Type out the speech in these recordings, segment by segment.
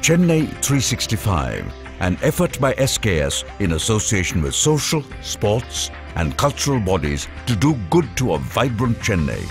Chennai 365, an effort by SKS in association with social, sports, and cultural bodies to do good to a vibrant Chennai.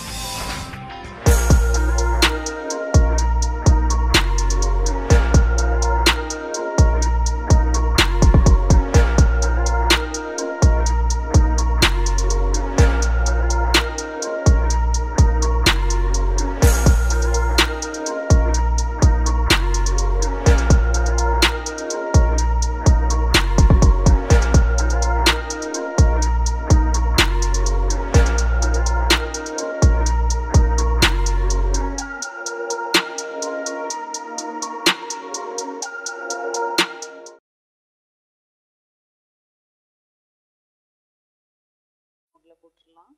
உள்ள போட்டுடலாம்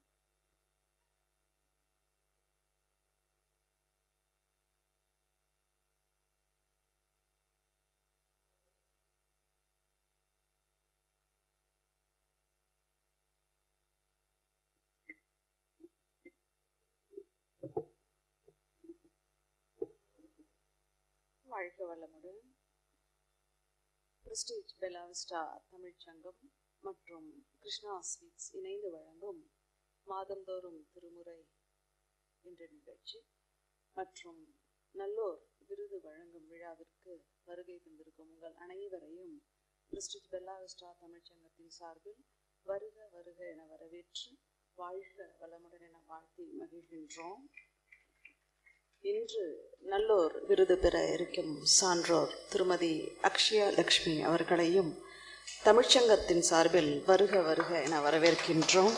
வாழ்க வளமுடன் prestige பெலாவிஸ்டா தமிழ்ச்சங்கம் மற்றும் Krishna sweets இணைந்து வழங்கும் மாதந்தோறும் திருமுறை என்ற நிகழ்ச்சி மற்றும் நல்லோர் விருது வழங்கும் விழாவிற்கு வருகை தந்திருக்கும் உங்கள் அனைவரையும் பிரஸ்டீஜ் பெல்லாவிஸ்டா தமிழ்ச்சங்கத்தின் சார்பில் வருக வருக என வரவேற்று வாழ்க வளமுடன் என வாழ்த்தி மகிழ்கின்றோம் இன்று நல்லோர் விருது பெற இருக்கும் சான்றோர் திருமதி அக்ஷயா லக்ஷ்மி அவர்களையும் தமிழ்ச்சங்கத்தின் சார்பில் வருக வருக என வரவேற்கின்றோம்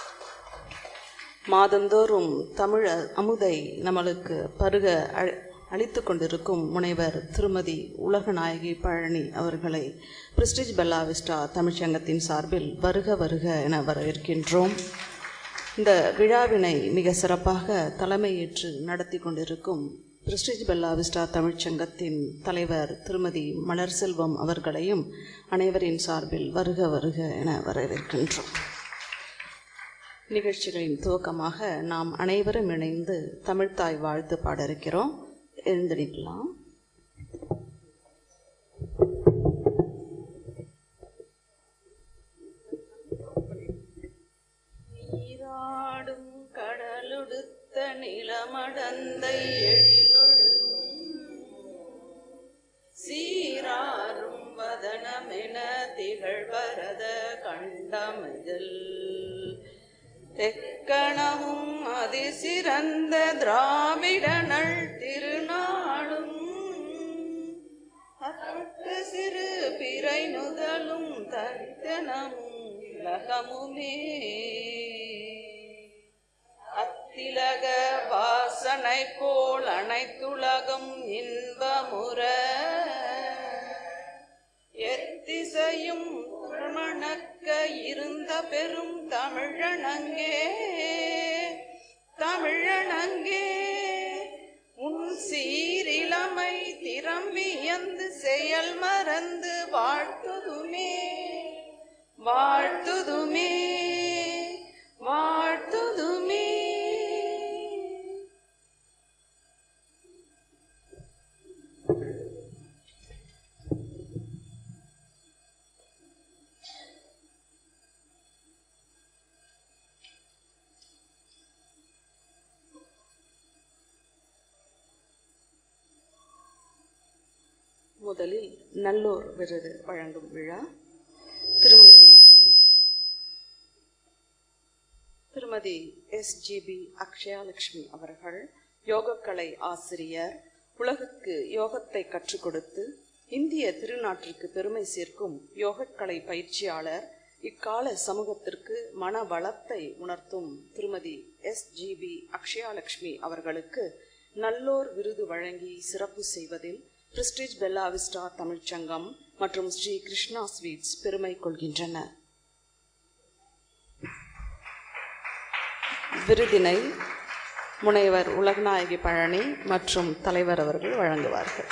மாதந்தோறும் தமிழ் அமுதை நம்மளுக்கு பருக அழ- அளித்து கொண்டிருக்கும் முனைவர் திருமதி உலகநாயகி பழனி அவர்களை பிரிஸ்டிஜ் பெல்லாவிஸ்டா தமிழ்ச்சங்கத்தின் சார்பில் வருக வருக என வரவேற்கின்றோம் இந்த விழாவினை மிக சிறப்பாக தலைமையேற்று நடத்தி கொண்டிருக்கும் பிரிஸ்டிஜ் பெல்லாவிஸ்டா தமிழ்ச்சங்கத்தின் தலைவர் திருமதி மலர் செல்வம் அவர்களையும் அனைவரின் சார்பில் வருக வருக என வரவேற்கின்றோம் நிகழ்ச்சிகளின் துவக்கமாக நாம் அனைவரும் இணைந்து தமிழ்த்தாய் வாழ்த்து பாட இருக்கிறோம் எழுந்திருக்கலாம் நீராடும் கடலுடுத்த நிலமடந்தை எழிலொழுகும் சீராரும் வதனமென திகழ் வரத கண்டமிதல் தெக்கணமும் அதிசிறந்த திராவிடனள் திருநாடும் அற்புத சிறு பிறை நுதலும் தரித்தனமும் உலகமுமே அத்திலக வாசனை போல் அனைத்துலகம் இன்பமுற எத்திசையும் மணக்க இருந்த பெரும் தமிழனங்கே தமிழனங்கே உன் சீரிளமை திறம்பியந்து செயல் மறந்து வாழ்த்துதுமே வாழ்த்துதுமே வாழ்த்துதுமே முதலில் நல்லோர் விருது வழங்கும் விழா திருமதி திருமதி எஸ்ஜிபி அக்ஷயாலட்சுமி அவர்கள் யோகக்கலை ஆசிரியர் உலகுக்கு யோகத்தை கற்றுக் கொடுத்து இந்திய திருநாட்டிற்கு பெருமை சேர்க்கும் யோகக்கலை பயிற்சியாளர் இக்கால சமூகத்திற்கு மன வளத்தை உணர்த்தும் திருமதி எஸ்ஜிபி அக்ஷயாலட்சுமி அவர்களுக்கு நல்லோர் விருது வழங்கி சிறப்பு செய்வதில் பிரிஸ்டிஜ் பெல்லாவிஸ்டா தமிழ்ச்சங்கம் மற்றும் ஸ்ரீ கிருஷ்ணா ஸ்வீட்ஸ் பெருமை கொள்கின்றன விருதினை முனைவர் உலகநாயகி பழனி மற்றும் தலைவர் அவர்கள் வழங்குவார்கள்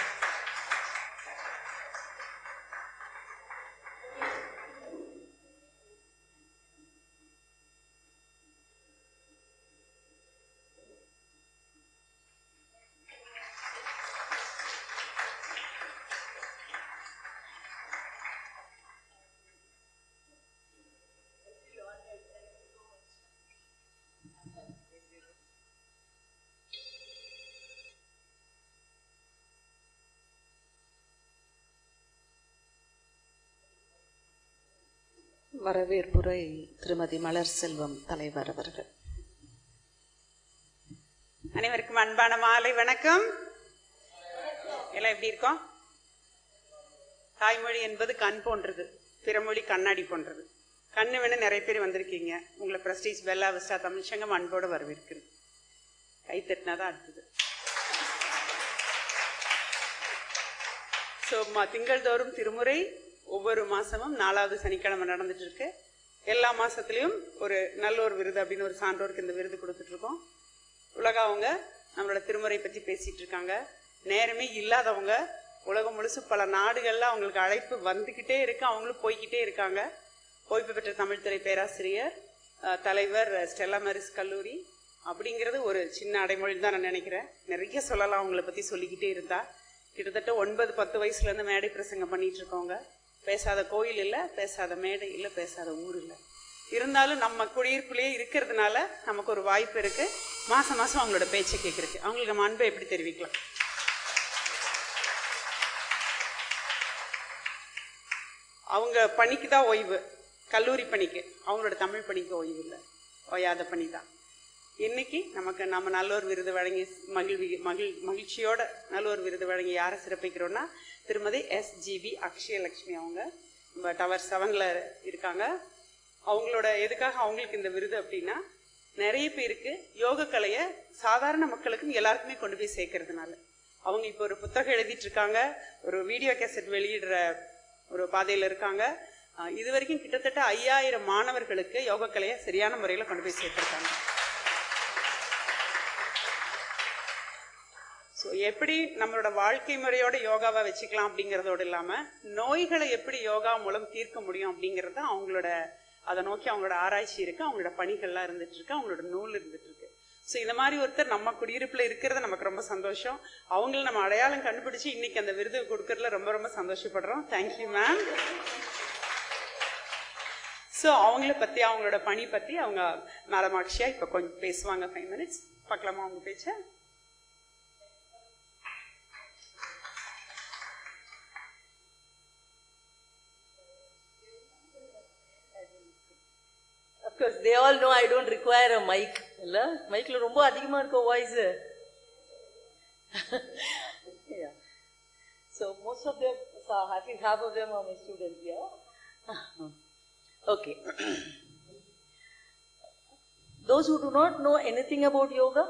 வரவேற்புரை திருமதி மலர் செல்வம் தலைவர் அவர்கள் அனைவருக்கும் அன்பான மாலை வணக்கம் எல்லாம் எப்படி இருக்கோம் தாய்மொழி என்பது கண் போன்றது பிறமொழி கண்ணாடி போன்றது கண்ணு வேணு நிறைய பேர் வந்திருக்கீங்க உங்களை பிரஸ்டீஜ் பெல்லா விஸ்டா தமிழ்ச்சங்கம் அன்போடு வரவேற்கிறது கை தட்டினாதான் அடுத்தது ஸோ திங்கள் தோறும் திருமுறை ஒவ்வொரு மாசமும் நாலாவது சனிக்கிழமை நடந்துட்டு இருக்கு எல்லா மாசத்துலயும் ஒரு நல்ல ஒரு விருது அப்படின்னு ஒரு சான்றோருக்கு இந்த விருது கொடுத்துட்டு இருக்கோம் உலகம் அவங்க நம்மளோட திருமுறை பத்தி பேசிட்டு இருக்காங்க நேரமே இல்லாதவங்க உலகம் முழுசு பல நாடுகள்ல அவங்களுக்கு அழைப்பு வந்துகிட்டே இருக்கு அவங்களும் போய்கிட்டே இருக்காங்க ஓய்வு பெற்ற தமிழ்துறை பேராசிரியர் அஹ், தலைவர் ஸ்டெல்லா மேரிஸ் கல்லூரி அப்படிங்கிறது ஒரு சின்ன அடைமொழி தான் நான் நினைக்கிறேன் நிறைய சொல்லலாம் அவங்கள பத்தி சொல்லிக்கிட்டே இருந்தா கிட்டத்தட்ட ஒன்பது பத்து வயசுல இருந்து மேடை பிரசங்கம் பண்ணிட்டு இருக்கவங்க பேசாத கோயில் இல்ல பேசாத மேடை இல்ல பேசாத ஊர் இல்ல இருந்தாலும் நம்ம குடியிருப்புலயே இருக்கிறதுனால நமக்கு ஒரு வாய்ப்பு இருக்கு மாசம் மாசம் அவங்களோட பேச்சை கேட்கறதுக்கு அவங்களுக்கு நம்ம அன்பை எப்படி தெரிவிக்கலாம் அவங்க பணிக்கு தான் ஓய்வு கல்லூரி பணிக்கு அவங்களோட தமிழ் பணிக்கு ஓய்வு இல்லை ஓயாத பணி தான் இன்னைக்கு நமக்கு நம்ம நல்லோர் விருது வழங்கி மகிழ்வி மகிழ் மகிழ்ச்சியோட நல்லோர் விருது வழங்கி யாரை சிறப்பிக்கிறோம்னா திருமதி எஸ் ஜிபி அக்ஷயலட்சுமி அவங்க நம்ம டவர் செவன்ல இருக்காங்க அவங்களோட எதுக்காக அவங்களுக்கு இந்த விருது அப்படின்னா நிறைய பேருக்கு யோக கலையை சாதாரண மக்களுக்கும் எல்லாருக்குமே கொண்டு போய் சேர்க்கறதுனால அவங்க இப்போ ஒரு புத்தகம் எழுதிட்டு இருக்காங்க ஒரு வீடியோ கேசட் வெளியிடுற ஒரு பாதையில இருக்காங்க அஹ் இது வரைக்கும் கிட்டத்தட்ட ஐயாயிரம் மாணவர்களுக்கு யோக கலையை சரியான முறையில் கொண்டு போய் சேர்த்திருக்காங்க ஸோ எப்படி நம்மளோட வாழ்க்கை முறையோட யோகாவை வச்சுக்கலாம் அப்படிங்கிறதோடு இல்லாமல் நோய்களை எப்படி யோகா மூலம் தீர்க்க முடியும் அப்படிங்கிறது தான் அவங்களோட அதை நோக்கி அவங்களோட ஆராய்ச்சி இருக்கு அவங்களோட பணிகள்லாம் இருந்துட்டு இருக்கு அவங்களோட நூல் இருந்துட்டு இருக்கு ஸோ இந்த மாதிரி ஒருத்தர் நம்ம குடியிருப்புல இருக்கிறது நமக்கு ரொம்ப சந்தோஷம் அவங்கள நம்ம அடையாளம் கண்டுபிடிச்சு இன்னைக்கு அந்த விருது கொடுக்கறதுல ரொம்ப ரொம்ப சந்தோஷப்படுறோம் தேங்க்யூ மேம் ஸோ அவங்கள பத்தி அவங்களோட பணி பத்தி அவங்க மேடம் அக்ஷயா இப்போ கொஞ்சம் பேசுவாங்க ஃபைவ் மினிட்ஸ் பார்க்கலாமா அவங்க பேச்சை Of course, they all know I don't require a mic. இல்ல மைக்ல ரொம்ப அதிகமா இருக்க voice yeah. So most of them, so I think half of them are my students here. okay. Those who do not know anything about yoga,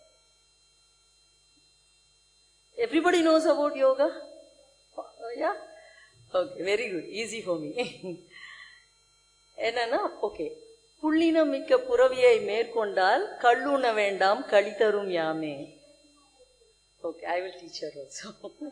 everybody knows about yoga. Uh, yeah. Okay, very good. Easy for me. என்னன்னா okay புள்ளினம் மிக்க புறவியை மேற்கொண்டால் கள்ளுண்ண வேண்டாம் களி தரும் யாமே okay I will teacher also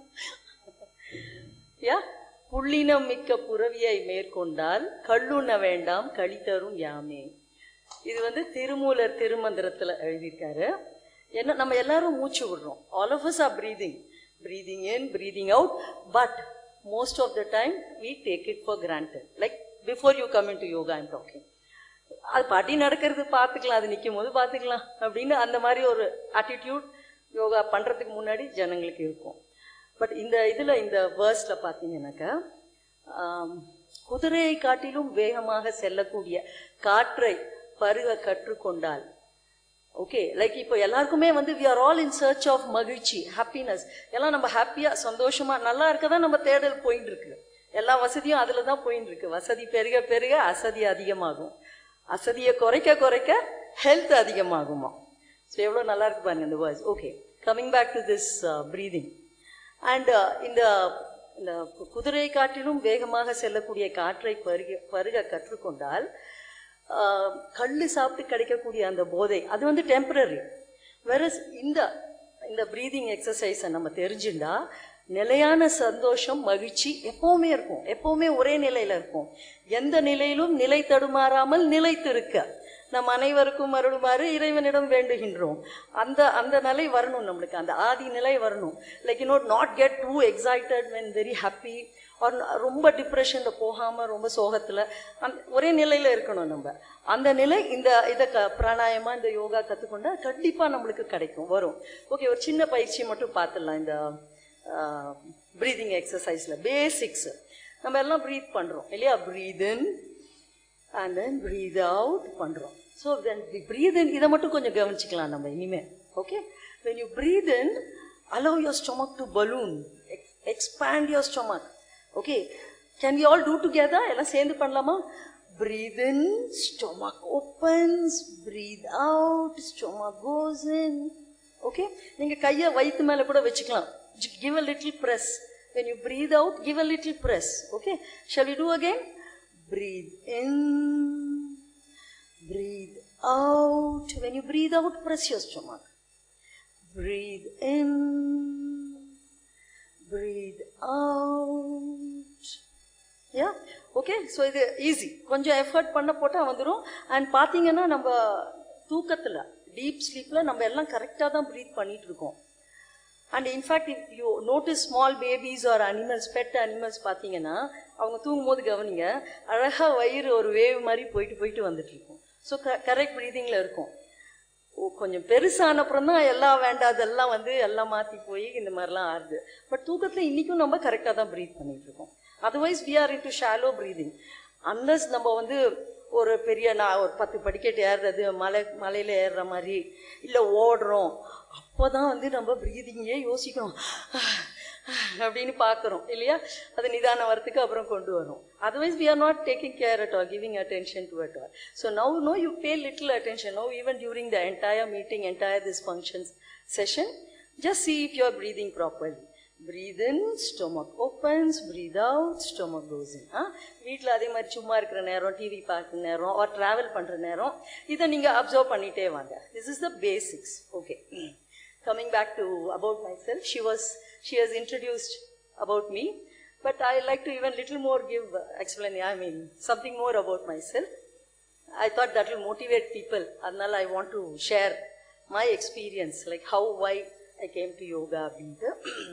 yeah புள்ளினம் மிக்க புறவியை மேற்கொண்டால் கள்ளுண்ண வேண்டாம் களி தரும் யாமே இது வந்து திருமூலர் திருமந்திரத்துல எழுதியிருக்காரு என்ன நம்ம எல்லாரும் மூச்சு விடுறோம் all of us are breathing breathing in breathing out but most of the time we take it for granted like before you come in to yoga I'm talking அது பாட்டி நடக்கிறது பார்த்துக்கலாம் அது நிற்கும் போது பார்த்துக்கலாம் அப்படின்னு அந்த மாதிரி ஒரு ஆட்டிடியூட் யோகா பண்ணுறதுக்கு முன்னாடி ஜனங்களுக்கு இருக்கும் பட் இந்த இதில் இந்த வேர்ஸில் பார்த்தீங்கன்னாக்கா ஆம், குதிரையை காட்டிலும் வேகமாக செல்லக்கூடிய காற்றை பருக கற்றுக்கொண்டால் ஓகே லைக் இப்போ எல்லாருக்குமே வந்து we are all in search of மகிழ்ச்சி ஹாப்பினஸ் எல்லாம் நம்ம ஹாப்பியாக சந்தோஷமா நல்லா இருக்க தான் நம்ம தேடல் போயிட்டு இருக்கு எல்லா வசதியும் அதில் தான் போயிட்டு இருக்கு வசதி பெருக பெருக அசதி அதிகமாகும் அசதியை குறைக்க குறைக்க ஹெல்த் அதிகமாகுமா ஸோ எவ்வளோ நல்லா இருக்கு பாருங்க இந்த verse okay coming back to this breathing and இந்த இந்த குதிரை காட்டிலும் வேகமாக செல்லக்கூடிய காற்றை பருக பருக கற்றுக்கொண்டால் ஆஹ், கள்ளு சாப்பிட்டு கிடைக்கக்கூடிய அந்த போதை அது வந்து டெம்பரரி வேற இந்த இந்த ப்ரீதிங் எக்ஸசைஸை நம்ம தெரிஞ்சுண்டா நிலையான சந்தோஷம் மகிழ்ச்சி எப்பவுமே இருக்கும் எப்பவுமே ஒரே நிலையில இருக்கும் எந்த நிலையிலும் நிலை தடுமாறாமல் நிலைத்திருக்க நம் அனைவருக்கும் அருளுமாறு இறைவனிடம் வேண்டுகின்றோம் அந்த அந்த நிலை வரணும் நம்மளுக்கு அந்த ஆதி நிலை வரணும் like you note not get too excited when very happy or ரொம்ப டிப்ரெஷனில் போகாமல் ரொம்ப சோகத்தில் அந்த ஒரே நிலையில் இருக்கணும் நம்ம அந்த நிலை இந்த இதை க பிராணாயமா இந்த யோகா கற்றுக்கொண்டா கண்டிப்பாக நம்மளுக்கு கிடைக்கும் வரும் ஓகே ஒரு சின்ன பயிற்சி மட்டும் பார்த்துடலாம் இந்த ப்ரீதிங் எக்ஸசைஸில் பேசிக்ஸ் நம்ம எல்லாம் ப்ரீத் பண்ணுறோம் இல்லையா breathe in and then breathe out பண்ணுறோம் ஸோ தென் ப்ரீத் இன் இதை மட்டும் கொஞ்சம் கவனிச்சிக்கலாம் நம்ம இனிமே okay when you breathe in allow your stomach to balloon Ex- expand your stomach okay can we all do together எல்லாம் சேர்ந்து பண்ணலாமா breathe in stomach opens breathe out stomach goes in okay நீங்க கையை வயித்து மேல கூட வச்சுக்கலாம் J- give a little press when you breathe out give a little press okay shall we do again breathe in breathe out when you breathe out press your stomach breathe in breathe out yeah okay so இது easy கொஞ்சம் effort பண்ண போட்டால் வந்துடும் and பார்த்தீங்கன்னா நம்ம தூக்கத்தில் deep ஸ்லீப்பில் நம்ம எல்லாம் கரெக்டாக தான் ப்ரீத் பண்ணிட்டு இருக்கோம் and in fact if you notice small babies or animals pet animals பார்த்தீங்கன்னா அவங்க தூங்கும்போது கவனிங்க அழகாக வயிறு ஒரு வேவ் மாதிரி போயிட்டு போயிட்டு வந்துட்டு இருக்கும் ஸோ க கரெக்ட் ப்ரீதிங்கில் இருக்கும் ஓ, கொஞ்சம் பெருசான அப்புறம் தான் எல்லாம் வேண்டாதெல்லாம் வந்து எல்லாம் மாற்றி போய் இந்த மாதிரிலாம் ஆறுது பட் தூக்கத்தில் இன்றைக்கும் நம்ம கரெக்டாக தான் ப்ரீத் பண்ணிட்டு இருக்கோம் otherwise we are into shallow breathing unless நம்ம வந்து ஒரு பெரிய நான் ஒரு பத்து படிக்கட்டு ஏறுறது மலை மலையில் ஏறுற மாதிரி இல்லை ஓடுறோம் அப்போ தான் வந்து நம்ம ப்ரீதிங்கே யோசிக்கிறோம் அப்படின்னு பார்க்குறோம் இல்லையா அது நிதானம் வரத்துக்கு அப்புறம் கொண்டு வரும் otherwise we are not taking care at all giving attention to at all so now no you pay little attention now even during the entire meeting entire this functions session just see if you are breathing properly breathe in stomach opens breathe out stomach goes in ஆ வீட்டில் அதே மாதிரி சும்மா இருக்கிற நேரம் TV பார்க்குற நேரம் or travel பண்ணுற நேரம் இதை நீங்கள் அப்சர்வ் பண்ணிட்டே வாங்க this is the basics okay coming back to about myself she was she has introduced about me but i like to even little more give uh, explain i mean something more about myself i thought that will motivate people அதனால i want to share my experience like how why i came to yoga அப்படின்ட்டு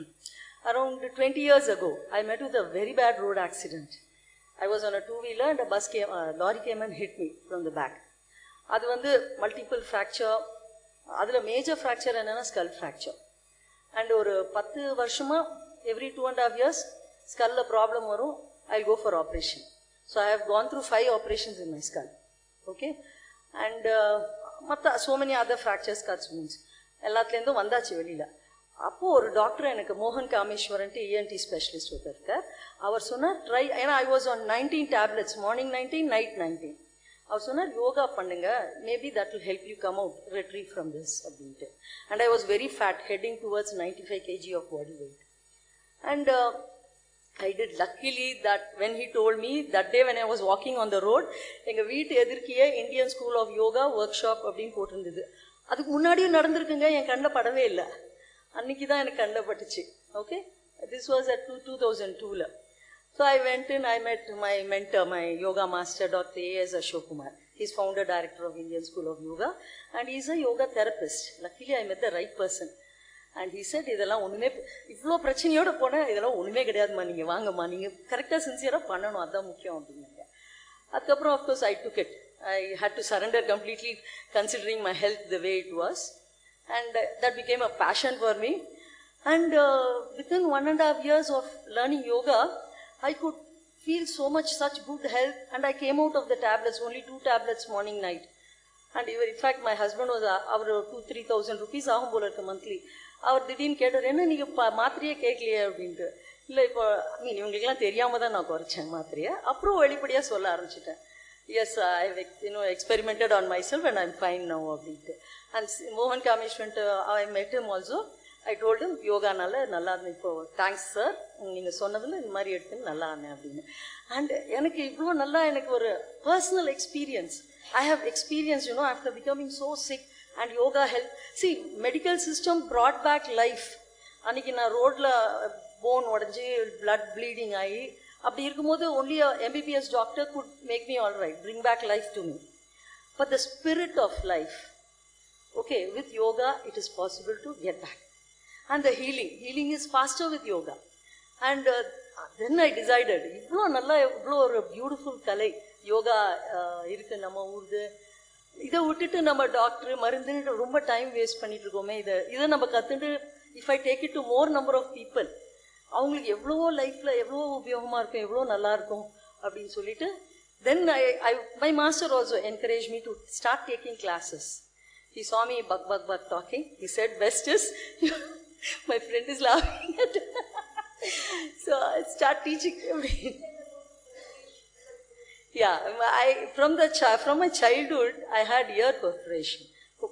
around 20 years ago i met with a very bad road accident i was on a two wheeler and a bus came uh, lorry came and hit me from the back அது வந்து multiple fracture அதில் major fracture என்னன்னா skull fracture and ஒரு பத்து வருஷமா every two and half years ஸ்கல்ல problem வரும் I go for operation so I have gone through five operations in my skull okay and மற்ற so many other fractures cuts means எல்லாத்துலேருந்தும் வந்தாச்சு வெளியில் அப்போது ஒரு டாக்டர் எனக்கு மோகன் காமேஸ்வரன்ட்டு இஎன்டி ஸ்பெஷலிஸ்ட் ஒருத்தர் இருக்கார் அவர் சொன்னார் ட்ரை ஏன்னா I was on nineteen tablets morning nineteen night nineteen அவர் சொன்னார் யோகா பண்ணுங்க maybe that will help you come out retrieve from this அப்படின்ட்டு and I was very fat heading towards ninety five KG of body weight and I did luckily that when he told me that day when I was walking on the road எங்கள் வீட்டு எதிர்க்கியே Indian school of yoga workshop அப்படின்னு போட்டிருந்தது அதுக்கு முன்னாடியும் நடந்திருக்குங்க என் கண்ணில் படவே இல்லை அன்னைக்கு தான் எனக்கு கண்ணில் பட்டுச்சு okay this was at two two thousand டூவில் So I went in, I met my mentor, my yoga master, Dr. A.S. Ashok Kumar. He's founder director of Indian School of Yoga and he's a yoga therapist. Luckily I met the right person. And he said, இதெல்லாம் ஒன்றுமே இவ்வளோ பிரச்சனையோட போனேன் இதெல்லாம் ஒன்றுமே கிடையாதுமா நீங்கள் வாங்கம்மா நீங்கள் கரெக்டாக சின்சியராக பண்ணணும் அதுதான் முக்கியம் அப்படின்னாங்க அதுக்கப்புறம் of course I took it I had to surrender completely considering my health the way it was and that became a passion for me and within one and half years of learning yoga I could feel so much such good health and I came out of the tablets, only two tablets morning, night. And even, in fact, my husband was, அவர் two three thousand rupees ஆகும் போல இருக்கு monthly அவர் திடீர்னு கேட்டார் என்ன நீங்கள் ப மாத்திரையே கேட்கலையே அப்படின்ட்டு இல்லை இப்போ மீன் இவங்களுக்குலாம் தெரியாமல் தான் நான் குறைச்சேன் மாத்திரையை அப்புறம் வெளிப்படையாக சொல்ல ஆரம்பிச்சிட்டேன் yes I you know experimented on myself and I'm fine no அப்படின்ட்டு அண்ட் மோகன் காமேஸ்வரன்ட்டு I met him also I told யோகானால நல்லா இருந்தேன் இப்போ தேங்க்ஸ் சார் நீங்கள் சொன்னதில் இந்த மாதிரி எடுத்துன்னு நல்லா இருந்தேன் அப்படின்னு அண்ட் எனக்கு இவ்வளோ நல்லா எனக்கு ஒரு personal experience I have experience you know after becoming so sick and yoga help see medical system brought back life அன்னைக்கு நான் ரோட்டில் போன் உடஞ்சி பிளட் ப்ளீடிங் ஆகி அப்படி இருக்கும்போது only MBBS doctor could make me all right bring back life to me but the spirit of life okay with yoga it is possible to get back and the healing. Healing is faster with yoga. And uh, then I decided, இவ்வளோ நல்லா இவ்வளோ ஒரு beautiful கலை யோகா இருக்கு நம்ம ஊருது இதை விட்டுட்டு நம்ம doctor மருந்துன்னு ரொம்ப டைம் வேஸ்ட் பண்ணிட்டு இருக்கோமே இதை இதை நம்ம கற்றுட்டு if I take it to more number of people அவங்களுக்கு எவ்வளவோ லைஃப்பில் எவ்வளோ உபயோகமாக இருக்கும் எவ்வளோ நல்லா இருக்கும் அப்படின்னு சொல்லிட்டு Then I, I, my master also encouraged me to start taking classes. He saw me bug, bug, bug talking. He said, best is, my friend is laughing at So I start teaching. Yeah, I from the chi- from my childhood, I had ear perforation,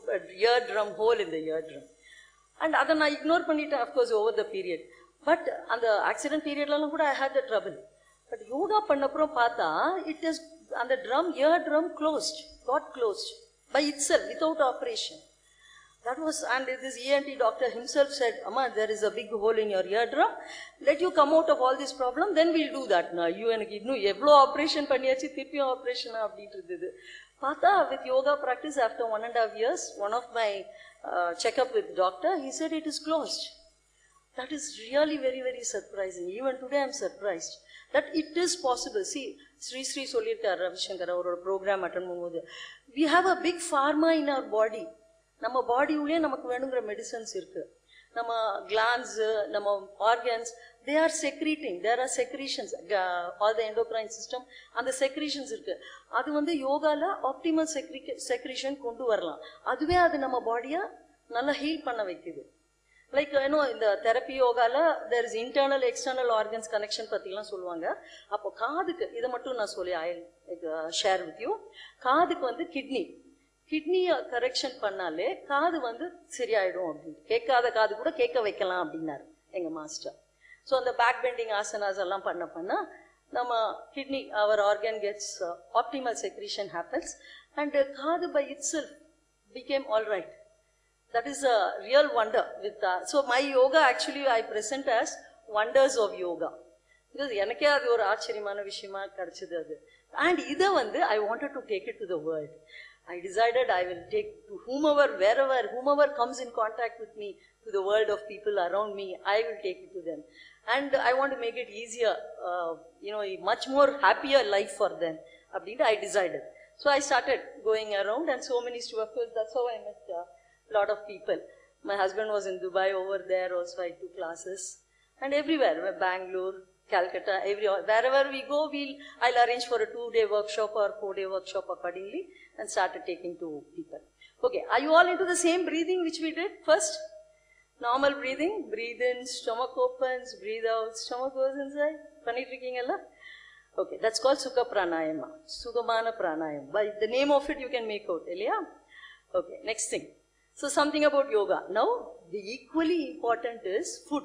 eardrum hole in the eardrum, and அதை நான் ignore பண்ணிட்டேன் of course over the period but அந்த accident பீரியட்லலாம் கூட I had the trouble but yoga பண்ணப்புறம் பார்த்தா it is அந்த drum ear drum closed got closed by itself without operation That was, and this ENT doctor himself said, Amma, there is a big hole in your eardrum. Let you come out of all this problem, then we'll do that. நான் ஐயோ எனக்கு இன்னும் எவ்வளோ operation பண்ணியாச்சு திருப்பியும் ஆப்ரேஷனா அப்படின்ட்டு இருந்தது பார்த்தா with yoga practice after one and half years one of my checkup with doctor he said it is closed That is really very, very surprising. Even today I'm surprised that it is possible. See, Sri Sri சொல்லியிருக்கார் ரவிசங்கர் அவரோட programme attend பண்ணும்போது we have a big pharma in our body. நம்ம பாடி உள்ளே நமக்கு வேணுங்கிற medicines இருக்கு நம்ம glands நம்ம organs they are secreting there are secretions all the endocrine system அந்த செக்ரீஷன்ஸ் இருக்கு அது வந்து யோகால ஆப்டிமல் செக்ரி செக்ரீஷன் கொண்டு வரலாம் அதுவே அது நம்ம பாடியை நல்லா ஹீல் பண்ண வைக்குது லைக் ஏன்னோ இந்த தெரப்பி யோகால there is internal external organs connection பற்றிலாம் சொல்லுவாங்க அப்போ காதுக்கு இதை மட்டும் நான் சொல்லி ஐ ஷேர் வித் யூ காதுக்கு வந்து கிட்னி கிட்னியை கரெக்ஷன் பண்ணாலே காது வந்து சரியாயிடும் அப்படின்னு கேட்காத காது கூட கேட்க வைக்கலாம் அப்படின்னாரு எங்கள் மாஸ்டர் ஸோ அந்த பேக் பெண்டிங் ஆசனாஸ் எல்லாம் பண்ண பண்ண நம்ம kidney our organ gets optimal secretion happens and காது by itself become all right that is a real wonder with that. So my yoga actually I present as wonders of yoga. Because எனக்கே அது ஒரு ஆச்சரியமான விஷயமா கிடைச்சது அது and இதை வந்து I wanted to take it to the world I decided I will take to whomever wherever whomever comes in contact with me to the world of people around me I will take it to them and I want to make it easier uh, you know much more happier life for them அப்படின்ட்டு I decided so I started going around and so many stu- of course that's how I met uh, lot of people. My husband was in Dubai over there also. I took classes and everywhere, Bangalore, Calcutta, every wherever we go, we'll I'll arrange for a two-day workshop or four-day workshop accordingly and started taking to people. Okay, are you all into the same breathing which we did first? Normal breathing, breathe in, stomach opens, breathe out, stomach goes inside. பண்ணிட்டு இருக்கீங்கல்ல Okay, that's called Sukha Pranayama. Sugamana Pranayama. By the name of it, you can make out, Elia. Okay, next thing. So something about yoga. Now, the equally important is food.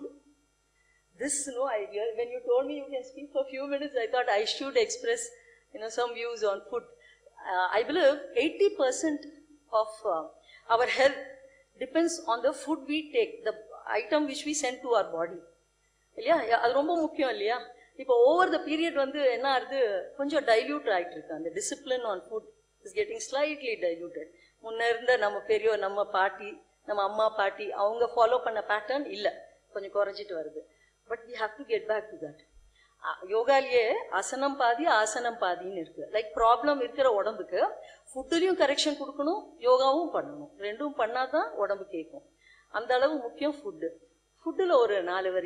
This, no idea. When you told me you can speak for a few minutes, I thought I should express, you know, some views on food. Uh, I believe 80% of uh, our health depends on the food we take, the item which we send to our body. இல்லையா அது ரொம்ப முக்கியம் இல்லையா இப்போ over the period வந்து என்ன ஆகுது கொஞ்சம் டைல்யூட் ஆகிட்டு இருக்கு அந்த discipline on food is getting slightly diluted முன்ன இருந்த நம்ம பெரியோ நம்ம பாட்டி நம்ம அம்மா பாட்டி அவங்க ஃபாலோ பண்ண பேட்டர்ன் இல்லை கொஞ்சம் குறைஞ்சிட்டு வருது but we have to get back to that யோகாலேயே அசனம் பாதி ஆசனம் பாதின்னு இருக்கு லைக் ப்ராப்ளம் இருக்கிற உடம்புக்கு ஃபுட்டுலையும் கரெக்ஷன் கொடுக்கணும் யோகாவும் பண்ணணும் ரெண்டும் பண்ணாதான் உடம்பு கேட்கும் அந்த அளவு முக்கியம் ஃபுட்டு ஃபுட்டில் ஒரு நாலு வரி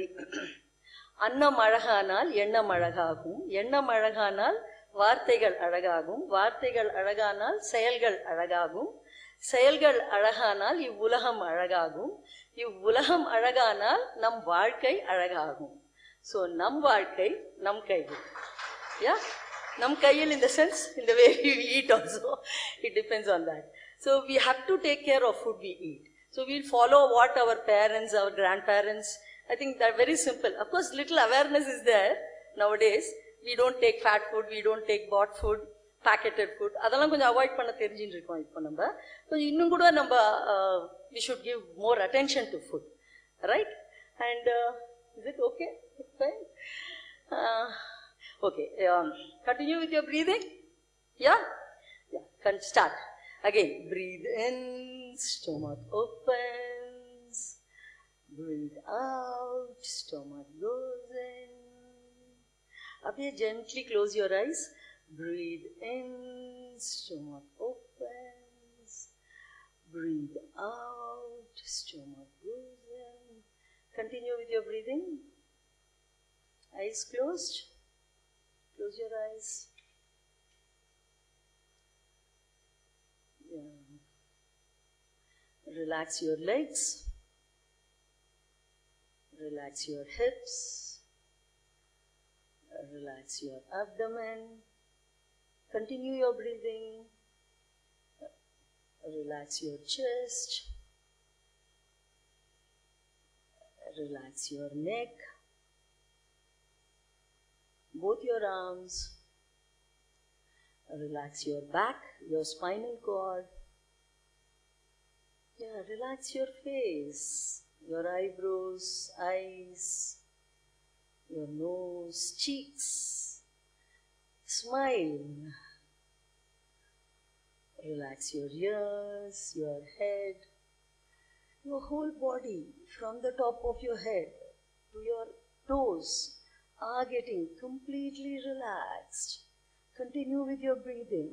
அன்னம் அழகானால் எண்ணம் அழகாகும் எண்ணம் அழகானால் வார்த்தைகள் அழகாகும் வார்த்தைகள் அழகானால் செயல்கள் அழகாகும் செயல்கள் அழகானால் இவ்வுலகம் அழகாகும் இவ்வுலகம் அழகானால் நம் வாழ்க்கை அழகாகும் ஸோ நம் வாழ்க்கை நம் கையில் யா நம் கையில் in the sense in the way we eat also it depends on that so we have to take care of food we eat so we'll follow what our parents our grandparents i think that very simple of course little awareness is there nowadays we don't take fat food we don't take bought food packeted food அதெல்லாம் கொஞ்சம் avoid பண்ண தெரிஞ்சுட்டு இருக்கோம் இப்போ நம்ம கொஞ்சம் இன்னும் கூட நம்ம we should give more attention to food right and is it okay fine okay continue with your breathing yeah yeah can start again breathe in stomach opens breathe out stomach goes in அப்படியே gently close your eyes breathe in stomach opens breathe out stomach goes in continue with your breathing eyes closed close your eyes Relax your legs. Relax your hips. Relax your abdomen. Continue your breathing. Relax your chest. Relax your neck. Both your arms. Relax your back, your spinal cord. Yeah, relax your face, your eyebrows, eyes, your nose, cheeks. Smile. Relax your ears, your head, your whole body from the top of your head to your toes are getting completely relaxed. Continue with your breathing.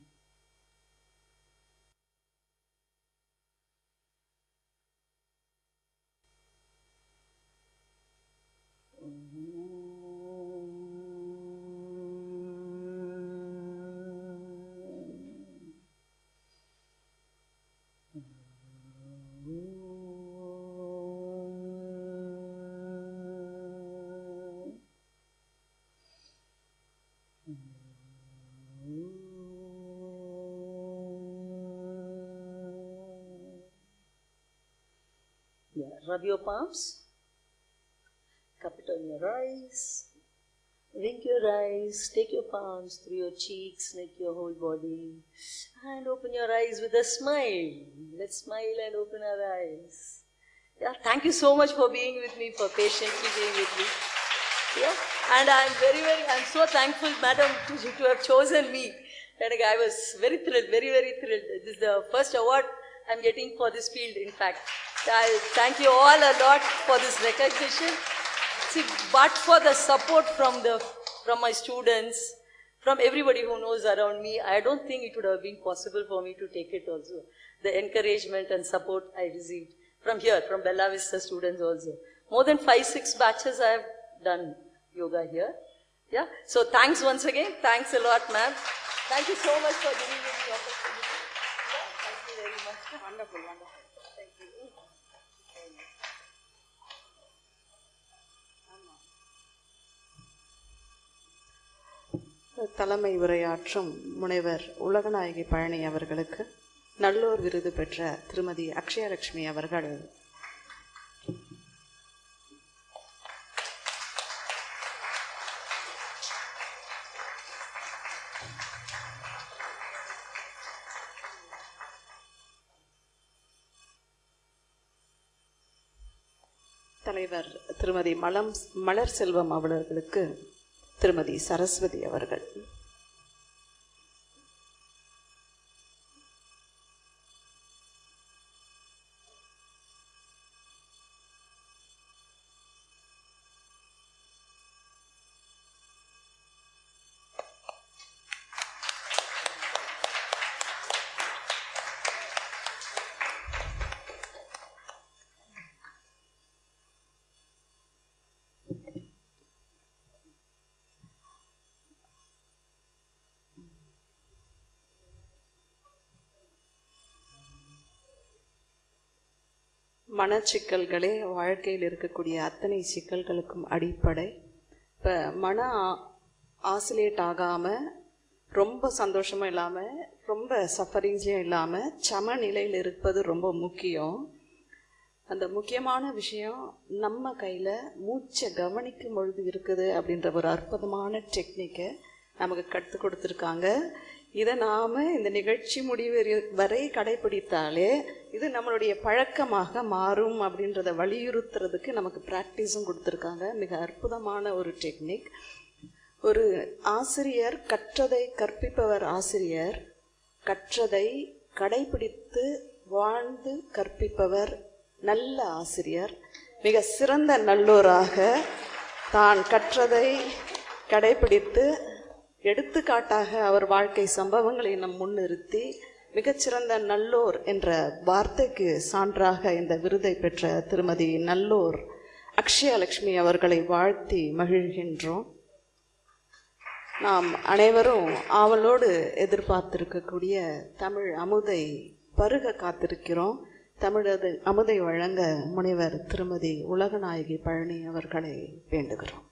Yeah, rub your palms. Cup it on your eyes. Wink your eyes. Take your palms through your cheeks, neck, your whole body. And open your eyes with a smile. Let's smile and open our eyes. Yeah, thank you so much for being with me, for patiently being with me. Yeah, and I'm very, very, I'm so thankful, madam, to, to have chosen me. And I was very thrilled, very, very thrilled. This is the first award I'm getting for this field, in fact. I thank you all a lot for this recognition. See, but for the support from the from my students, from everybody who knows around me, I don't think it would have been possible for me to take it also. The encouragement and support I received from here, from Bella Vista students also. More than five, six batches I have done yoga here. Yeah. So thanks once again. Thanks a lot, ma'am. Thank you so much for giving me the opportunity. Yeah, thank you very much. wonderful, wonderful. Thank you. தலைமை உரையாற்றும் முனைவர் உலகநாயகி பழனி அவர்களுக்கு நல்லோர் விருது பெற்ற திருமதி அக்ஷயலட்சுமி அவர்கள் தலைவர் திருமதி மலம் மலர் செல்வம் அவர்களுக்கு திருமதி சரஸ்வதி அவர்கள் மனச்சிக்கல்களே வாழ்க்கையில் இருக்கக்கூடிய அத்தனை சிக்கல்களுக்கும் அடிப்படை இப்போ மன ஆசிலேட் ஆகாமல் ரொம்ப சந்தோஷமும் இல்லாமல் ரொம்ப சஃபரிங்ஸ்லையும் இல்லாமல் சமநிலையில் இருப்பது ரொம்ப முக்கியம் அந்த முக்கியமான விஷயம் நம்ம கையில் மூச்சை கவனிக்கும் பொழுது இருக்குது அப்படின்ற ஒரு அற்புதமான டெக்னிக்கை நமக்கு கற்றுக் கொடுத்துருக்காங்க இதை நாம் இந்த நிகழ்ச்சி முடிவு வரை கடைபிடித்தாலே இது நம்மளுடைய பழக்கமாக மாறும் அப்படின்றத வலியுறுத்துறதுக்கு நமக்கு ப்ராக்டிஸும் கொடுத்துருக்காங்க மிக அற்புதமான ஒரு டெக்னிக் ஒரு ஆசிரியர் கற்றதை கற்பிப்பவர் ஆசிரியர் கற்றதை கடைபிடித்து வாழ்ந்து கற்பிப்பவர் நல்ல ஆசிரியர் மிக சிறந்த நல்லோராக தான் கற்றதை கடைபிடித்து எடுத்துக்காட்டாக அவர் வாழ்க்கை சம்பவங்களை நம் முன்னிறுத்தி மிகச்சிறந்த நல்லோர் என்ற வார்த்தைக்கு சான்றாக இந்த விருதை பெற்ற திருமதி நல்லோர் அக்ஷயலட்சுமி அவர்களை வாழ்த்தி மகிழ்கின்றோம் நாம் அனைவரும் ஆவலோடு எதிர்பார்த்திருக்கக்கூடிய தமிழ் அமுதை பருக காத்திருக்கிறோம் தமிழது அமுதை வழங்க முனைவர் திருமதி உலகநாயகி பழனி அவர்களை வேண்டுகிறோம்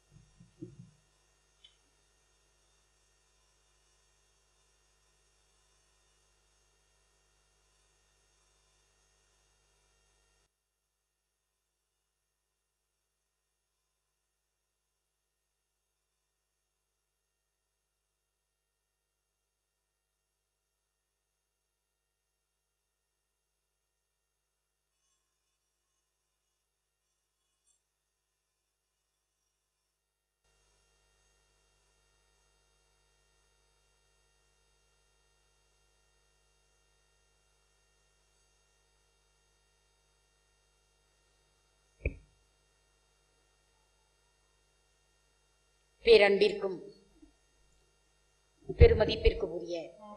பேரன்பிற்கும் பெருமதிப்பிற்கும் உரிய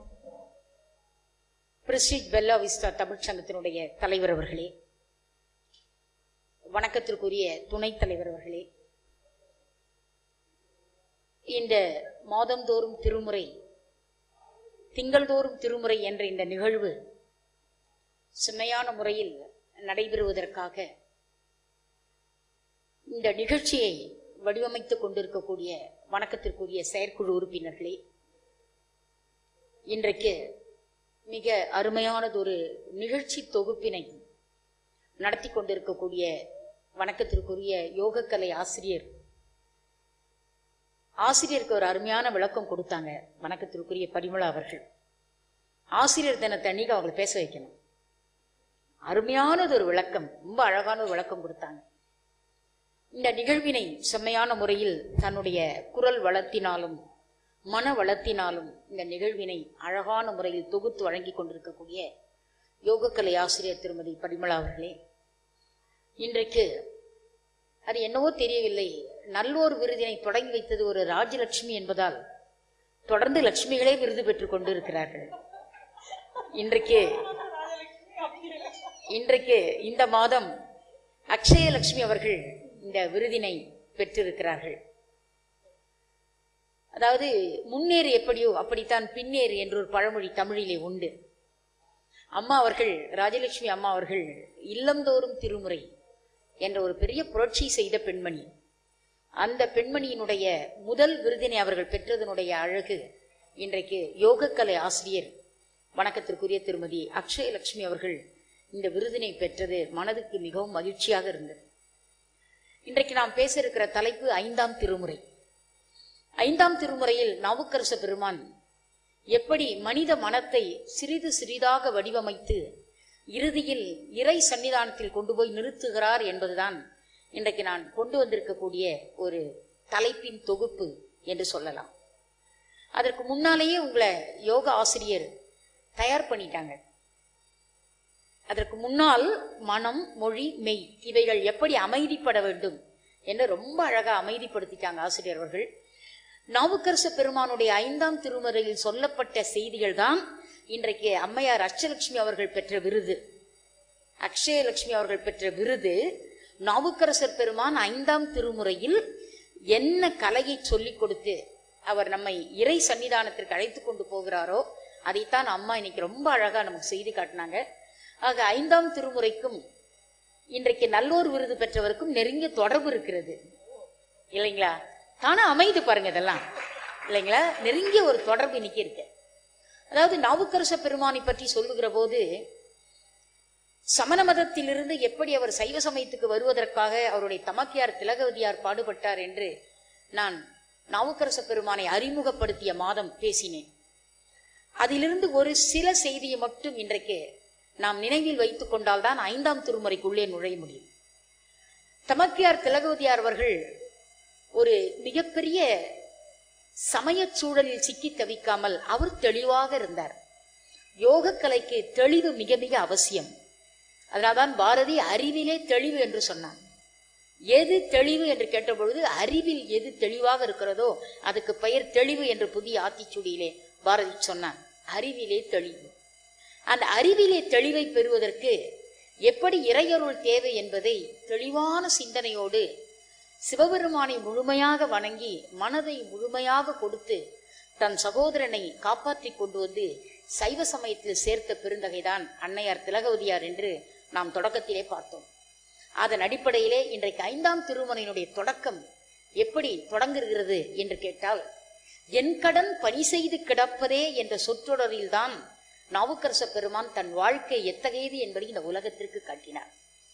பிரஸ்டீஜ் பெல்லா விஸ்டா தமிழ்ச் சங்கத்தினுடைய தலைவர் அவர்களே வணக்கத்திற்குரிய துணைத் தலைவர் அவர்களே இந்த மாதந்தோறும் திருமுறை திங்கள்தோறும் திருமுறை என்ற இந்த நிகழ்வு செம்மையான முறையில் நடைபெறுவதற்காக இந்த நிகழ்ச்சியை வடிவமைத்துக் கொண்டிருக்கக்கூடிய வணக்கத்திற்குரிய செயற்குழு உறுப்பினர்களே இன்றைக்கு மிக அருமையானதொரு நிகழ்ச்சி தொகுப்பினை நடத்தி கொண்டிருக்கக்கூடிய வணக்கத்திற்குரிய யோகக்கலை ஆசிரியர் ஆசிரியருக்கு ஒரு அருமையான விளக்கம் கொடுத்தாங்க வணக்கத்திற்குரிய பரிமளா அவர்கள் ஆசிரியர் தினத்தை அன்னைக்கு அவங்களை பேச வைக்கணும் அருமையானது ஒரு விளக்கம் ரொம்ப அழகான ஒரு விளக்கம் கொடுத்தாங்க இந்த நிகழ்வினை செம்மையான முறையில் தன்னுடைய குரல் வளத்தினாலும் மன வளத்தினாலும் இந்த நிகழ்வினை அழகான முறையில் தொகுத்து வழங்கி கொண்டிருக்கக்கூடிய யோகக்கலை ஆசிரியர் திருமதி பரிமளா அவர்களே இன்றைக்கு அது என்னவோ தெரியவில்லை நல்லோர் விருதினை தொடங்கி வைத்தது ஒரு ராஜலட்சுமி என்பதால் தொடர்ந்து லட்சுமிகளே விருது பெற்றுக் கொண்டு இருக்கிறார்கள் இன்றைக்கு இன்றைக்கு இந்த மாதம் அக்ஷயலட்சுமி அவர்கள் இந்த விருதினை பெற்றிருக்கிறார்கள் அதாவது முன்னேறு எப்படியோ அப்படித்தான் பின்னேறு என்ற ஒரு பழமொழி தமிழிலே உண்டு அம்மா அவர்கள் ராஜலட்சுமி அம்மா அவர்கள் இல்லந்தோறும் திருமுறை என்ற ஒரு பெரிய புரட்சி செய்த பெண்மணி அந்த பெண்மணியினுடைய முதல் விருதினை அவர்கள் பெற்றதனுடைய அழகு இன்றைக்கு யோகக்கலை ஆசிரியர் வணக்கத்திற்குரிய திருமதி அக்ஷயலட்சுமி அவர்கள் இந்த விருதினை பெற்றது மனதுக்கு மிகவும் மகிழ்ச்சியாக இருந்தது இன்றைக்கு நாம் பேச இருக்கிற தலைப்பு ஐந்தாம் திருமுறை ஐந்தாம் திருமுறையில் நாவுக்கரச பெருமான் எப்படி மனித மனத்தை சிறிது சிறிதாக வடிவமைத்து இறுதியில் இறை சன்னிதானத்தில் கொண்டு போய் நிறுத்துகிறார் என்பதுதான் இன்றைக்கு நான் கொண்டு வந்திருக்கக்கூடிய ஒரு தலைப்பின் தொகுப்பு என்று சொல்லலாம் அதற்கு முன்னாலேயே உங்களை யோகா ஆசிரியர் தயார் பண்ணிட்டாங்க அதற்கு முன்னால் மனம் மொழி மெய் இவைகள் எப்படி அமைதிப்பட வேண்டும் என்று ரொம்ப அழகா அமைதிப்படுத்திட்டாங்க ஆசிரியர் அவர்கள் நாவுக்கரச பெருமானுடைய ஐந்தாம் திருமுறையில் சொல்லப்பட்ட செய்திகள் தான் இன்றைக்கு அம்மையார் அச்சலட்சுமி அவர்கள் பெற்ற விருது அக்ஷயலட்சுமி அவர்கள் பெற்ற விருது நாவுக்கரசர் பெருமான் ஐந்தாம் திருமுறையில் என்ன கலையை சொல்லிக் கொடுத்து அவர் நம்மை இறை சன்னிதானத்திற்கு அழைத்து கொண்டு போகிறாரோ அதைத்தான் அம்மா இன்னைக்கு ரொம்ப அழகா நமக்கு செய்து காட்டினாங்க ஆக ஐந்தாம் திருமுறைக்கும் இன்றைக்கு நல்லோர் விருது பெற்றவருக்கும் நெருங்கிய தொடர்பு இருக்கிறது இல்லைங்களா தானே அமைது பாருங்க இதெல்லாம் இல்லைங்களா நெருங்கிய ஒரு தொடர்பு இன்னைக்கு இருக்கு அதாவது நாவுக்கரச பெருமானை பற்றி சொல்லுகிற போது சமண மதத்திலிருந்து எப்படி அவர் சைவ சமயத்துக்கு வருவதற்காக அவருடைய தமக்கியார் திலகவதியார் பாடுபட்டார் என்று நான் நாவுக்கரச பெருமானை அறிமுகப்படுத்திய மாதம் பேசினேன் அதிலிருந்து ஒரு சில செய்தியை மட்டும் இன்றைக்கு நாம் நினைவில் வைத்துக் கொண்டால்தான் ஐந்தாம் திருமுறைக்குள்ளே நுழைய முடியும் தமக்கியார் திலகவதியார் அவர்கள் ஒரு மிகப்பெரிய சமயச் சூழலில் சிக்கி தவிக்காமல் அவர் தெளிவாக இருந்தார் யோகக்கலைக்கு தெளிவு மிக மிக அவசியம் அதனால்தான் பாரதி அறிவிலே தெளிவு என்று சொன்னான் எது தெளிவு என்று கேட்டபொழுது அறிவில் எது தெளிவாக இருக்கிறதோ அதுக்கு பெயர் தெளிவு என்று புதிய ஆத்திச்சூடியிலே பாரதி சொன்னான் அறிவிலே தெளிவு அந்த அறிவிலே தெளிவை பெறுவதற்கு எப்படி இறையருள் தேவை என்பதை தெளிவான சிந்தனையோடு சிவபெருமானை முழுமையாக வணங்கி மனதை முழுமையாக கொடுத்து தன் சகோதரனை காப்பாற்றி கொண்டு வந்து சைவ சமயத்தில் சேர்த்த பெருந்தகைதான் அன்னையார் திலகவதியார் என்று நாம் தொடக்கத்திலே பார்த்தோம் அதன் அடிப்படையிலே இன்றைக்கு ஐந்தாம் திருமணையினுடைய தொடக்கம் எப்படி தொடங்குகிறது என்று கேட்டால் என் கடன் பணி செய்து கிடப்பதே என்ற சொற்றொடரில்தான் நாவுக்கரச பெருமான் தன் வாழ்க்கை எத்தகையது என்பதை இந்த உலகத்திற்கு காட்டினார்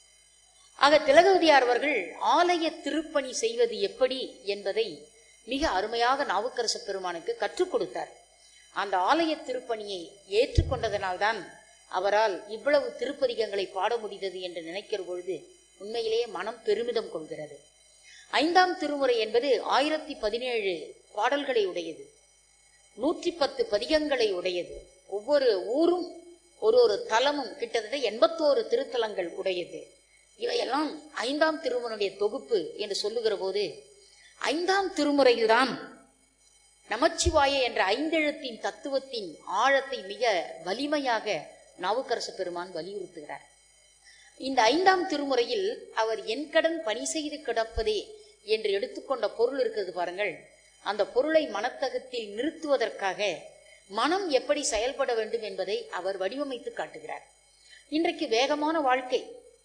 ஆக திலகவதியார் அவர்கள் ஆலய திருப்பணி செய்வது எப்படி என்பதை மிக அருமையாக நாவுக்கரச பெருமானுக்கு கற்றுக் கொடுத்தார் அந்த ஆலய திருப்பணியை ஏற்றுக்கொண்டதனால்தான் அவரால் இவ்வளவு திருப்பதிகங்களை பாட முடிந்தது என்று நினைக்கிற பொழுது உண்மையிலேயே மனம் பெருமிதம் கொள்கிறது ஐந்தாம் திருமுறை என்பது ஆயிரத்தி பதினேழு பாடல்களை உடையது நூற்றி பத்து பதிகங்களை உடையது ஒவ்வொரு ஊரும் ஒரு ஒரு தலமும் கிட்டத்தட்ட எண்பத்தோரு திருத்தலங்கள் உடையது இவையெல்லாம் ஐந்தாம் திருமுறையுடைய தொகுப்பு என்று சொல்லுகிற போது ஐந்தாம் திருமுறையில்தான் நமச்சிவாய என்ற ஐந்தெழுத்தின் தத்துவத்தின் ஆழத்தை மிக வலிமையாக நாவுக்கரசு பெருமான் வலியுறுத்துகிறார் இந்த ஐந்தாம் திருமுறையில் அவர் என் கடன் பணி செய்து கிடப்பதே என்று எடுத்துக்கொண்ட பொருள் இருக்கிறது பாருங்கள் அந்த பொருளை மனத்தகத்தில் நிறுத்துவதற்காக மனம் எப்படி செயல்பட வேண்டும் என்பதை அவர் வடிவமைத்து காட்டுகிறார் இன்றைக்கு வேகமான வாழ்க்கை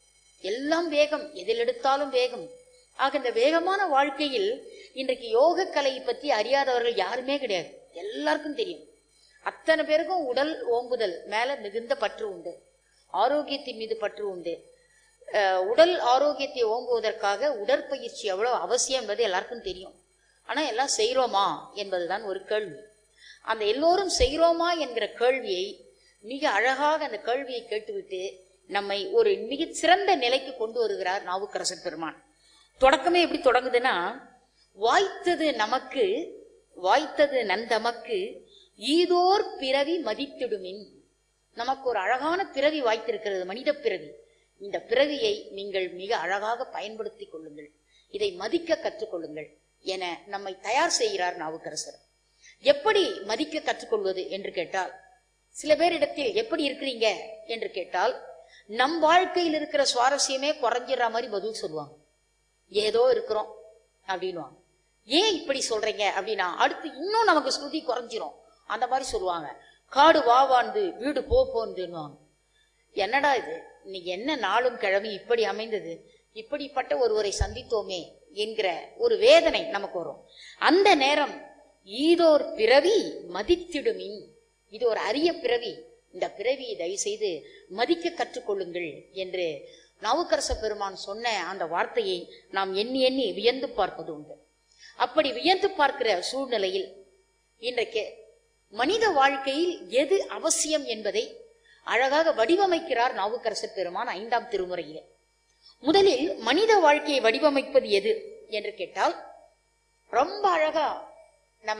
எல்லாம் வேகம் எதில் எடுத்தாலும் வேகம் ஆக இந்த வேகமான வாழ்க்கையில் இன்றைக்கு யோக கலையை பற்றி அறியாதவர்கள் யாருமே கிடையாது எல்லாருக்கும் தெரியும் அத்தனை பேருக்கும் உடல் ஓங்குதல் மேல மிகுந்த பற்று உண்டு ஆரோக்கியத்தின் மீது பற்று உண்டு அஹ், உடல் ஆரோக்கியத்தை ஓங்குவதற்காக உடற்பயிற்சி எவ்வளவு அவசியம் என்பது எல்லாருக்கும் தெரியும் ஆனா எல்லாம் செய்றோமா என்பதுதான் ஒரு கேள்வி அந்த எல்லோரும் செய்றோமா என்கிற கேள்வியை மிக அழகாக அந்த கேள்வியை கேட்டுவிட்டு நம்மை ஒரு மிக சிறந்த நிலைக்கு கொண்டு வருகிறார் நாவுக்கரசர் பெருமான் தொடக்கமே எப்படி தொடங்குதுன்னா வாய்த்தது நமக்கு வாய்த்தது நந்தமக்கு ஈதோர் பிறவி மதித்திடுமின் நமக்கு ஒரு அழகான பிறவி வாய்த்திருக்கிறது மனித பிறவி இந்த பிறவியை நீங்கள் மிக அழகாக பயன்படுத்திக் கொள்ளுங்கள் இதை மதிக்க கற்றுக்கொள்ளுங்கள் என நம்மை தயார் செய்கிறார் நாவுக்கரசர் எப்படி மதிக்க கற்றுக்கொள்வது என்று கேட்டால் சில பேரிடத்தில் எப்படி இருக்கிறீங்க என்று கேட்டால் நம் வாழ்க்கையில் இருக்கிற சுவாரஸ்யமே குறைஞ்சிடுற மாதிரி பதில் சொல்லுவாங்க ஏதோ இருக்கிறோம் அப்படின்னுவாங்க ஏன் இப்படி சொல்றீங்க அப்படின்னா அடுத்து இன்னும் நமக்கு ஸ்ருதி குறைஞ்சிரும் அந்த மாதிரி சொல்லுவாங்க காடு வா வாழ்ந்து வீடு போ போந்துன்னுவாங்க என்னடா இது இன்னைக்கு என்ன நாளும் கிழமை இப்படி அமைந்தது இப்படிப்பட்ட ஒருவரை சந்தித்தோமே என்கிற ஒரு வேதனை நமக்கு வரும் அந்த நேரம் ஈதோர் பிறவி மதித்திடுமின் இது ஒரு அரிய பிறவி இந்த பிறவியை தயவு செய்து மதிக்க கற்றுக்கொள்ளுங்கள் என்று நாவுக்கரச பெருமான் சொன்ன அந்த வார்த்தையை நாம் எண்ணி எண்ணி வியந்து பார்ப்பது உண்டு அப்படி வியந்து பார்க்கிற சூழ்நிலையில் இன்றைக்கு மனித வாழ்க்கையில் எது அவசியம் என்பதை அழகாக வடிவமைக்கிறார் நாவுக்கரசர் பெருமான் ஐந்தாம் திருமுறையிலே முதலில் மனித வாழ்க்கையை வடிவமைப்பது எது என்று கேட்டால் ரொம்ப அழகா நம்ம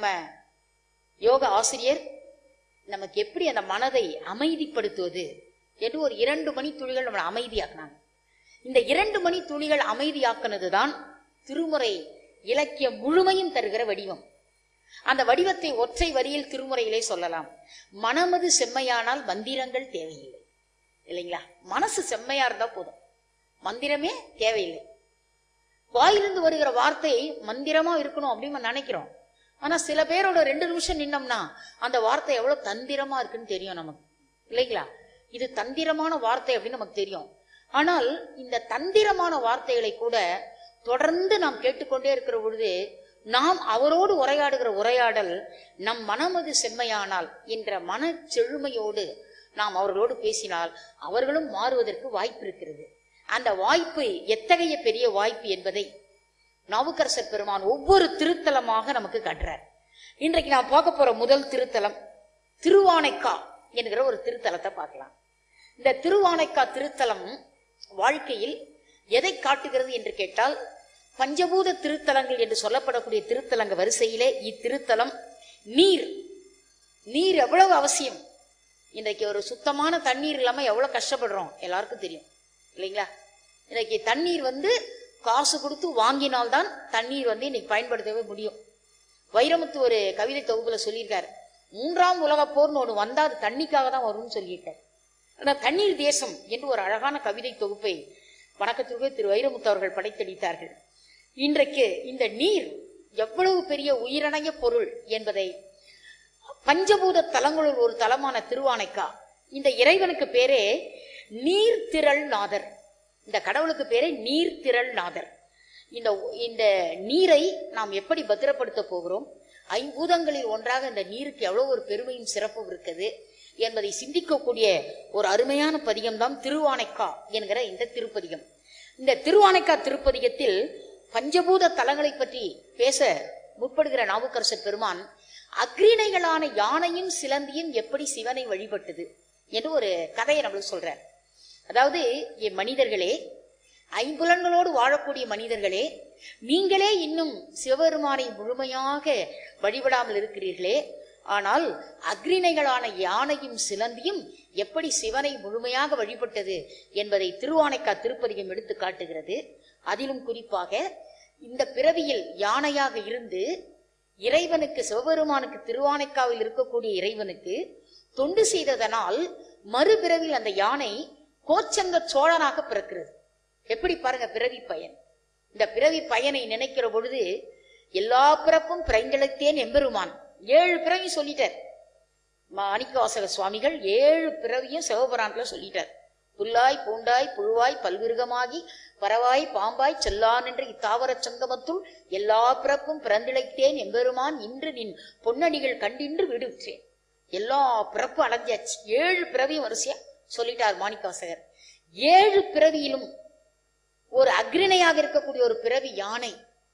யோக ஆசிரியர் நமக்கு எப்படி அந்த மனதை அமைதிப்படுத்துவது என்று ஒரு இரண்டு மணி துளிகள் நம்மளை அமைதியாக்குனாங்க இந்த இரண்டு மணி துளிகள் அமைதியாக்குனது தான் திருமுறை இலக்கியம் முழுமையும் தருகிற வடிவம் அந்த வடிவத்தை ஒற்றை வரியில் திருமுறையிலே சொல்லலாம் மனமது செம்மையானால் மந்திரங்கள் தேவையில்லை இல்லைங்களா மனசு செம்மையா இருந்தா போதும் மந்திரமே தேவையில்லை வாயிலிருந்து வருகிற வார்த்தை மந்திரமா இருக்கணும் அப்படின்னு நம்ம நினைக்கிறோம் ஆனா சில பேரோட ரெண்டு நிமிஷம் நின்னோம்னா அந்த வார்த்தை எவ்வளவு தந்திரமா இருக்குன்னு தெரியும் நமக்கு இல்லைங்களா இது தந்திரமான வார்த்தை அப்படின்னு நமக்கு தெரியும் ஆனால் இந்த தந்திரமான வார்த்தைகளை கூட தொடர்ந்து நாம் கேட்டுக்கொண்டே இருக்கிற பொழுது நாம் அவரோடு உரையாடுகிற உரையாடல் நம் மனமது செம்மையானால் என்ற மன செழுமையோடு நாம் அவர்களோடு பேசினால் அவர்களும் மாறுவதற்கு வாய்ப்பு இருக்கிறது அந்த வாய்ப்பு எத்தகைய பெரிய வாய்ப்பு என்பதை நாவுக்கரசர் பெருமான் ஒவ்வொரு திருத்தலமாக நமக்கு காட்டுறார் இன்றைக்கு நாம் பார்க்க போற முதல் திருத்தலம் திருவானைக்கா என்கிற ஒரு திருத்தலத்தை பார்க்கலாம் இந்த திருவானைக்கா திருத்தலம் வாழ்க்கையில் எதை காட்டுகிறது என்று கேட்டால் பஞ்சபூத திருத்தலங்கள் என்று சொல்லப்படக்கூடிய திருத்தலங்க வரிசையிலே இத்திருத்தலம் நீர் நீர் எவ்வளவு அவசியம் இன்றைக்கு ஒரு சுத்தமான தண்ணீர் இல்லாம எவ்வளவு கஷ்டப்படுறோம் எல்லாருக்கும் தெரியும் இல்லைங்களா இன்னைக்கு தண்ணீர் வந்து காசு கொடுத்து வாங்கினால்தான் தண்ணீர் வந்து இன்னைக்கு பயன்படுத்தவே முடியும் வைரமுத்து ஒரு கவிதை தொகுப்புல சொல்லியிருக்காரு மூன்றாம் உலகப் போர்னு ஒன்று வந்தா அது தண்ணிக்காக தான் வரும்னு சொல்லியிருக்காரு ஆனா தண்ணீர் தேசம் என்று ஒரு அழகான கவிதை தொகுப்பை வணக்கத்திற்கு திரு வைரமுத்து அவர்கள் படைத்தளித்தார்கள் இன்றைக்கு இந்த நீர் எவ்வளவு பெரிய உயிரணைய பொருள் என்பதை பஞ்சபூத தலங்களுள் ஒரு தலமான திருவானைக்கா இந்த இறைவனுக்கு பேரே நீர்த்திரள் நாதர் இந்த கடவுளுக்கு பேரே நீர்த்திரள் நாதர் இந்த இந்த நீரை நாம் எப்படி பத்திரப்படுத்த போகிறோம் ஐம்பூதங்களில் ஒன்றாக இந்த நீருக்கு எவ்வளவு ஒரு பெருமையும் சிறப்பும் இருக்குது என்பதை சிந்திக்கக்கூடிய ஒரு அருமையான பதிகம்தான் திருவானைக்கா என்கிற இந்த திருப்பதிகம் இந்த திருவானைக்கா திருப்பதிகத்தில் பஞ்சபூத தலங்களை பற்றி பேச முற்படுகிற நாவுக்கரசர் பெருமான் அக்ரிணைகளான யானையும் சிலந்தியும் எப்படி சிவனை வழிபட்டது என்று ஒரு கதையை நம்மளுக்கு சொல்றார் அதாவது என் மனிதர்களே ஐம்புலன்களோடு வாழக்கூடிய மனிதர்களே நீங்களே இன்னும் சிவபெருமானை முழுமையாக வழிபடாமல் இருக்கிறீர்களே ஆனால் அக்ரிணைகளான யானையும் சிலந்தியும் எப்படி சிவனை முழுமையாக வழிபட்டது என்பதை திருவானைக்கா திருப்பதிகம் எடுத்து காட்டுகிறது அதிலும் குறிப்பாக இந்த பிறவியில் யானையாக இருந்து இறைவனுக்கு சிவபெருமானுக்கு திருவானைக்காவில் இருக்கக்கூடிய இறைவனுக்கு தொண்டு செய்ததனால் மறுபிறவில் அந்த யானை கோச்சங்க சோழனாக பிறக்கிறது எப்படி பாருங்க பிறவி பயன் இந்த பிறவி பயனை நினைக்கிற பொழுது எல்லா பிறப்பும் பிறந்தெழுத்தேன் எம்பெருமான் ஏழு பிறவி சொல்லிட்டார் மாணிக்கவாசக சுவாமிகள் ஏழு பிறவியும் சிவபுராணத்துல சொல்லிட்டார் புல்லாய் பூண்டாய் புழுவாய் பல்விருகமாகி பறவாய் பாம்பாய் செல்லான் என்ற இத்தாவரச் சங்கமத்துள் எல்லா பிறப்பும் பிறந்திழைத்தேன் எம்பெருமான் இன்று நின் பொன்னடிகள் கண்டின்று விடுவிற்றேன் எல்லா பிறப்பும் அடைஞ்சாச்சு ஏழு பிறவியும் வரிசையா சொல்லிட்டார் மாணிக்கவாசகர் ஏழு பிறவியிலும் ஒரு அக்ரிணையாக இருக்கக்கூடிய ஒரு பிறவி யானை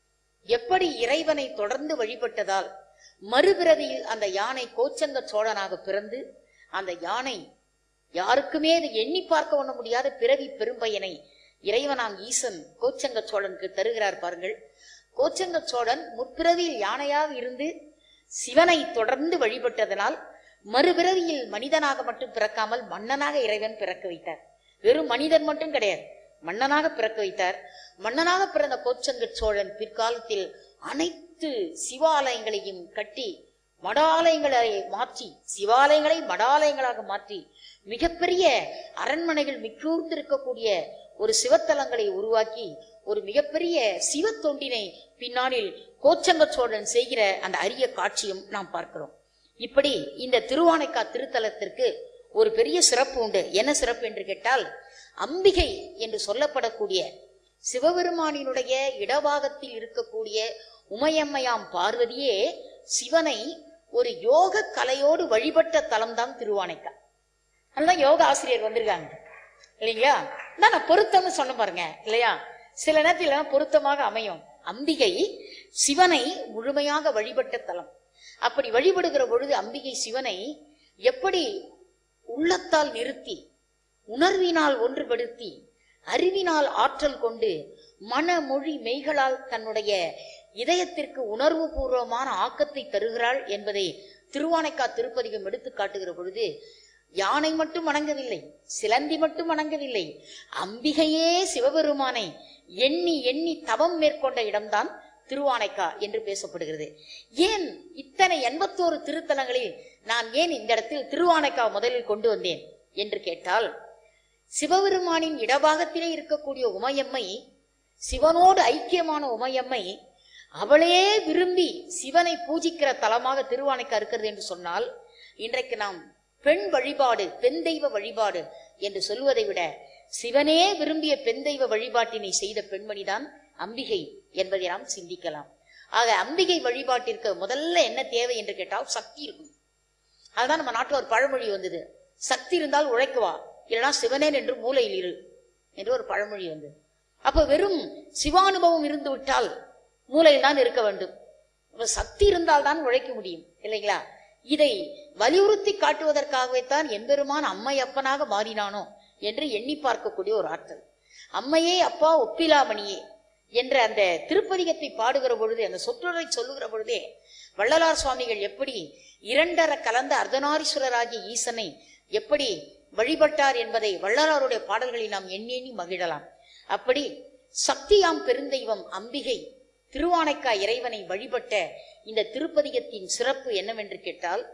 எப்படி இறைவனை தொடர்ந்து வழிபட்டதால் மறுபிறவியில் அந்த யானை கோச்சங்க சோழனாக பிறந்து அந்த யானை யாருக்குமே அதை எண்ணி பார்க்க ஒண்ண முடியாத பிறவி பெரும்பயனை இறைவனாம் ஈசன் கோச்சங்க சோழனுக்கு தருகிறார் பாருங்கள் கோச்சங்க சோழன் முற்பிறவியில் யானையாக இருந்து சிவனை தொடர்ந்து வழிபட்டதனால் மறுபிறவியில் மனிதனாக மட்டும் பிறக்காமல் மன்னனாக இறைவன் பிறக்க வைத்தார் வெறும் மனிதன் மட்டும் கிடையாது மன்னனாக பிறக்க வைத்தார் மன்னனாக பிறந்த கோச்சங்க சோழன் பிற்காலத்தில் அனைத்து சிவாலயங்களையும் கட்டி மடாலயங்களை மாற்றி சிவாலயங்களை மடாலயங்களாக மாற்றி மிகப்பெரிய அரண்மனைகள் மிக்கூர்ந்து இருக்கக்கூடிய ஒரு சிவத்தலங்களை உருவாக்கி ஒரு மிகப்பெரிய சிவ தொண்டினை பின்னாளில் கோச்சங்க சோழன் செய்கிற அந்த அரிய காட்சியும் நாம் பார்க்கிறோம் இப்படி இந்த திருவானைக்கா திருத்தலத்திற்கு ஒரு பெரிய சிறப்பு உண்டு என்ன சிறப்பு என்று கேட்டால் அம்பிகை என்று சொல்லப்படக்கூடிய சிவபெருமானினுடைய இடபாகத்தில் இருக்கக்கூடிய உமையம்மையாம் பார்வதியே சிவனை ஒரு யோக கலையோடு வழிபட்ட தலம்தான் திருவானைக்கா அதுதான் யோக ஆசிரியர் வந்திருக்காங்க இல்லைங்களா தான் நான் பொருத்தம்னு சொன்ன பாருங்க இல்லையா சில நேரத்தில் பொருத்தமாக அமையும் அம்பிகை சிவனை முழுமையாக வழிபட்ட தலம் அப்படி வழிபடுகிற பொழுது அம்பிகை சிவனை எப்படி உள்ளத்தால் நிறுத்தி உணர்வினால் ஒன்றுபடுத்தி அறிவினால் ஆற்றல் கொண்டு மன மொழி மெய்களால் தன்னுடைய இதயத்திற்கு உணர்வு பூர்வமான ஆக்கத்தை தருகிறாள் என்பதை திருவானைக்கா திருப்பதிகம் எடுத்து காட்டுகிற பொழுது யானை மட்டும் வணங்கவில்லை சிலந்தி மட்டும் வணங்கவில்லை அம்பிகையே சிவபெருமானை எண்ணி எண்ணி தவம் மேற்கொண்ட இடம்தான் திருவானைக்கா என்று பேசப்படுகிறது ஏன் இத்தனை எண்பத்தோரு திருத்தலங்களில் நான் ஏன் இந்த இடத்தில் திருவானைக்கா முதலில் கொண்டு வந்தேன் என்று கேட்டால் சிவபெருமானின் இடபாகத்திலே இருக்கக்கூடிய உமையம்மை சிவனோடு ஐக்கியமான உமையம்மை அவளே விரும்பி சிவனை பூஜிக்கிற தலமாக திருவானைக்கா இருக்கிறது என்று சொன்னால் இன்றைக்கு நாம் பெண் வழிபாடு பெண் தெய்வ வழிபாடு என்று சொல்வதை விட சிவனே விரும்பிய பெண் தெய்வ வழிபாட்டினை செய்த பெண்மணிதான் அம்பிகை என்பதை நாம் சிந்திக்கலாம் ஆக அம்பிகை வழிபாட்டிற்கு முதல்ல என்ன தேவை என்று கேட்டால் சக்தி இருக்கும் அதுதான் நம்ம நாட்டில் ஒரு பழமொழி வந்தது சக்தி இருந்தால் உழைக்குவா இல்லைனா சிவனேன் என்று மூலையில் இரு என்று ஒரு பழமொழி வந்தது அப்ப வெறும் சிவானுபவம் இருந்து விட்டால் மூலையில் தான் இருக்க வேண்டும் அப்ப சக்தி இருந்தால் தான் உழைக்க முடியும் இல்லைங்களா இதை வலியுறுத்தி காட்டுவதற்காகவே தான் எம்பெருமான் அம்மை அப்பனாக மாறினானோ என்று எண்ணி பார்க்கக்கூடிய ஒரு ஆற்றல் அம்மையே அப்பா ஒப்பிலாமணியே என்ற அந்த திருப்பதிகத்தை பாடுகிற பொழுது அந்த சொற்றொடரை சொல்லுகிற பொழுதே வள்ளலார் சுவாமிகள் எப்படி இரண்டர கலந்த அர்த்தநாரீஸ்வரராகிய ஈசனை எப்படி வழிபட்டார் என்பதை வள்ளலாருடைய பாடல்களில் நாம் எண்ணி எண்ணி மகிழலாம் அப்படி சக்தியாம் பெருந்தெய்வம் அம்பிகை திருவானைக்கா இறைவனை வழிபட்ட இந்த திருப்பதிகத்தின் சிறப்பு என்னவென்று கேட்டால்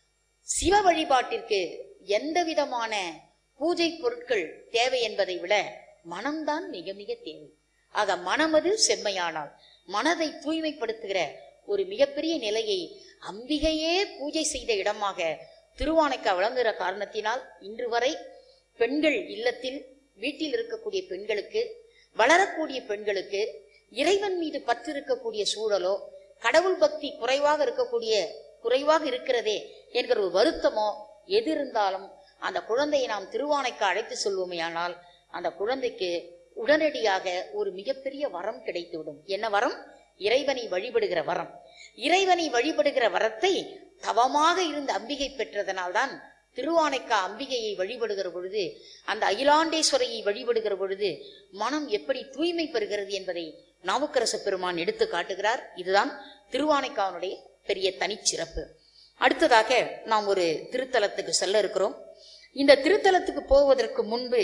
சிவ வழிபாட்டிற்கு எந்த விதமான பூஜை பொருட்கள் தேவை என்பதை விட மனம்தான் மிக மிக தேவை ஆக மனமது செம்மையானால் மனதை தூய்மைப்படுத்துகிற ஒரு மிகப்பெரிய நிலையை அம்பிகையே பூஜை செய்த இடமாக திருவானைக்கா விளங்குகிற காரணத்தினால் இன்று வரை பெண்கள் இல்லத்தில் வீட்டில் இருக்கக்கூடிய பெண்களுக்கு வளரக்கூடிய பெண்களுக்கு இறைவன் மீது பற்று இருக்கக்கூடிய சூழலோ கடவுள் பக்தி குறைவாக இருக்கக்கூடிய குறைவாக இருக்கிறதே என்கிற ஒரு வருத்தமோ எது இருந்தாலும் அந்த குழந்தையை நாம் திருவானைக்கு அழைத்து செல்வோமேயானால் அந்த குழந்தைக்கு உடனடியாக ஒரு மிகப்பெரிய வரம் கிடைத்துவிடும் என்ன வரம் இறைவனை வழிபடுகிற வரம் இறைவனை வழிபடுகிற வரத்தை தவமாக இருந்த அம்பிகை பெற்றதனால்தான் திருவானைக்கா அம்பிகையை வழிபடுகிற பொழுது அந்த அகிலாண்டேஸ்வரையை வழிபடுகிற பொழுது மனம் எப்படி தூய்மை பெறுகிறது என்பதை நாவுக்கரச பெருமான் எடுத்து காட்டுகிறார் இதுதான் திருவானைக்காவனுடைய பெரிய தனிச்சிறப்பு அடுத்ததாக நாம் ஒரு திருத்தலத்துக்கு செல்ல இருக்கிறோம் இந்த திருத்தலத்துக்கு போவதற்கு முன்பு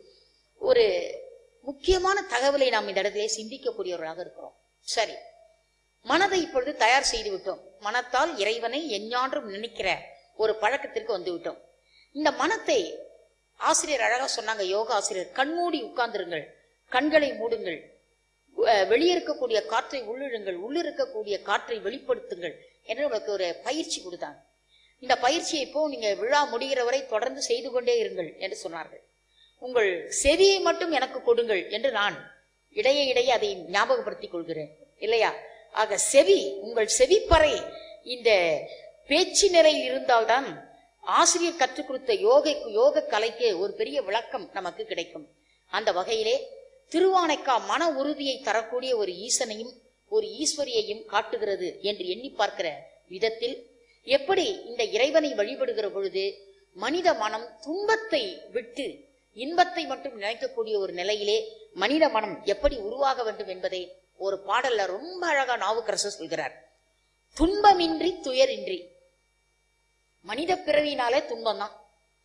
ஒரு முக்கியமான தகவலை நாம் இந்த இடத்திலே சிந்திக்கக்கூடியவர்களாக இருக்கிறோம் சரி மனதை இப்பொழுது தயார் செய்து விட்டோம் மனத்தால் இறைவனை எஞ்ஞான்றும் நினைக்கிற ஒரு பழக்கத்திற்கு வந்து விட்டோம் இந்த மனத்தை ஆசிரியர் அழகா சொன்னாங்க யோகா ஆசிரியர் கண்மூடி உட்கார்ந்திருங்கள் கண்களை மூடுங்கள் அஹ் வெளியே இருக்கக்கூடிய காற்றை உள்ளிழுங்கள் உள்ளிருக்கக்கூடிய காற்றை வெளிப்படுத்துங்கள் என்று உங்களுக்கு ஒரு பயிற்சி கொடுத்தாங்க இந்த பயிற்சியை இப்போ நீங்க விழா முடிகிற வரை தொடர்ந்து செய்து கொண்டே இருங்கள் என்று சொன்னார்கள் உங்கள் செவியை மட்டும் எனக்கு கொடுங்கள் என்று நான் இடையே இடையே அதை ஞாபகப்படுத்திக் கொள்கிறேன் இல்லையா ஆக செவி உங்கள் செவிப்பறை இந்த பேச்சு நிலையில் இருந்தால்தான் ஆசிரியர் கற்றுக் கொடுத்த யோகை யோக கலைக்கு ஒரு பெரிய விளக்கம் நமக்கு கிடைக்கும் அந்த வகையிலே திருவானைக்கா மன உறுதியை தரக்கூடிய ஒரு ஈசனையும் ஒரு ஈஸ்வரியையும் காட்டுகிறது என்று எண்ணி பார்க்கிற விதத்தில் எப்படி இந்த இறைவனை வழிபடுகிற பொழுது மனித மனம் துன்பத்தை விட்டு இன்பத்தை மட்டும் நினைக்கக்கூடிய ஒரு நிலையிலே மனித மனம் எப்படி உருவாக வேண்டும் என்பதை ஒரு பாடல்ல ரொம்ப அழகா நாவுக்கரசர் சொல்கிறார் துன்பமின்றி துயரின்றி மனித பிறவினாலே துன்பம் தான்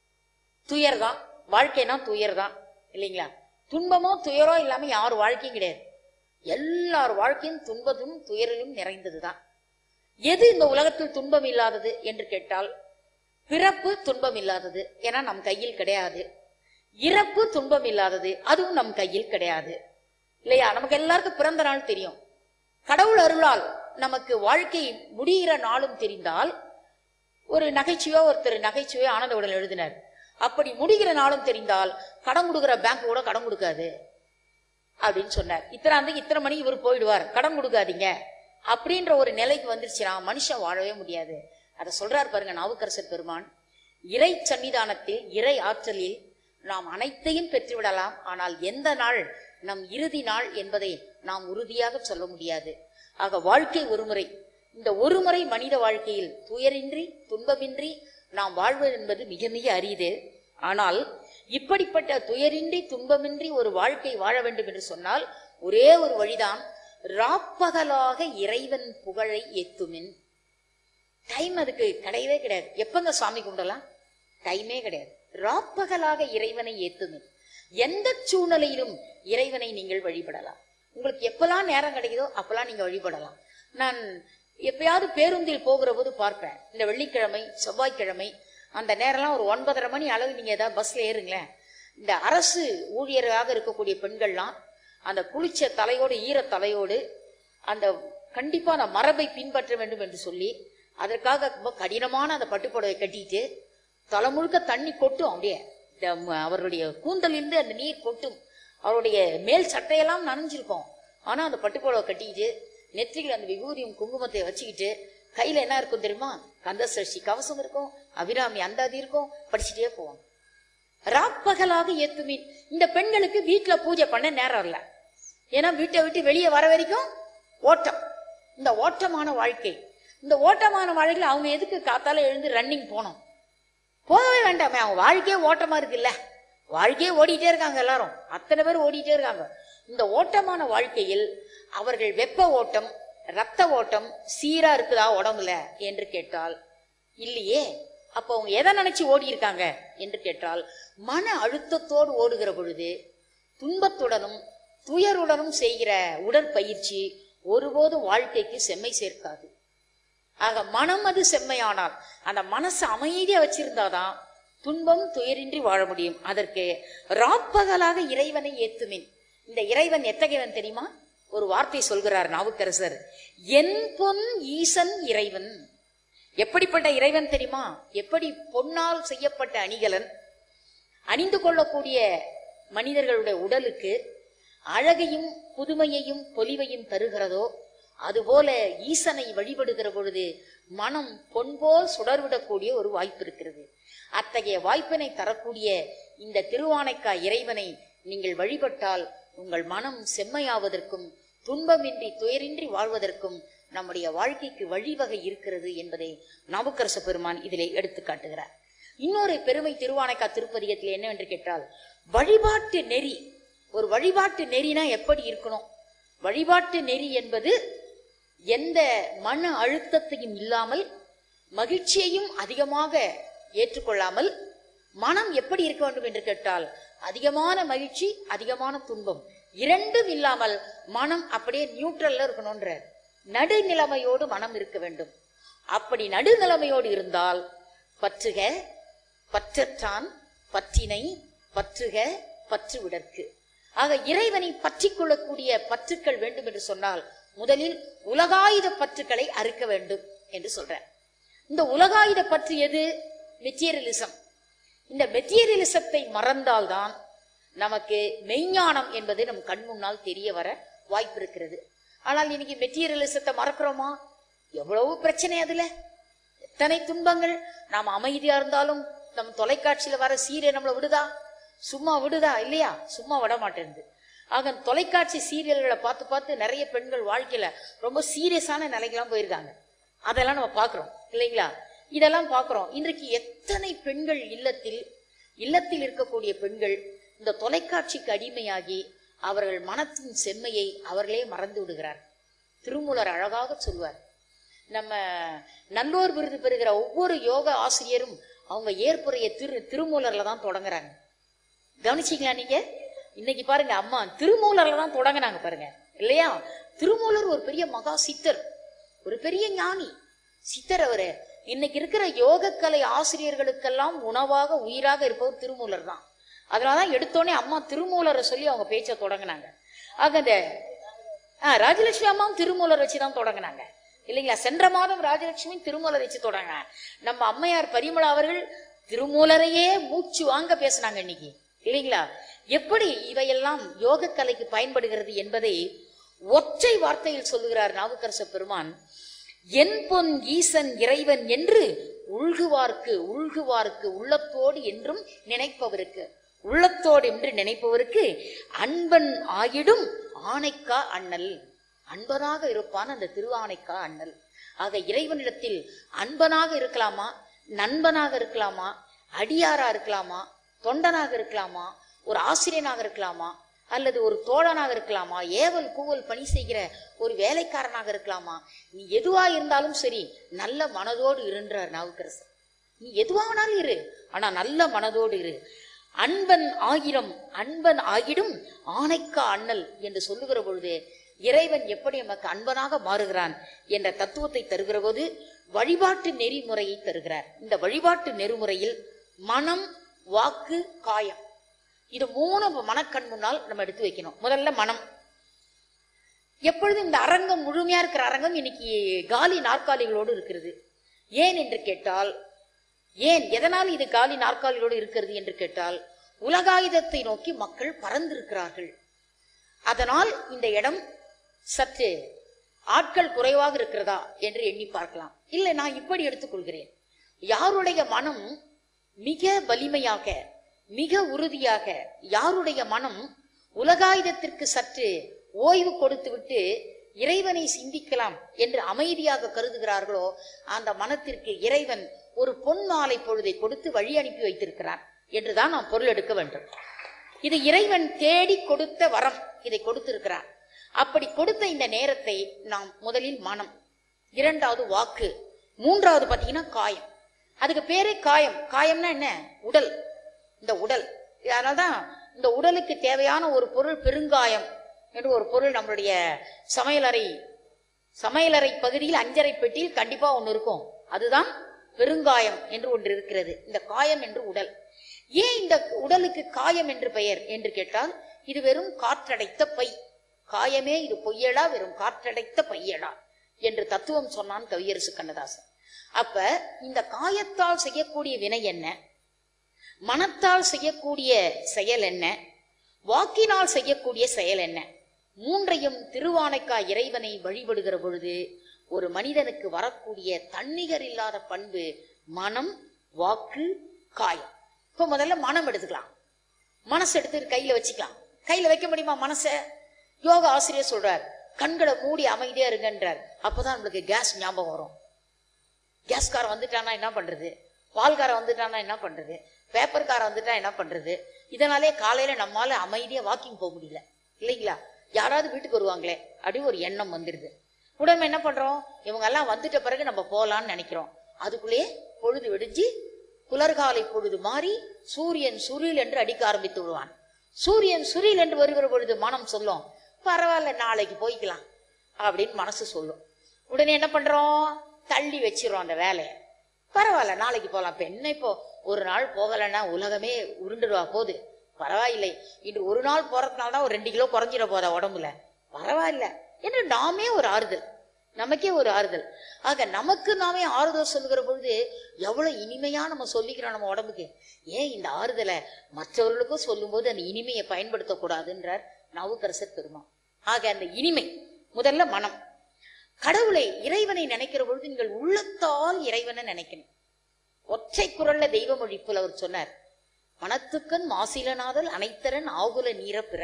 துயர் தான் வாழ்க்கைனா துயர் தான் இல்லைங்களா துன்பமோ துயரோ இல்லாம யார் வாழ்க்கையும் கிடையாது எல்லார் வாழ்க்கையும் துன்பதும் துயரிலும் நிறைந்ததுதான் எது இந்த உலகத்தில் துன்பம் இல்லாதது என்று கேட்டால் பிறப்பு துன்பம் இல்லாதது ஏன்னா நம் கையில் கிடையாது இறப்பு துன்பம் இல்லாதது அதுவும் நம் கையில் கிடையாது இல்லையா நமக்கு எல்லாருக்கும் பிறந்த நாள் தெரியும் கடவுள் அருளால் நமக்கு வாழ்க்கை முடிகிற நாளும் தெரிந்தால் ஒரு நகைச்சுவையோ ஒருத்தர் நகைச்சுவையோ ஆனந்த உடல் எழுதினார் அப்படி முடிகிற நாளும் தெரிந்தால் கடன் கொடுக்கிற பேங்க் கூட கடன் கொடுக்காது அப்படின்னு சொன்னார் இத்தனை இத்தனை மணிக்கு இவர் போயிடுவார் கடன் கொடுக்காதீங்க அப்படின்ற ஒரு நிலைக்கு வந்துருச்சுன்னா மனுஷன் வாழவே முடியாது அதை சொல்றார் பாருங்க நாவுக்கரசர் பெருமான் இறை சன்னிதானத்தில் இறை ஆற்றலில் நாம் அனைத்தையும் பெற்றுவிடலாம் ஆனால் எந்த நாள் நம் இறுதி நாள் என்பதை நாம் உறுதியாக சொல்ல முடியாது ஆக வாழ்க்கை ஒருமுறை இந்த ஒருமுறை மனித வாழ்க்கையில் துயரின்றி துன்பமின்றி நாம் வாழ்வது என்பது மிக மிக அரிது ஆனால் இப்படிப்பட்ட துயரின்றி துன்பமின்றி ஒரு வாழ்க்கை வாழ வேண்டும் என்று சொன்னால் ஒரே ஒரு வழிதான் ராப்பகலாக இறைவன் புகழை எத்துமின் டைம் அதுக்கு கிடையவே கிடையாது எப்பங்க சாமி கும்பிடலாம் டைமே கிடையாது ராப்பகலாக இறைவனை ஏத்துமின் எந்த சூழ்நிலையிலும் இறைவனை நீங்கள் வழிபடலாம் உங்களுக்கு எப்பெல்லாம் நேரம் கிடைக்குதோ அப்பெல்லாம் நீங்க வழிபடலாம் நான் எப்பயாவது பேருந்தில் போகிற போது பார்ப்பேன் இந்த வெள்ளிக்கிழமை செவ்வாய்க்கிழமை அந்த நேரம்லாம் ஒரு ஒன்பதரை மணி அளவு நீங்க ஏதாவது பஸ்ல ஏறுங்களேன் இந்த அரசு ஊழியராக இருக்கக்கூடிய பெண்கள்லாம் அந்த குளிச்ச தலையோடு ஈர தலையோடு அந்த கண்டிப்பா அந்த மரபை பின்பற்ற வேண்டும் என்று சொல்லி அதற்காக ரொம்ப கடினமான அந்த பட்டுப்புடவை கட்டிட்டு தலை முழுக்க தண்ணி கொட்டும் அப்படியே இந்த ம- அவருடைய கூந்தலிருந்து அந்த நீர் கொட்டும் அவருடைய மேல் சட்டையெல்லாம் நனைஞ்சிருக்கும் ஆனா அந்த பட்டுப்புடவை கட்டிக்கிட்டு நெற்றியில் அந்த விபூதியும் குங்குமத்தை வச்சுக்கிட்டு கையில என்ன இருக்கும் தெரியுமா கந்த சஷ்டி கவசம் இருக்கும் அபிராமி அந்தாதி இருக்கும் படிச்சுட்டே போவாங்க ராப்பகலாக ஏத்துமீன் இந்த பெண்களுக்கு வீட்டுல பூஜை பண்ண நேரம் இல்லை ஏன்னா வீட்டை விட்டு வெளியே வர வரைக்கும் ஓட்டம் இந்த ஓட்டமான வாழ்க்கை இந்த ஓட்டமான வாழ்க்கையில அவங்க எதுக்கு காத்தால எழுந்து ரன்னிங் போனோம் போகவே வேண்டாமே அவங்க வாழ்க்கையே ஓட்டமா இருக்குல்ல வாழ்க்கையே ஓடிட்டே இருக்காங்க எல்லாரும் அத்தனை பேர் ஓடிட்டே இருக்காங்க இந்த ஓட்டமான வாழ்க்கையில் அவர்கள் வெப்ப ஓட்டம் ரத்த ஓட்டம் சீரா இருக்குதா உடம்புல என்று கேட்டால் இல்லையே அப்ப அவங்க எதை நினைச்சு ஓடி இருக்காங்க என்று கேட்டால் மன அழுத்தத்தோடு ஓடுகிற பொழுது துன்பத்துடனும் துயருடனும் செய்கிற உடற்பயிற்சி ஒருபோதும் வாழ்க்கைக்கு செம்மை சேர்க்காது ஆக மனம் அது செம்மையானால் அந்த மனசை அமைதியா வச்சிருந்தாதான் துன்பம் துயரின்றி வாழ முடியும் அதற்கு ராப்பகலாக இறைவனை ஏத்துமின் இந்த இறைவன் எத்தகையவன் தெரியுமா ஒரு வார்த்தை சொல்கிறார் நாவுக்கரசர் என் பொன் ஈசன் இறைவன் எப்படிப்பட்ட இறைவன் தெரியுமா எப்படி பொன்னால் செய்யப்பட்ட அணிகலன் அணிந்து கொள்ளக்கூடிய மனிதர்களுடைய உடலுக்கு அழகையும் புதுமையையும் பொலிவையும் தருகிறதோ அதுபோல ஈசனை வழிபடுகிற பொழுது மனம் பொன்போல் சுடர்விடக்கூடிய ஒரு வாய்ப்பு இருக்கிறது அத்தகைய வாய்ப்பினை தரக்கூடிய இந்த திருவானைக்கா இறைவனை நீங்கள் வழிபட்டால் உங்கள் மனம் செம்மையாவதற்கும் துன்பமின்றி துயரின்றி வாழ்வதற்கும் நம்முடைய வாழ்க்கைக்கு வழிவகை இருக்கிறது என்பதை நாவுக்கரச பெருமான் இதிலே எடுத்து காட்டுகிறார் இன்னொரு பெருமை திருவானைக்கா திருப்பதிகத்தில் என்னவென்று கேட்டால் வழிபாட்டு நெறி ஒரு வழிபாட்டு நெறினா எப்படி இருக்கணும் வழிபாட்டு நெறி என்பது எந்த மன அழுத்தத்தையும் இல்லாமல் மகிழ்ச்சியையும் அதிகமாக ஏற்றுக்கொள்ளாமல் மனம் எப்படி இருக்க வேண்டும் என்று கேட்டால் அதிகமான மகிழ்ச்சி அதிகமான துன்பம் இரண்டும் இல்லாமல் மனம் அப்படியே நியூட்ரல்ல இருக்கணும்ன்ற நடுநிலைமையோடு மனம் இருக்க வேண்டும் அப்படி நடுநிலைமையோடு இருந்தால் பற்றுக பற்றற்றான் பற்றினை பற்றுக பற்று விடற்கு ஆக இறைவனை பற்றி கொள்ளக்கூடிய பற்றுக்கள் வேண்டும் என்று சொன்னால் முதலில் உலகாயுத பற்றுக்களை அறுக்க வேண்டும் என்று சொல்றேன் இந்த உலகாயுத பற்று எது மெட்டீரியலிசம் இந்த மெட்டீரியலிசத்தை மறந்தால்தான் நமக்கு மெய்ஞானம் என்பது நம் கண் முன்னால் தெரிய வர வாய்ப்பு இருக்கிறது ஆனால் இன்னைக்கு மெட்டீரியலிசத்தை மறக்கிறோமா எவ்வளவு பிரச்சனை அதுல எத்தனை துன்பங்கள் நாம் அமைதியா இருந்தாலும் நம்ம தொலைக்காட்சியில வர சீரியல் நம்மளை விடுதா சும்மா விடுதா இல்லையா சும்மா விட மாட்டேங்குது ஆக தொலைக்காட்சி சீரியல்களை பார்த்து பார்த்து நிறைய பெண்கள் வாழ்க்கையில ரொம்ப சீரியஸான நிலைக்கெல்லாம் போயிருக்காங்க அதெல்லாம் நம்ம பார்க்கிறோம் இல்லைங்களா இதெல்லாம் பார்க்கிறோம் இன்றைக்கு எத்தனை பெண்கள் இல்லத்தில் இல்லத்தில் இருக்கக்கூடிய பெண்கள் இந்த தொலைக்காட்சிக்கு அடிமையாகி அவர்கள் மனத்தின் செம்மையை அவர்களே மறந்து விடுகிறார் திருமூலர் அழகாக சொல்வார் நம்ம நல்லோர் விருது பெறுகிற ஒவ்வொரு யோக ஆசிரியரும் அவங்க ஏற்புரைய திரு திருமூலர்ல தான் தொடங்குறாங்க கவனிச்சிங்களா நீங்க இன்னைக்கு பாருங்க அம்மா திருமூலர்ல தான் தொடங்குனாங்க பாருங்க இல்லையா திருமூலர் ஒரு பெரிய மகா சித்தர் ஒரு பெரிய ஞானி சித்தர் அவரு இன்னைக்கு இருக்கிற யோகக்கலை ஆசிரியர்களுக்கெல்லாம் உணவாக உயிராக இருப்பவர் திருமூலர் தான் அதனாலதான் எடுத்தோடனே அம்மா திருமூலரை சொல்லி அவங்க பேச்ச தொடங்குனாங்க ஆக இந்த ஆ, ராஜலட்சுமி அம்மாவும் திருமூலர் வச்சு தான் தொடங்குனாங்க இல்லைங்களா சென்ற மாதம் ராஜலட்சுமி திருமூலர் வச்சு தொடங்க நம்ம அம்மையார் பரிமளா அவர்கள் திருமூலரையே மூச்சு வாங்க பேசுனாங்க இன்னைக்கு இல்லைங்களா எப்படி இவையெல்லாம் யோக கலைக்கு பயன்படுகிறது என்பதை ஒற்றை வார்த்தையில் சொல்லுகிறார் நாவுக்கரச பெருமான் என் பொன் ஈசன் இறைவன் என்று உள்குவார்க்கு உள்குவார்க்கு உள்ளத்தோடு என்றும் நினைப்பவருக்கு உள்ளத்தோடு என்று நினைப்பவருக்கு அன்பன் ஆயிடும் ஆனைக்கா அண்ணல் அன்பனாக இருப்பான் அந்த திருவானைக்கா அண்ணல் ஆக இறைவனிடத்தில் அன்பனாக இருக்கலாமா நண்பனாக இருக்கலாமா அடியாரா இருக்கலாமா தொண்டனாக இருக்கலாமா ஒரு ஆசிரியனாக இருக்கலாமா அல்லது ஒரு தோழனாக இருக்கலாமா ஏவல் கூவல் பணி செய்கிற ஒரு வேலைக்காரனாக இருக்கலாமா நீ எதுவா இருந்தாலும் சரி நல்ல மனதோடு இருன்றார் நாவுக்கரசர் நீ எதுவானாலும் இரு ஆனா நல்ல மனதோடு இரு அன்பன் ஆயிரம் அன்பன் ஆகிடும் ஆனைக்கா அண்ணல் என்று சொல்லுகிற பொழுது இறைவன் எப்படி நமக்கு அன்பனாக மாறுகிறான் என்ற தத்துவத்தை தருகிற போது வழிபாட்டு நெறிமுறையை தருகிறார் இந்த வழிபாட்டு நெறிமுறையில் மனம் வாக்கு காயம் இது மூணு மனக்கண் முன்னால் நம்ம எடுத்து வைக்கணும் முதல்ல மனம் எப்பொழுதும் இந்த அரங்கம் முழுமையா இருக்கிற அரங்கம் இன்னைக்கு காலி நாற்காலிகளோடு இருக்கிறது ஏன் என்று கேட்டால் ஏன் எதனால் இது காலி நாற்காலிகளோடு இருக்கிறது என்று கேட்டால் உலகாயுதத்தை நோக்கி மக்கள் பறந்திருக்கிறார்கள் அதனால் இந்த இடம் சற்று ஆட்கள் குறைவாக இருக்கிறதா என்று எண்ணி பார்க்கலாம் இல்லை நான் இப்படி எடுத்துக்கொள்கிறேன் யாருடைய மனம் மிக வலிமையாக மிக உறுதியாக யாருடைய மனம் உலகாயுதத்திற்கு சற்று ஓய்வு கொடுத்துவிட்டு இறைவனை சிந்திக்கலாம் என்று அமைதியாக கருதுகிறார்களோ அந்த மனத்திற்கு இறைவன் ஒரு பொன் மாலை பொழுதை கொடுத்து வழி அனுப்பி வைத்திருக்கிறார் என்றுதான் நாம் பொருள் எடுக்க வேண்டும் இது இறைவன் தேடி கொடுத்த வரம் இதை கொடுத்திருக்கிறார் அப்படி கொடுத்த இந்த நேரத்தை நாம் முதலில் மனம் இரண்டாவது வாக்கு மூன்றாவது பாத்தீங்கன்னா காயம் அதுக்கு பேரே காயம் காயம்னா என்ன உடல் இந்த உடல் அதனால்தான் இந்த உடலுக்கு தேவையான ஒரு பொருள் பெருங்காயம் என்று ஒரு பொருள் நம்மளுடைய சமையலறை சமையலறை பகுதியில் அஞ்சரை பெட்டியில் கண்டிப்பா ஒன்று இருக்கும் அதுதான் பெருங்காயம் என்று ஒன்று இருக்கிறது இந்த காயம் என்று உடல் ஏன் இந்த உடலுக்கு காயம் என்று பெயர் என்று கேட்டால் இது வெறும் காற்றடைத்த பை காயமே இது பொய்யடா வெறும் காற்றடைத்த பையடா என்று தத்துவம் சொன்னான் கவியரசு கண்ணதாசன் அப்ப இந்த காயத்தால் செய்யக்கூடிய வினை என்ன மனத்தால் செய்யக்கூடிய செயல் என்ன வாக்கினால் செய்யக்கூடிய செயல் என்ன மூன்றையும் திருவானைக்கா இறைவனை வழிபடுகிற பொழுது ஒரு மனிதனுக்கு வரக்கூடிய தன்னிகர் இல்லாத பண்பு மனம் வாக்கு காயம் இப்ப முதல்ல மனம் எடுத்துக்கலாம் மனசு எடுத்து கையில வச்சுக்கலாம் கையில வைக்க முடியுமா மனசை யோகா ஆசிரியர் சொல்றார் கண்களை மூடி அமைதியா இருங்கன்றார் அப்பதான் நம்மளுக்கு கேஸ் ஞாபகம் வரும் கேஸ்காரன் வந்துட்டானா என்ன பண்றது பால்காரன் வந்துட்டானா என்ன பண்றது பேப்பர்காரன் வந்துட்டா என்ன பண்றது இதனாலே காலையில நம்மால அமைதியா வாக்கிங் போக முடியல இல்லைங்களா யாராவது வீட்டுக்கு வருவாங்களே அப்படி ஒரு எண்ணம் வந்துடுது உடனே என்ன பண்றோம் இவங்க எல்லாம் வந்துட்ட பிறகு நம்ம போலாம்னு நினைக்கிறோம் அதுக்குள்ளேயே பொழுது வெடிஞ்சு குலர்காலை பொழுது மாறி சூரியன் சுரில் என்று அடிக்க ஆரம்பித்து விடுவான் சூரியன் சுரில் என்று வருகிற பொழுது மனம் சொல்லும் பரவாயில்ல நாளைக்கு போய்க்கலாம் அப்படின்னு மனசு சொல்லும் உடனே என்ன பண்றோம் தள்ளி வச்சிரும் அந்த வேலையை பரவாயில்ல நாளைக்கு போகலாம் இப்ப என்ன இப்போ ஒரு நாள் போகலைன்னா உலகமே உருண்டுடுவா போகுது பரவாயில்லை இன்று ஒரு நாள் போறதுனால தான் ஒரு ரெண்டு கிலோ குறைஞ்சிட போதா உடம்புல பரவாயில்ல என்று நாமே ஒரு ஆறுதல் நமக்கே ஒரு ஆறுதல் ஆக நமக்கு நாமே ஆறுதல் சொல்லுகிற பொழுது எவ்வளவு இனிமையா நம்ம சொல்லிக்கிறோம் நம்ம உடம்புக்கு ஏன் இந்த ஆறுதலை மற்றவர்களுக்கும் சொல்லும்போது அந்த இனிமையை பயன்படுத்தக்கூடாதுன்றார் நாவுக்கரசர் பெருமான் ஆக அந்த இனிமை முதல்ல மனம் கடவுளை இறைவனை நினைக்கிற பொழுது நீங்கள் உள்ளத்தால் இறைவனை நினைக்கணும் ஒற்றை குரல்ல தெய்வமொழி போல அவர் சொன்னார் மனத்துக்கன் மாசிலனாதல் அனைத்தரன் ஆகுல நீர பிற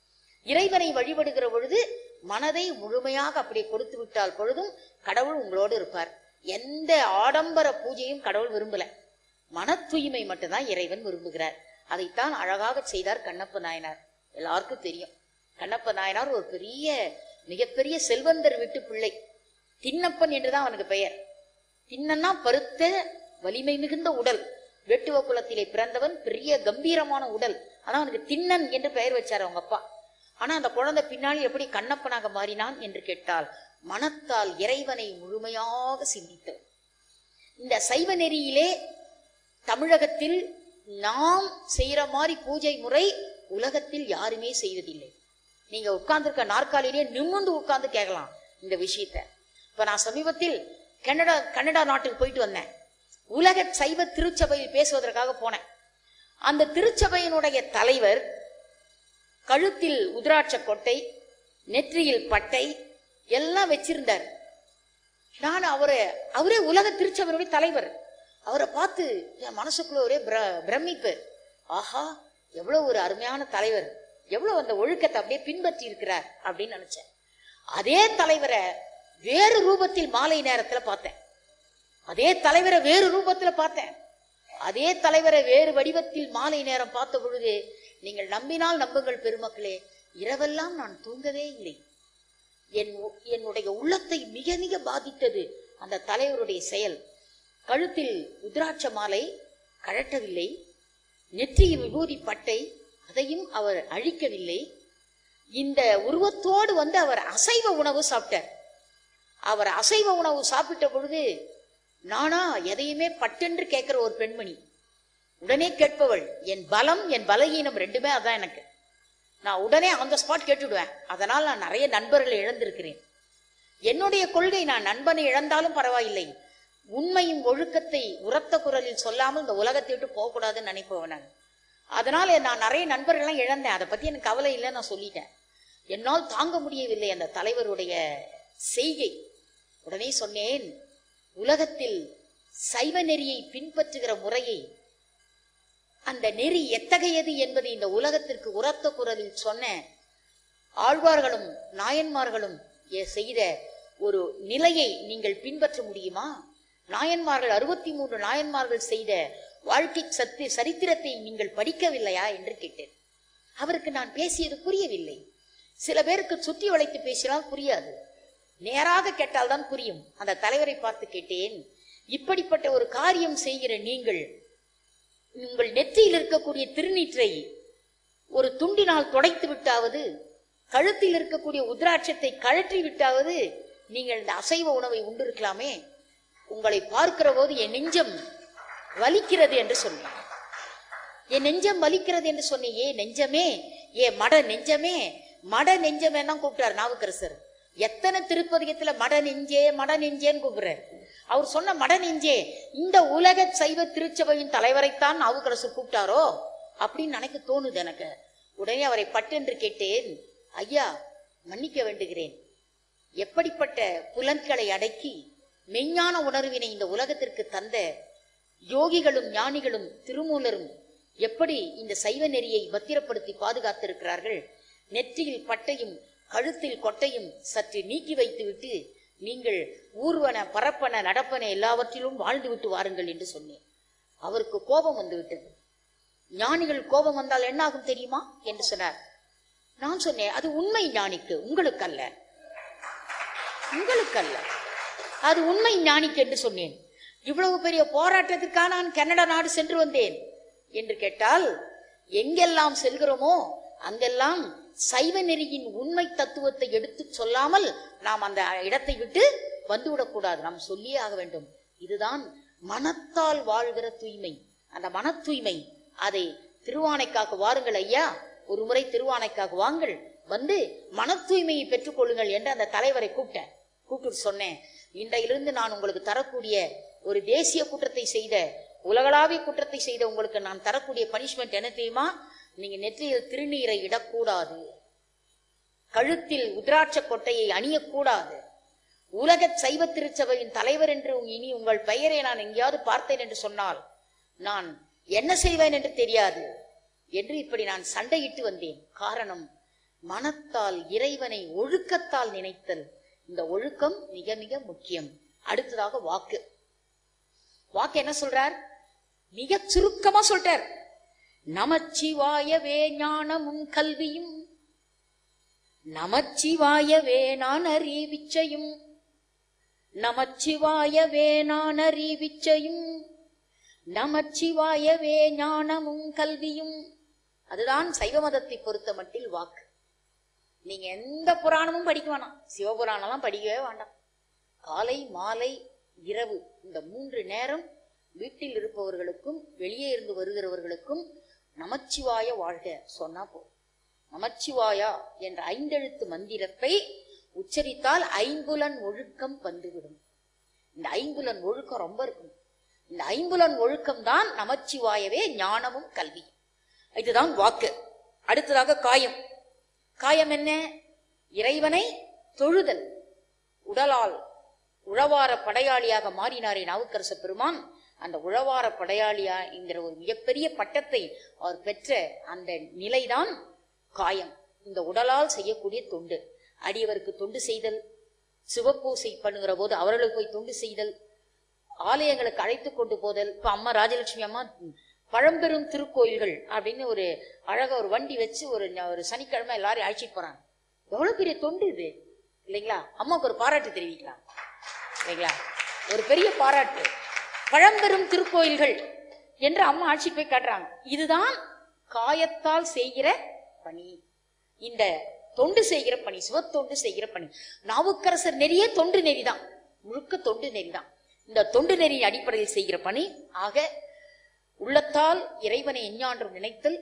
இறைவனை வழிபடுகிற பொழுது மனதை முழுமையாக அப்படியே கொடுத்து விட்டால் பொழுதும் கடவுள் உங்களோடு இருப்பார் எந்த ஆடம்பர பூஜையும் கடவுள் விரும்பல மன தூய்மை மட்டும்தான் இறைவன் விரும்புகிறார் அதைத்தான் அழகாக செய்தார் கண்ணப்ப நாயனார் எல்லாருக்கும் தெரியும் கண்ணப்ப நாயனார் ஒரு பெரிய மிகப்பெரிய செல்வந்தர் வீட்டு பிள்ளை தின்னப்பன் என்றுதான் அவனுக்கு பெயர் தின்னன்னா பருத்த வலிமை மிகுந்த உடல் வெட்டுவ குலத்திலே பிறந்தவன் பெரிய கம்பீரமான உடல் ஆனா அவனுக்கு தின்னன் என்று பெயர் வச்சார் அவங்க அப்பா ஆனா அந்த குழந்தை பின்னாடி எப்படி கண்ணப்பனாக மாறினான் என்று கேட்டால் மனத்தால் இறைவனை முழுமையாக சிந்தித்தவன் இந்த சைவ நெறியிலே தமிழகத்தில் நாம் செய்யற மாதிரி பூஜை முறை உலகத்தில் யாருமே செய்வதில்லை நீங்க உட்கார்ந்துருக்க நாற்காலியிலே நிமிர்ந்து உட்கார்ந்து கேட்கலாம் இந்த விஷயத்த இப்ப நான் சமீபத்தில் கனடா கனடா நாட்டுக்கு போயிட்டு வந்தேன் உலக சைவ திருச்சபையில் பேசுவதற்காக போனேன் அந்த திருச்சபையினுடைய தலைவர் கழுத்தில் உதிராட்ச கொட்டை நெற்றியில் பட்டை எல்லாம் வச்சிருந்தார் நான் அவரை அவரே உலக திருச்சபையினுடைய தலைவர் அவரை பார்த்து என் மனசுக்குள்ள ஒரே பிர- பிரமிப்பு ஆஹா எவ்வளவு ஒரு அருமையான தலைவர் எவ்வளவு அந்த ஒழுக்கத்தை அப்படியே பின்பற்றி இருக்கிறார் அப்படின்னு நினைச்சேன் அதே தலைவரை வேறு ரூபத்தில் மாலை நேரத்துல பார்த்தேன் அதே தலைவரை வேறு ரூபத்துல பார்த்தேன் அதே தலைவரை வேறு வடிவத்தில் மாலை நேரம் பார்த்த பொழுது நீங்கள் நம்பினால் நம்புங்கள் பெருமக்களே இரவெல்லாம் நான் தூங்கவே இல்லை என் உ- என்னுடைய உள்ளத்தை மிக மிக பாதித்தது அந்த தலைவருடைய செயல் கழுத்தில் உத்ராட்ச மாலை கழட்டவில்லை நெற்றியில் விபூதி பட்டை அதையும் அவர் அழிக்கவில்லை இந்த உருவத்தோடு வந்து அவர் அசைவ உணவு சாப்பிட்டார் அவர் அசைவ உணவு சாப்பிட்ட பொழுது நானா எதையுமே பட்டென்று கேட்கிற ஒரு பெண்மணி உடனே கேட்பவள் என் பலம் என் பலகீனம் ரெண்டுமே அதான் எனக்கு நான் உடனே அந்த ஸ்பாட் கேட்டுடுவேன் அதனால் நான் நிறைய நண்பர்களை இழந்திருக்கிறேன் என்னுடைய கொள்கை நான் நண்பனை இழந்தாலும் பரவாயில்லை உண்மையும் ஒழுக்கத்தை உரத்த குரலில் சொல்லாமல் இந்த உலகத்தை விட்டு போகக்கூடாதுன்னு நினைப்பவன் நான் அதனால நான் நிறைய நண்பர்கள்லாம் இழந்தேன் அதை பத்தி எனக்கு கவலை இல்லை நான் சொல்லிட்டேன் என்னால் தாங்க முடியவில்லை அந்த தலைவருடைய செய்கை உடனே சொன்னேன் உலகத்தில் சைவ நெறியை பின்பற்றுகிற முறையை அந்த நெறி எத்தகையது என்பதை இந்த உலகத்திற்கு உரத்த குரலில் சொன்ன ஆழ்வார்களும் நாயன்மார்களும் எ- செய்த ஒரு நிலையை நீங்கள் பின்பற்ற முடியுமா நாயன்மார்கள் அறுபத்தி மூன்று நாயன்மார்கள் செய்த வாழ்க்கை சத்து சரித்திரத்தை நீங்கள் படிக்கவில்லையா என்று கேட்டேன் அவருக்கு நான் பேசியது புரியவில்லை சில பேருக்கு சுற்றி வளைத்து பேசினால் புரியாது நேராக கேட்டால்தான் புரியும் அந்த தலைவரை பார்த்து கேட்டேன் இப்படிப்பட்ட ஒரு காரியம் செய்கிற நீங்கள் உங்கள் நெற்றியில் இருக்கக்கூடிய திருநீற்றை ஒரு துண்டினால் துடைத்து விட்டாவது கழுத்தில் இருக்கக்கூடிய உத்ராட்சத்தை கழற்றி விட்டாவது நீங்கள் இந்த அசைவ உணவை உண்டிருக்கலாமே உங்களை பார்க்கிற போது என் நெஞ்சம் வலிக்கிறது என்று சொன்னேன் என் நெஞ்சம் வலிக்கிறது என்று சொன்னேன் ஏ நெஞ்சமே ஏ மட நெஞ்சமே மட நெஞ்சமே தான் கூப்பிட்டாரு நாவுக்கரசர் எத்தனை திருப்பதிகத்துல மட நெஞ்சே மட நெஞ்சேன்னு கூப்பிடுறாரு அவர் சொன்ன மட நெஞ்சே இந்த உலக சைவ திருச்சபையின் தலைவரைத்தான் நாவுக்கரசர் கூப்பிட்டாரோ அப்படின்னு நினைக்க தோணுது எனக்கு உடனே அவரை பட்டென்று கேட்டேன் ஐயா மன்னிக்க வேண்டுகிறேன் எப்படிப்பட்ட புலன்களை அடக்கி மெஞ்ஞான உணர்வினை இந்த உலகத்திற்கு தந்த யோகிகளும் ஞானிகளும் திருமூலரும் எப்படி இந்த சைவ நெறியை பத்திரப்படுத்தி பாதுகாத்திருக்கிறார்கள் நெற்றியில் பட்டையும் கழுத்தில் கொட்டையும் சற்று நீக்கி வைத்துவிட்டு நீங்கள் ஊர்வன பரப்பன நடப்பன எல்லாவற்றிலும் வாழ்ந்து விட்டு வாருங்கள் என்று சொன்னேன் அவருக்கு கோபம் வந்து விட்டது ஞானிகள் கோபம் வந்தால் என்ன ஆகும் தெரியுமா என்று சொன்னார் நான் சொன்னேன் அது உண்மை ஞானிக்கு உங்களுக்கு அல்ல உங்களுக்கு அல்ல அது உண்மை ஞானிக்கு என்று சொன்னேன் இவ்வளவு பெரிய போராட்டத்திற்காக நான் கன்னட நாடு சென்று வந்தேன் என்று கேட்டால் எங்கெல்லாம் செல்கிறோமோ அங்கெல்லாம் சைவ நெறியின் உண்மை தத்துவத்தை எடுத்து சொல்லாமல் நாம் அந்த இடத்தை விட்டு வந்துவிடக்கூடாது நாம் சொல்லியே ஆக வேண்டும் இதுதான் மனத்தால் வாழ்கிற தூய்மை அந்த மன தூய்மை அதை திருவானைக்காக வாருங்கள் ஐயா ஒரு முறை திருவானைக்காக வாங்கள் வந்து மன தூய்மையை பெற்றுக்கொள்ளுங்கள் என்று அந்த தலைவரை கூப்பிட்டேன் கூப்பிட்டு சொன்னேன் இன்றையிலிருந்து நான் உங்களுக்கு தரக்கூடிய ஒரு தேசிய குற்றத்தை செய்த உலகளாவிய குற்றத்தை செய்த உங்களுக்கு நான் தரக்கூடிய பனிஷ்மெண்ட் என்ன தெரியுமா நீங்க நெற்றியில் திருநீரை இடக்கூடாது கழுத்தில் உத்ராட்ச கொட்டையை அணியக்கூடாது உலக சைவ திருச்சபையின் தலைவர் என்று இனி உங்கள் பெயரை நான் எங்கேயாவது பார்த்தேன் என்று சொன்னால் நான் என்ன செய்வேன் என்று தெரியாது என்று இப்படி நான் சண்டையிட்டு வந்தேன் காரணம் மனத்தால் இறைவனை ஒழுக்கத்தால் நினைத்தல் இந்த ஒழுக்கம் மிக மிக முக்கியம் அடுத்ததாக வாக்கு வாக்கு என்ன சொல்றார் மிக சுருக்கமா சொல்றார் நமச்சிவாயவே ஞானமும் கல்வியும் நமச்சிவாயவே நான் அறிவிச்சையும் நமச்சிவாயவே நான் அறிவிச்சையும் நமச்சிவாயவே ஞானமும் கல்வியும் அதுதான் சைவ மதத்தை பொறுத்த மட்டில் வாக்கு நீங்க எந்த புராணமும் படிக்க வேணாம் சிவபுராணம்லாம் படிக்கவே வேண்டாம் காலை மாலை இரவு இந்த மூன்று நேரம் வீட்டில் இருப்பவர்களுக்கும் வெளியே இருந்து வருகிறவர்களுக்கும் நமச்சிவாய வாழ்க சொன்னா போ நமச்சிவாயா என்ற ஐந்தெழுத்து மந்திரத்தை உச்சரித்தால் ஐம்புலன் ஒழுக்கம் வந்துவிடும் இந்த ஐம்புலன் ஒழுக்கம் ரொம்ப இருக்கும் இந்த ஐம்புலன் ஒழுக்கம் தான் நமச்சிவாயவே ஞானமும் கல்வியும் இதுதான் வாக்கு அடுத்ததாக காயம் காயம் என்ன இறைவனை தொழுதல் உடலால் உழவார படையாளியாக மாறினாரே நாவுக்கரச பெருமான் அந்த உழவார படையாளியா என்கிற ஒரு மிகப்பெரிய பட்டத்தை அவர் பெற்ற அந்த நிலைதான் காயம் இந்த உடலால் செய்யக்கூடிய தொண்டு அடியவருக்கு தொண்டு செய்தல் சிவப்பூசை பண்ணுகிற போது அவர்களுக்கு போய் தொண்டு செய்தல் ஆலயங்களுக்கு அழைத்து கொண்டு போதல் இப்ப அம்மா ராஜலட்சுமி அம்மா பழம்பெரும் திருக்கோயில்கள் அப்படின்னு ஒரு அழகா ஒரு வண்டி வச்சு ஒரு ஒரு சனிக்கிழமை எல்லாரையும் அழைச்சிட்டு போறாங்க எவ்வளவு பெரிய தொண்டு இது இல்லைங்களா அம்மாவுக்கு ஒரு பாராட்டு தெரிவிக்கலாம் இல்லைங்களா ஒரு பெரிய பாராட்டு பழம்பெரும் திருக்கோயில்கள் என்று அம்மா அழைச்சிட்டு போய் காட்டுறாங்க இதுதான் காயத்தால் செய்கிற பணி இந்த தொண்டு செய்கிற பணி சிவத்தொண்டு செய்கிற பணி நாவுக்கரசர் நெறியே தொண்டு நெறிதான் முழுக்க தொண்டு நெறிதான் இந்த தொண்டு நெறியின் அடிப்படையில் செய்கிற பணி ஆக உள்ளத்தால் இறைவனை எஞ்ஞான்றும் நினைத்தல்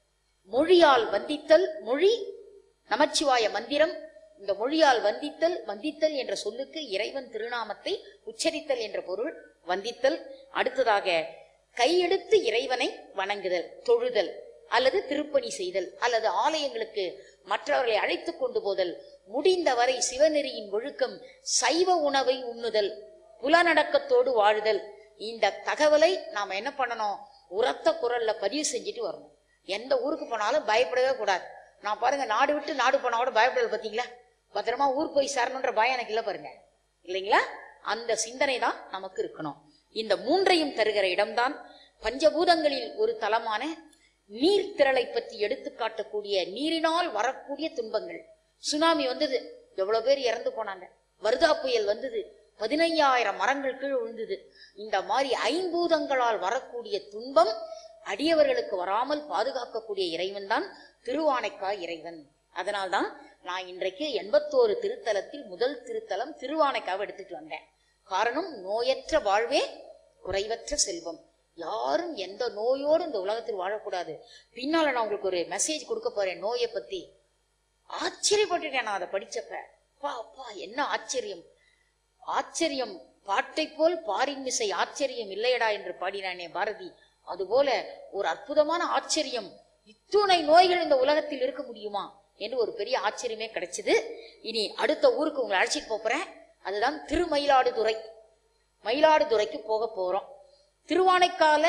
மொழியால் வந்தித்தல் மொழி நமச்சிவாய மந்திரம் இந்த மொழியால் வந்தித்தல் வந்தித்தல் என்ற சொல்லுக்கு இறைவன் திருநாமத்தை உச்சரித்தல் என்ற பொருள் வந்தித்தல் அடுத்ததாக கையெடுத்து இறைவனை வணங்குதல் தொழுதல் அல்லது திருப்பணி செய்தல் அல்லது ஆலயங்களுக்கு மற்றவர்களை அழைத்து கொண்டு போதல் முடிந்தவரை சிவநெறியின் ஒழுக்கம் சைவ உணவை உண்ணுதல் புலநடக்கத்தோடு வாழுதல் இந்த தகவலை நாம என்ன பண்ணணும் உரத்த குரல்ல பதிவு செஞ்சுட்டு வரணும் எந்த ஊருக்கு போனாலும் பயப்படவே கூடாது நான் பாருங்க நாடு விட்டு நாடு போனா கூட பயப்படல பாத்தீங்களா பத்திரமா ஊர் போய் சேரணுன்ற பயம் எனக்கு இல்ல பாருங்க இல்லைங்களா அந்த சிந்தனை தான் நமக்கு இருக்கணும் இந்த மூன்றையும் தருகிற இடம்தான் பஞ்சபூதங்களில் ஒரு தலமான நீர் திரளை பற்றி எடுத்து காட்டக்கூடிய நீரினால் வரக்கூடிய துன்பங்கள் சுனாமி வந்தது எவ்வளவு பேர் இறந்து போனாங்க வருதா புயல் வந்தது பதினையாயிரம் மரங்கள் கீழ் விழுந்தது இந்த மாதிரி ஐம்பூதங்களால் வரக்கூடிய துன்பம் அடியவர்களுக்கு வராமல் பாதுகாக்கக்கூடிய இறைவன் தான் திருவானைக்கா இறைவன் அதனால்தான் நான் இன்றைக்கு எண்பத்தோரு திருத்தலத்தில் முதல் திருத்தலம் திருவானைக்காவை எடுத்துட்டு வந்தேன் காரணம் நோயற்ற வாழ்வே குறைவற்ற செல்வம் யாரும் எந்த நோயோடு இந்த உலகத்தில் வாழக்கூடாது பின்னால நான் உங்களுக்கு ஒரு மெசேஜ் கொடுக்க போறேன் நோயை பத்தி ஆச்சரியப்பட்டுட்டேன் நான் அதை படிச்சப்ப பா அப்பா என்ன ஆச்சரியம் ஆச்சரியம் பாட்டை போல் பாரின் மிசை ஆச்சரியம் இல்லையடா என்று பாடினானே பாரதி அதுபோல ஒரு அற்புதமான ஆச்சரியம் இத்துணை நோய்கள் இந்த உலகத்தில் இருக்க முடியுமா என்று ஒரு பெரிய ஆச்சரியமே கிடைச்சது இனி அடுத்த ஊருக்கு உங்களை அழைச்சிட்டு போப் போறேன் அதுதான் திருமயிலாடுதுறை மயிலாடுதுறைக்கு போக போறோம் திருவானைக்கால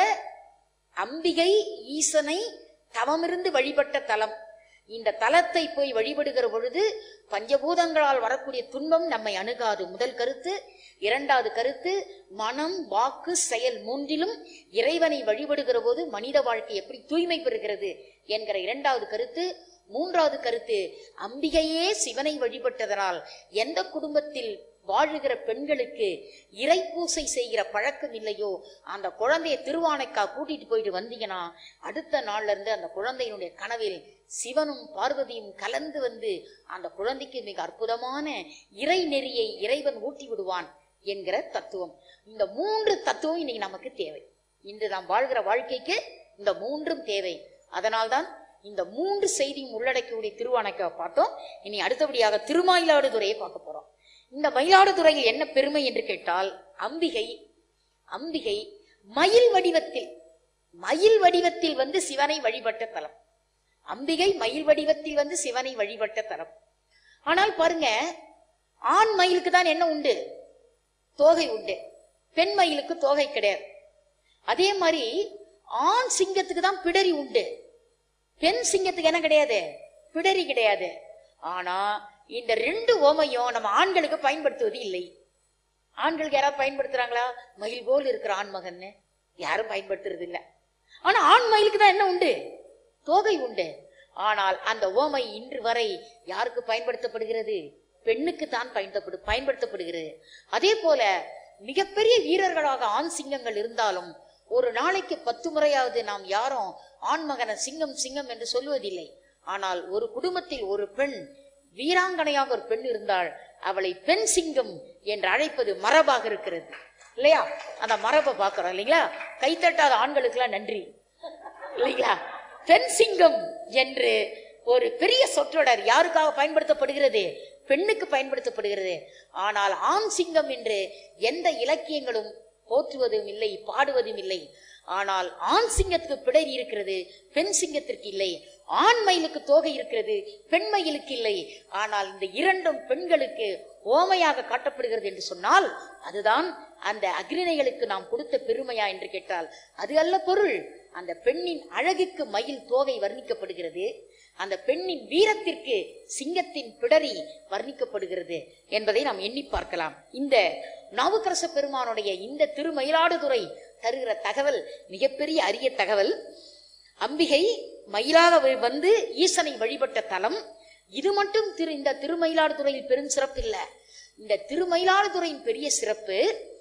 அம்பிகை ஈசனை தவமிருந்து வழிபட்ட தலம் இந்த தலத்தை போய் வழிபடுகிற பொழுது பஞ்சபூதங்களால் வரக்கூடிய துன்பம் நம்மை அணுகாது முதல் கருத்து இரண்டாவது கருத்து மனம் வாக்கு செயல் மூன்றிலும் இறைவனை வழிபடுகிற போது மனித வாழ்க்கை எப்படி தூய்மை பெறுகிறது என்கிற இரண்டாவது கருத்து மூன்றாவது கருத்து அம்பிகையே சிவனை வழிபட்டதனால் எந்த குடும்பத்தில் வாழுகிற பெண்களுக்கு இறைப்பூசை செய்கிற பழக்கம் இல்லையோ அந்த குழந்தைய திருவானைக்கா கூட்டிட்டு போயிட்டு வந்தீங்கன்னா அடுத்த நாள்ல இருந்து அந்த குழந்தையினுடைய கனவில் சிவனும் பார்வதியும் கலந்து வந்து அந்த குழந்தைக்கு மிக அற்புதமான இறை நெறியை இறைவன் ஊட்டி விடுவான் என்கிற தத்துவம் இந்த மூன்று தத்துவம் இன்னைக்கு நமக்கு தேவை இன்று நாம் வாழ்கிற வாழ்க்கைக்கு இந்த மூன்றும் தேவை அதனால்தான் இந்த மூன்று செய்தியும் உள்ளடக்கக்கூடிய திருவானைக்காவை பார்த்தோம் இனி அடுத்தபடியாக திருமாயிலாடுதுறையை பார்க்க போறோம் இந்த மயிலாடுதுறையில் என்ன பெருமை என்று கேட்டால் அம்பிகை அம்பிகை மயில் வடிவத்தில் மயில் வடிவத்தில் வந்து சிவனை வழிபட்ட தலம் அம்பிகை மயில் வடிவத்தில் வந்து சிவனை வழிபட்ட தலம் ஆனால் பாருங்க ஆண் மயிலுக்கு தான் என்ன உண்டு தோகை உண்டு பெண் மயிலுக்கு தோகை கிடையாது அதே மாதிரி ஆண் சிங்கத்துக்கு தான் பிடரி உண்டு பெண் சிங்கத்துக்கு என்ன கிடையாது பிடரி கிடையாது ஆனா இந்த ரெண்டு ஓமையும் நம்ம ஆண்களுக்கு பயன்படுத்துவது இல்லை ஆண்களுக்கு யாராவது பயன்படுத்துறாங்களா மயில் போல் இருக்கிற ஆண்மகன்னு யாரும் பயன்படுத்துறது இல்ல ஆனா ஆண் மயிலுக்கு தான் என்ன உண்டு தோகை உண்டு ஆனால் அந்த ஓமை இன்று வரை யாருக்கு பயன்படுத்தப்படுகிறது பெண்ணுக்கு தான் பயன்படு பயன்படுத்தப்படுகிறது அதே போல மிகப்பெரிய வீரர்களாக ஆண் சிங்கங்கள் இருந்தாலும் ஒரு நாளைக்கு பத்து முறையாவது நாம் யாரும் ஆண்மகன சிங்கம் சிங்கம் என்று சொல்லுவதில்லை ஆனால் ஒரு குடும்பத்தில் ஒரு பெண் வீராங்கனையாக ஒரு பெண் இருந்தால் அவளை பெண் சிங்கம் என்று அழைப்பது மரபாக இருக்கிறது இல்லையா அந்த மரபை பார்க்கிறோம் இல்லைங்களா கைத்தட்டாத ஆண்களுக்கெல்லாம் நன்றி இல்லைங்களா பெண் சிங்கம் என்று ஒரு பெரிய சொற்றொடர் யாருக்காக பயன்படுத்தப்படுகிறது பெண்ணுக்கு பயன்படுத்தப்படுகிறது ஆனால் ஆண் சிங்கம் என்று எந்த இலக்கியங்களும் போற்றுவதும் இல்லை பாடுவதும் இல்லை ஆனால் ஆண் சிங்கத்துக்கு பிடரி இருக்கிறது பெண் சிங்கத்திற்கு இல்லை ஆண் மயிலுக்கு தோகை இருக்கிறது பெண் மயிலுக்கு இல்லை ஆனால் இந்த இரண்டும் பெண்களுக்கு ஓமையாக காட்டப்படுகிறது என்று சொன்னால் அதுதான் அந்த அக்னிணைகளுக்கு நாம் கொடுத்த பெருமையா என்று கேட்டால் அது அல்ல பொருள் அந்த பெண்ணின் அழகுக்கு மயில் தோகை வர்ணிக்கப்படுகிறது அந்த பெண்ணின் வீரத்திற்கு சிங்கத்தின் பிடரி வர்ணிக்கப்படுகிறது என்பதை நாம் எண்ணி பார்க்கலாம் இந்த நாவுக்கரச பெருமானுடைய இந்த திருமயிலாடுதுறை தருகிற தகவல் மிகப்பெரிய அரிய தகவல் அம்பிகை மயிலாக வ- வந்து ஈசனை வழிபட்ட தலம் இது மட்டும் திரு இந்த திருமயிலாடுதுறையில் பெரும் சிறப்பு இல்ல இந்த திருமயிலாடுதுறையின் பெரிய சிறப்பு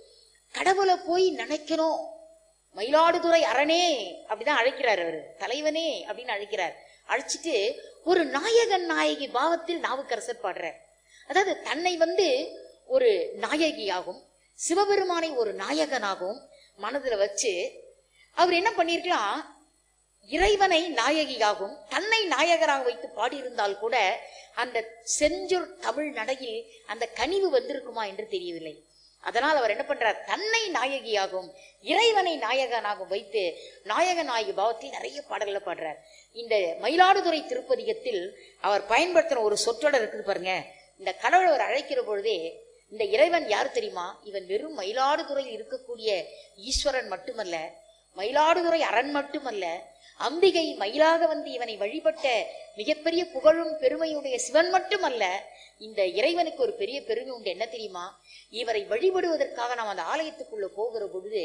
கடவுளை போய் நினைக்கணும் மயிலாடுதுறை அரணே அப்படிதான் அழைக்கிறார் அவரு தலைவனே அப்படின்னு அழைக்கிறார் அழைச்சிட்டு ஒரு நாயகன் நாயகி பாவத்தில் நாவுக்கரசர் பாடுறார் அதாவது தன்னை வந்து ஒரு நாயகியாகவும் சிவபெருமானை ஒரு நாயகனாகவும் மனதுல வச்சு அவர் என்ன பண்ணிருக்கலாம் இறைவனை நாயகியாகவும் தன்னை நாயகராக வைத்து பாடியிருந்தால் கூட அந்த செஞ்சொற் தமிழ் நடையில் அந்த கனிவு வந்திருக்குமா என்று தெரியவில்லை அதனால் அவர் என்ன பண்றார் தன்னை நாயகியாகவும் இறைவனை நாயகனாகவும் வைத்து நாயக நாயகி பாவத்தில் நிறைய பாடல்களை பாடுறார் இந்த மயிலாடுதுறை திருப்பதிகத்தில் அவர் பயன்படுத்தின ஒரு சொற்றொடர் இருக்குது பாருங்க இந்த கடவுளை அவர் அழைக்கிற பொழுதே இந்த இறைவன் யார் தெரியுமா இவன் வெறும் மயிலாடுதுறையில் இருக்கக்கூடிய ஈஸ்வரன் மட்டுமல்ல மயிலாடுதுறை அரண் மட்டுமல்ல அம்பிகை மயிலாக வந்து இவனை வழிபட்ட மிகப்பெரிய புகழும் பெருமையுடைய சிவன் மட்டுமல்ல இந்த இறைவனுக்கு ஒரு பெரிய பெருமை உண்டு என்ன தெரியுமா இவரை வழிபடுவதற்காக நாம் அந்த ஆலயத்துக்குள்ள போகிற பொழுது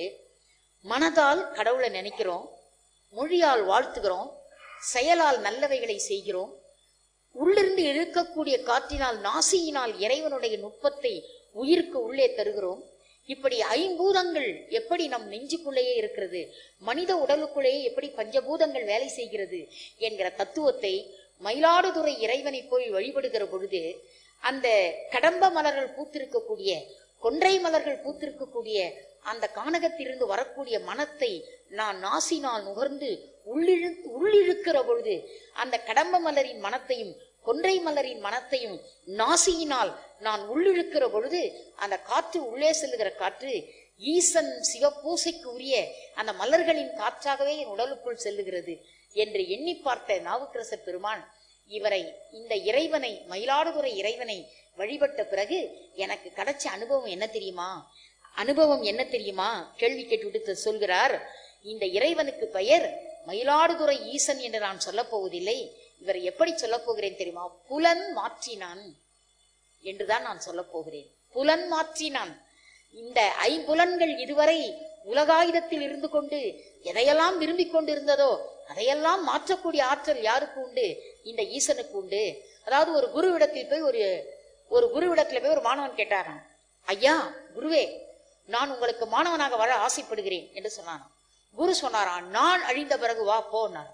மனதால் கடவுளை நினைக்கிறோம் மொழியால் வாழ்த்துகிறோம் செயலால் நல்லவைகளை செய்கிறோம் உள்ளிருந்து இழுக்கக்கூடிய காற்றினால் நாசியினால் இறைவனுடைய நுட்பத்தை உயிருக்கு உள்ளே தருகிறோம் இப்படி ஐம்பூதங்கள் எப்படி நம் நெஞ்சுக்குள்ளேயே இருக்கிறது மனித உடலுக்குள்ளேயே எப்படி பஞ்சபூதங்கள் வேலை செய்கிறது என்கிற தத்துவத்தை மயிலாடுதுறை இறைவனை போய் வழிபடுகிற பொழுது அந்த கடம்ப மலர்கள் பூத்திருக்கக்கூடிய கொன்றை மலர்கள் பூத்திருக்கக்கூடிய அந்த கானகத்திலிருந்து வரக்கூடிய மனத்தை நான் நாசினால் நுகர்ந்து உள்ளிழு உள்ளிழுக்கிற பொழுது அந்த கடம்ப மலரின் மனத்தையும் கொன்றை மலரின் மனத்தையும் நாசியினால் நான் உள்ளிழுக்கிற பொழுது அந்த காற்று உள்ளே செல்லுகிற காற்று ஈசன் சிவப்பூசைக்கு உரிய அந்த மலர்களின் காற்றாகவே என் உடலுக்குள் செல்லுகிறது என்று எண்ணி பார்த்த நாவுக்கரசர் பெருமான் இவரை இந்த இறைவனை மயிலாடுதுறை இறைவனை வழிபட்ட பிறகு எனக்கு கிடைச்ச அனுபவம் என்ன தெரியுமா அனுபவம் என்ன தெரியுமா கேள்வி கேட்டுவிட்டு சொல்கிறார் இந்த இறைவனுக்கு பெயர் மயிலாடுதுறை ஈசன் என்று நான் சொல்லப் போவதில்லை இவரை எப்படி சொல்லப் போகிறேன் தெரியுமா புலன் மாற்றினான் என்றுதான் நான் சொல்லப் போகிறேன் புலன் மாற்றினான் இந்த ஐம்புலன்கள் இதுவரை உலகாயுதத்தில் இருந்து கொண்டு எதையெல்லாம் விரும்பிக் கொண்டிருந்ததோ அதையெல்லாம் மாற்றக்கூடிய ஆற்றல் யாருக்கு உண்டு இந்த ஈசனுக்கு உண்டு அதாவது ஒரு குருவிடத்தில் போய் ஒரு ஒரு குருவிடத்துல போய் ஒரு மாணவன் கேட்டாராம் ஐயா குருவே நான் உங்களுக்கு மாணவனாக வாழ ஆசைப்படுகிறேன் என்று சொன்னானாம் குரு சொன்னாராம் நான் அழிந்த பிறகு வா போனார்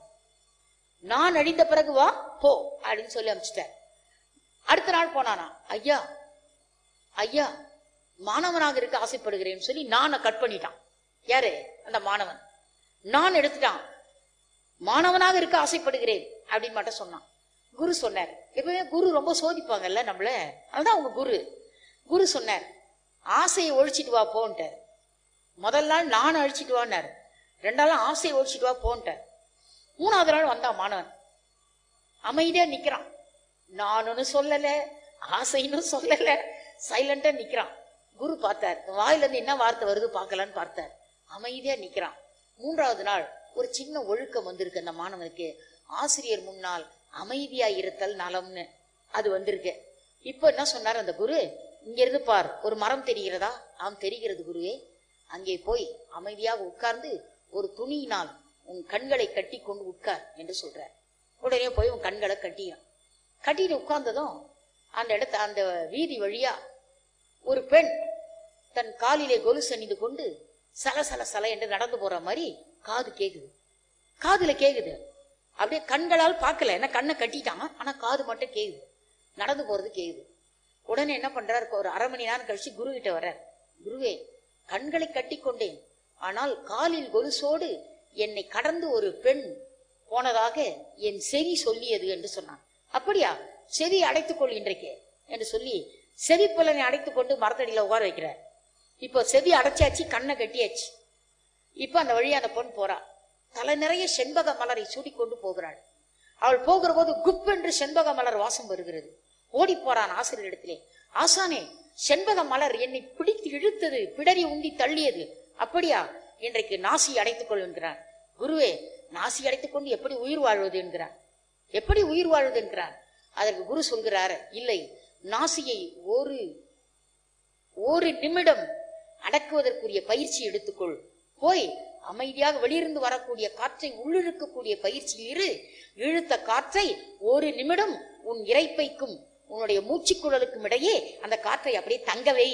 நான் அழிந்த பிறகு வா போ அப்படின்னு சொல்லி அனுப்பிச்சிட்டார் அடுத்த நாள் போனானா ஐயா ஐயா மாணவனாக இருக்க ஆசைப்படுகிறேன்னு சொல்லி நானை கட் பண்ணிட்டான் யாரு அந்த மாணவன் நான் எடுத்துட்டான் மாணவனாக இருக்க ஆசைப்படுகிறேன் அப்படின்னு மட்டும் சொன்னான் குரு சொன்னார் எப்பவுமே குரு ரொம்ப சோதிப்பாங்கல்ல நம்மள அதுதான் அவங்க குரு குரு சொன்னார் ஆசையை ஒழிச்சிட்டு வா போன்ட்டார் முதல் நாள் நான் அழிச்சிட்டு வான்னார் ரெண்டாவது நாள் ஆசையை ஒழிச்சிட்டு வா போன்ட்டார் மூணாவது நாள் வந்தான் மாணவன் அமைதியா நிக்கிறான் நானுன்னு சொல்லல ஆசைன்னு சொல்லல சைலண்டா நிக்கிறான் குரு பார்த்தார் வாயில இருந்து என்ன வார்த்தை வருது பார்க்கலான்னு பார்த்தார் அமைதியா நிக்கிறான் மூன்றாவது நாள் ஒரு சின்ன ஒழுக்கம் வந்திருக்கு அந்த மாணவனுக்கு ஆசிரியர் முன்னால் அமைதியா இருத்தல் நலம்னு அது வந்திருக்கு இப்போ என்ன சொன்னார் அந்த குரு இங்க இருந்து பார் ஒரு மரம் தெரிகிறதா ஆம் தெரிகிறது குருவே அங்கே போய் அமைதியாக உட்கார்ந்து ஒரு துணியினால் உன் கண்களை கட்டி கொண்டு உட்கார் என்று சொல்றார் உடனே போய் உன் கண்களை கட்டியான் கட்டிட்டு உட்கார்ந்ததும் அந்த இடத்த அந்த வீதி வழியா ஒரு பெண் தன் காலிலே கொலுசு அணிந்து கொண்டு சல சல சல என்று நடந்து போற மாதிரி காது கேக்குது காதுல கேக்குது அப்படியே கண்களால் பார்க்கல ஏன்னா கண்ணை கட்டிட்டான் ஆனா காது மட்டும் கேக்குது நடந்து போறது கேக்குது உடனே என்ன பண்றாரு ஒரு அரை மணி நேரம் கழிச்சு குரு கிட்ட வர்றார் குருவே கண்களை கட்டி கொண்டேன் ஆனால் காலில் கொலுசோடு என்னை கடந்து ஒரு பெண் போனதாக என் செவி சொல்லியது என்று சொன்னான் அப்படியா செவி அடைத்துக் கொள் இன்றைக்கு என்று சொல்லி செவி புலனை அடைத்துக் கொண்டு மரத்தடியில உட்கார வைக்கிறார் இப்போ செவி அடைச்சாச்சு கண்ணை கட்டியாச்சு இப்போ அந்த வழியா அந்த பொண்ணு போறா தலை நிறைய செண்பக மலரை சூடிக்கொண்டு போகிறாள் அவள் போகிற போது குப் என்று செண்பக மலர் வாசம் வருகிறது ஓடி போறான் ஆசிரியர் இடத்திலே ஆசானே செண்பக மலர் என்னை பிடித்து இழுத்தது பிடரி உந்தி தள்ளியது அப்படியா இன்றைக்கு நாசி அடைத்துக் கொள் என்கிறான் குருவே நாசி அடைத்துக் கொண்டு எப்படி உயிர் வாழ்வது என்கிறான் எப்படி உயிர் வாழ்வது என்கிறான் அதற்கு குரு சொல்கிறார் இல்லை நாசியை ஒரு ஒரு நிமிடம் அடக்குவதற்குரிய பயிற்சி எடுத்துக்கொள் போய் அமைதியாக வெளியிருந்து வரக்கூடிய காற்றை உள்ளிழுக்கக்கூடிய பயிற்சியில் இரு இழுத்த காற்றை ஒரு நிமிடம் உன் இறைப்பைக்கும் உன்னுடைய மூச்சுக்குழலுக்கும் இடையே அந்த காற்றை அப்படியே தங்கவை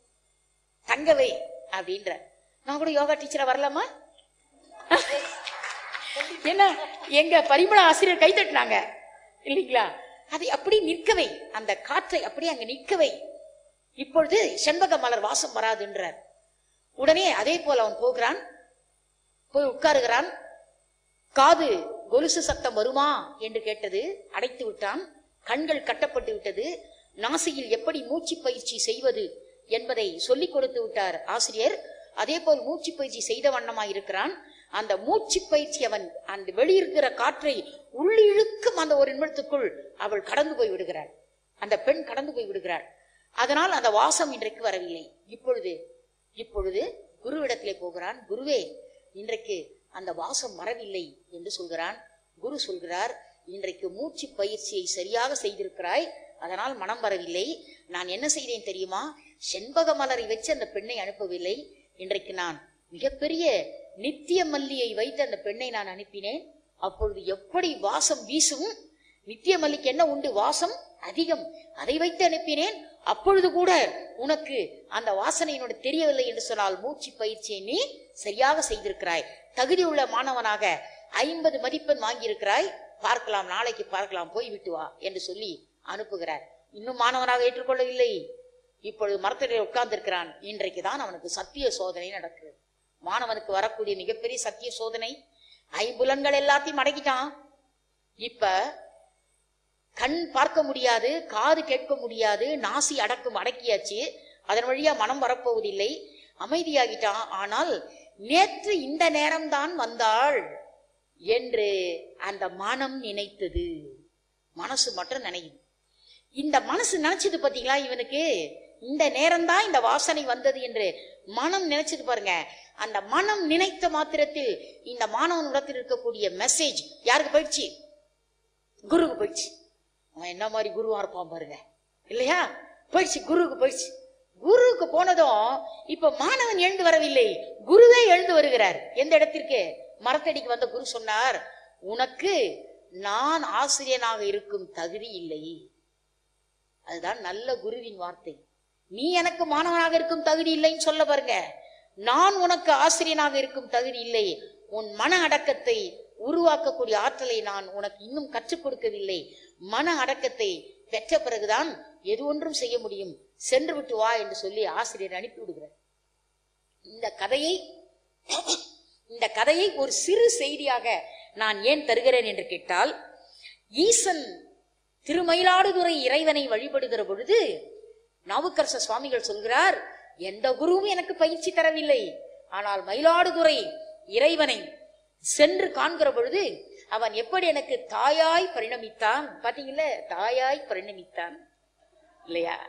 தங்கவை அப்படின்ற நான் கூட யோகா டீச்சரா வரலாமா என்ன எங்க பரிமள ஆசிரியர் கை தட்டினாங்க இல்லைங்களா அதை அப்படி நிற்கவை அந்த காற்றை அப்படியே அங்க நிற்கவை இப்பொழுது செண்பக மலர் வாசம் வராதுன்றார் உடனே அதே போல அவன் போகிறான் போய் உட்காருகிறான் காது கொலுசு சத்தம் வருமா என்று கேட்டது அடைத்து விட்டான் கண்கள் கட்டப்பட்டு விட்டது நாசியில் எப்படி மூச்சு பயிற்சி செய்வது என்பதை சொல்லிக் கொடுத்து விட்டார் ஆசிரியர் அதே போல் மூச்சு பயிற்சி செய்த வண்ணமாய் இருக்கிறான் அந்த மூச்சு பயிற்சி அவன் அந்த வெளியிருக்கிற காற்றை உள்ளிழுக்கும் அந்த ஒரு நிமிடத்துக்குள் அவள் கடந்து போய் விடுகிறாள் அந்த பெண் கடந்து போய் விடுகிறாள் அதனால் அந்த வாசம் இன்றைக்கு வரவில்லை இப்பொழுது இப்பொழுது குருவிடத்திலே போகிறான் குருவே இன்றைக்கு அந்த வாசம் வரவில்லை என்று சொல்கிறான் குரு சொல்கிறார் இன்றைக்கு மூச்சு பயிற்சியை சரியாக செய்திருக்கிறாய் அதனால் மனம் வரவில்லை நான் என்ன செய்தேன் தெரியுமா செண்பக மலரை வச்சு அந்த பெண்ணை அனுப்பவில்லை இன்றைக்கு நான் மிகப்பெரிய நித்திய மல்லியை வைத்து அந்த பெண்ணை நான் அனுப்பினேன் அப்பொழுது எப்படி வாசம் வீசும் நித்திய மல்லிக்கு என்ன உண்டு வாசம் அதிகம் அதை வைத்து அனுப்பினேன் அப்பொழுது கூட உனக்கு அந்த வாசனை உனக்கு தெரியவில்லை என்று சொன்னால் மூச்சு பயிற்சியை நீ சரியாக செய்திருக்கிறாய் தகுதி உள்ள மாணவனாக ஐம்பது மதிப்பெண் வாங்கியிருக்கிறாய் பார்க்கலாம் நாளைக்கு பார்க்கலாம் போய் விட்டு வா என்று சொல்லி அனுப்புகிறார் இன்னும் மாணவனாக ஏற்றுக்கொள்ளவில்லை இப்பொழுது மரத்திலே உட்கார்ந்திருக்கிறான் இன்றைக்கு தான் அவனுக்கு சத்திய சோதனை நடக்கிறது மாணவனுக்கு வரக்கூடிய மிகப்பெரிய சத்திய சோதனை ஐம்புலன்கள் எல்லாத்தையும் அடக்கிட்டான் இப்ப கண் பார்க்க முடியாது காது கேட்க முடியாது நாசி அடக்கும் அடக்கியாச்சு அதன் வழியா மனம் வரப்போவதில்லை அமைதியாகிட்டான் ஆனால் நேற்று இந்த நேரம்தான் வந்தாள் என்று அந்த மனம் நினைத்தது மனசு மட்டும் நினைக்குது இந்த மனசு நினைச்சது பாத்தீங்களா இவனுக்கு இந்த நேரம்தான் இந்த வாசனை வந்தது என்று மனம் நினைச்சது பாருங்க அந்த மனம் நினைத்த மாத்திரத்தில் இந்த மாணவனிடத்தில் இருக்கக்கூடிய மெசேஜ் யாருக்கு போயிடுச்சு குருவுக்கு போயிடுச்சு அவன் என்ன மாதிரி குருவா இருப்பான் பாருங்க இல்லையா போயிடுச்சு குருவுக்கு போயிடுச்சு குருவுக்கு போனதும் இப்ப மாணவன் எழுந்து வரவில்லை குருவே எழுந்து வருகிறார் எந்த இடத்திற்கு மரத்தடிக்கு வந்த குரு சொன்னார் உனக்கு நான் ஆசிரியனாக இருக்கும் தகுதி இல்லை அதுதான் நல்ல குருவின் வார்த்தை நீ எனக்கு மாணவனாக இருக்கும் தகுதி இல்லைன்னு சொல்ல பாருங்க நான் உனக்கு ஆசிரியனாக இருக்கும் தகுதி இல்லை உன் மன அடக்கத்தை உருவாக்கக்கூடிய ஆற்றலை நான் உனக்கு இன்னும் கற்றுக் கொடுக்கவில்லை மன அடக்கத்தை பெற்ற பிறகுதான் எது ஒன்றும் செய்ய முடியும் சென்று விட்டு வா என்று சொல்லி ஆசிரியர் அனுப்பி விடுகிறார் இந்த கதையை இந்த கதையை ஒரு சிறு செய்தியாக நான் ஏன் தருகிறேன் என்று கேட்டால் ஈசன் திருமயிலாடுதுறை இறைவனை வழிபடுகிற பொழுது நாவுக்கரச சுவாமிகள் சொல்கிறார் எந்த குருவும் எனக்கு பயிற்சி தரவில்லை ஆனால் மயிலாடுதுறை இறைவனை சென்று காண்கிற பொழுது அவன் எப்படி எனக்கு தாயாய் பரிணமித்தான் பாத்தீங்கல்ல தாயாய் பரிணமித்தான் இல்லையா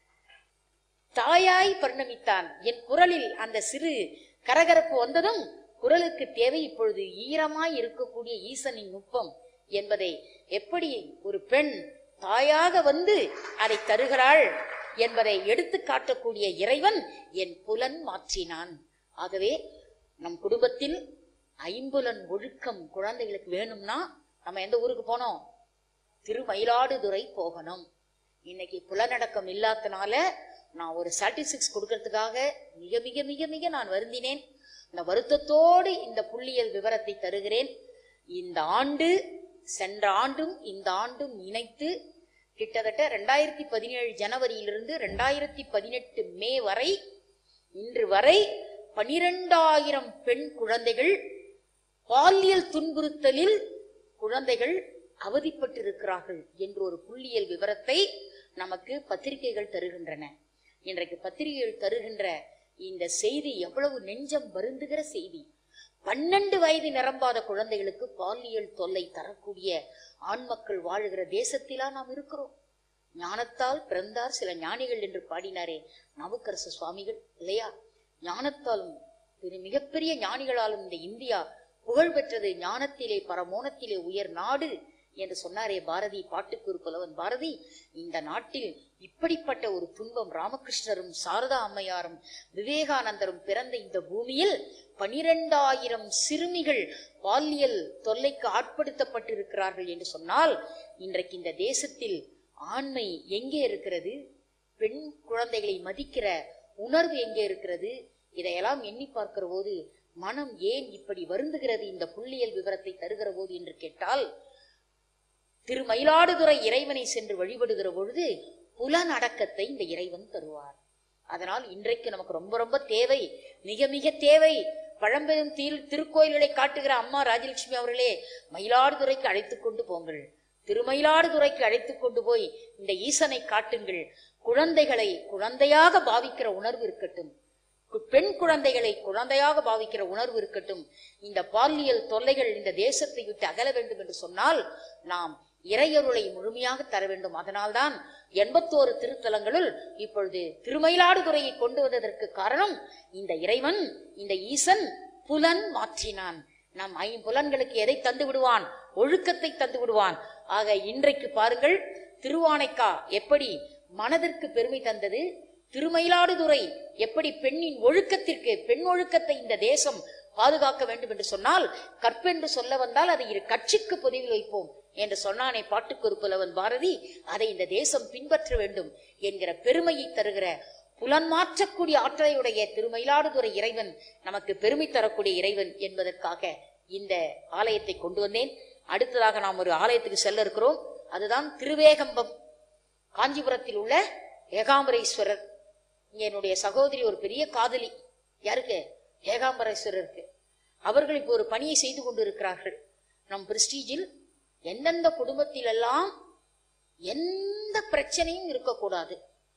தாயாய் பரிணமித்தான் என் குரலில் அந்த சிறு கரகரப்பு வந்ததும் குரலுக்கு தேவை இப்பொழுது ஈரமாய் இருக்கக்கூடிய ஈசனின் நுட்பம் என்பதை எப்படி ஒரு பெண் தாயாக வந்து அதை தருகிறாள் என்பதை எடுத்து காட்டக்கூடிய இறைவன் என் புலன் மாற்றினான் ஆகவே நம் குடும்பத்தில் ஐம்புலன் ஒழுக்கம் குழந்தைகளுக்கு வேணும்னா நம்ம எந்த ஊருக்கு போனோம் திருமயிலாடுதுறை போகணும் இன்னைக்கு புலனடக்கம் இல்லாதனால நான் ஒரு ஸ்டாட்டிஸ்டிக்ஸ் கொடுக்கறதுக்காக மிக மிக மிக மிக நான் வருந்தினேன் இந்த வருத்தத்தோடு இந்த புள்ளியல் விவரத்தை தருகிறேன் இந்த ஆண்டு சென்ற ஆண்டும் இந்த ஆண்டும் இணைத்து கிட்டத்தட்ட ரெண்டாயிரத்தி பதினேழு ஜனவரியிலிருந்து ரெண்டாயிரத்தி பதினெட்டு மே வரை இன்று வரை பனிரெண்டாயிரம் பெண் குழந்தைகள் பாலியல் துன்புறுத்தலில் குழந்தைகள் அவதிப்பட்டிருக்கிறார்கள் என்று ஒரு புள்ளியியல் விவரத்தை நமக்கு பத்திரிகைகள் தருகின்றன இன்றைக்கு பத்திரிகைகள் தருகின்ற இந்த செய்தி எவ்வளவு நெஞ்சம் வருந்துகிற செய்தி பன்னெண்டு வயது நிரம்பாத குழந்தைகளுக்கு பாலியல் தொல்லை தரக்கூடிய ஆண் மக்கள் வாழுகிற தேசத்திலா நாம் இருக்கிறோம் ஞானத்தால் பிறந்தார் சில ஞானிகள் என்று பாடினாரே நவுக்கரசு சுவாமிகள் இல்லையா ஞானத்தாலும் பெரு மிகப்பெரிய ஞானிகளாலும் இந்த இந்தியா புகழ் பெற்றது ஞானத்திலே பரமோனத்திலே உயர் நாடு என்று சொன்னாரே பாரதி பாட்டுக்கு ஒரு புலவன் பாரதி இந்த நாட்டில் இப்படிப்பட்ட ஒரு துன்பம் ராமகிருஷ்ணரும் சாரதா அம்மையாரும் விவேகானந்தரும் பிறந்த இந்த பூமியில் பனிரெண்டாயிரம் சிறுமிகள் பாலியல் தொல்லைக்கு ஆட்படுத்தப்பட்டிருக்கிறார்கள் என்று சொன்னால் இன்றைக்கு இந்த தேசத்தில் ஆண்மை எங்கே இருக்கிறது பெண் குழந்தைகளை மதிக்கிற உணர்வு எங்கே இருக்கிறது இதையெல்லாம் எண்ணி பார்க்கிற போது மனம் ஏன் இப்படி வருந்துகிறது இந்த புள்ளியல் விவரத்தை தருகிற போது என்று கேட்டால் திருமயிலாடுதுறை இறைவனை சென்று வழிபடுகிற பொழுது புலன் அடக்கத்தை இந்த இறைவன் தருவார் அதனால் இன்றைக்கு நமக்கு ரொம்ப ரொம்ப தேவை மிக மிக தேவை பழம்பெரும் தீ திருக்கோயில்களை காட்டுகிற அம்மா ராஜலட்சுமி அவர்களே மயிலாடுதுறைக்கு அழைத்து கொண்டு போங்கள் திருமயிலாடுதுறைக்கு அழைத்து கொண்டு போய் இந்த ஈசனை காட்டுங்கள் குழந்தைகளை குழந்தையாக பாவிக்கிற உணர்வு இருக்கட்டும் கு- பெண் குழந்தைகளை குழந்தையாக பாவிக்கிற உணர்வு இருக்கட்டும் இந்த பாலியல் தொல்லைகள் இந்த தேசத்தை விட்டு அகல வேண்டும் என்று சொன்னால் நாம் இறையருளை முழுமையாக தர வேண்டும் அதனால்தான் எண்பத்தோரு திருத்தலங்களுள் இப்பொழுது திருமயிலாடுதுறையை கொண்டு வந்ததற்கு காரணம் இந்த இறைவன் இந்த ஈசன் புலன் மாற்றினான் நம் ஐம்புலன்களுக்கு எதை தந்து விடுவான் ஒழுக்கத்தை தந்து விடுவான் ஆக இன்றைக்கு பாருங்கள் திருவானைக்கா எப்படி மனதிற்கு பெருமை தந்தது திருமயிலாடுதுறை எப்படி பெண்ணின் ஒழுக்கத்திற்கு பெண் ஒழுக்கத்தை இந்த தேசம் பாதுகாக்க வேண்டும் என்று சொன்னால் கற்பென்று சொல்ல வந்தால் அதை இரு கட்சிக்கு பொதுவில் வைப்போம் என்று சொன்னானே பாட்டுக்கு ஒரு புலவன் பாரதி அதை இந்த தேசம் பின்பற்ற வேண்டும் என்கிற பெருமையை தருகிற புலன் மாற்றக்கூடிய ஆற்றலையுடைய திருமயிலாடுதுறை இறைவன் நமக்கு பெருமை தரக்கூடிய இறைவன் என்பதற்காக இந்த ஆலயத்தை கொண்டு வந்தேன் அடுத்ததாக நாம் ஒரு ஆலயத்துக்கு செல்ல இருக்கிறோம் அதுதான் திருவேகம்பம் காஞ்சிபுரத்தில் உள்ள ஏகாம்பரேஸ்வரர் இங்க என்னுடைய சகோதரி ஒரு பெரிய காதலி யாருக்கு ஏகாம்பரேஸ்வரருக்கு அவர்கள் இப்போ ஒரு பணியை செய்து கொண்டு இருக்கிறார்கள் நம் பிரஸ்டீஜில் எந்தெந்த குடும்பத்திலெல்லாம் எந்த பிரச்சனையும் இருக்கக்கூடாது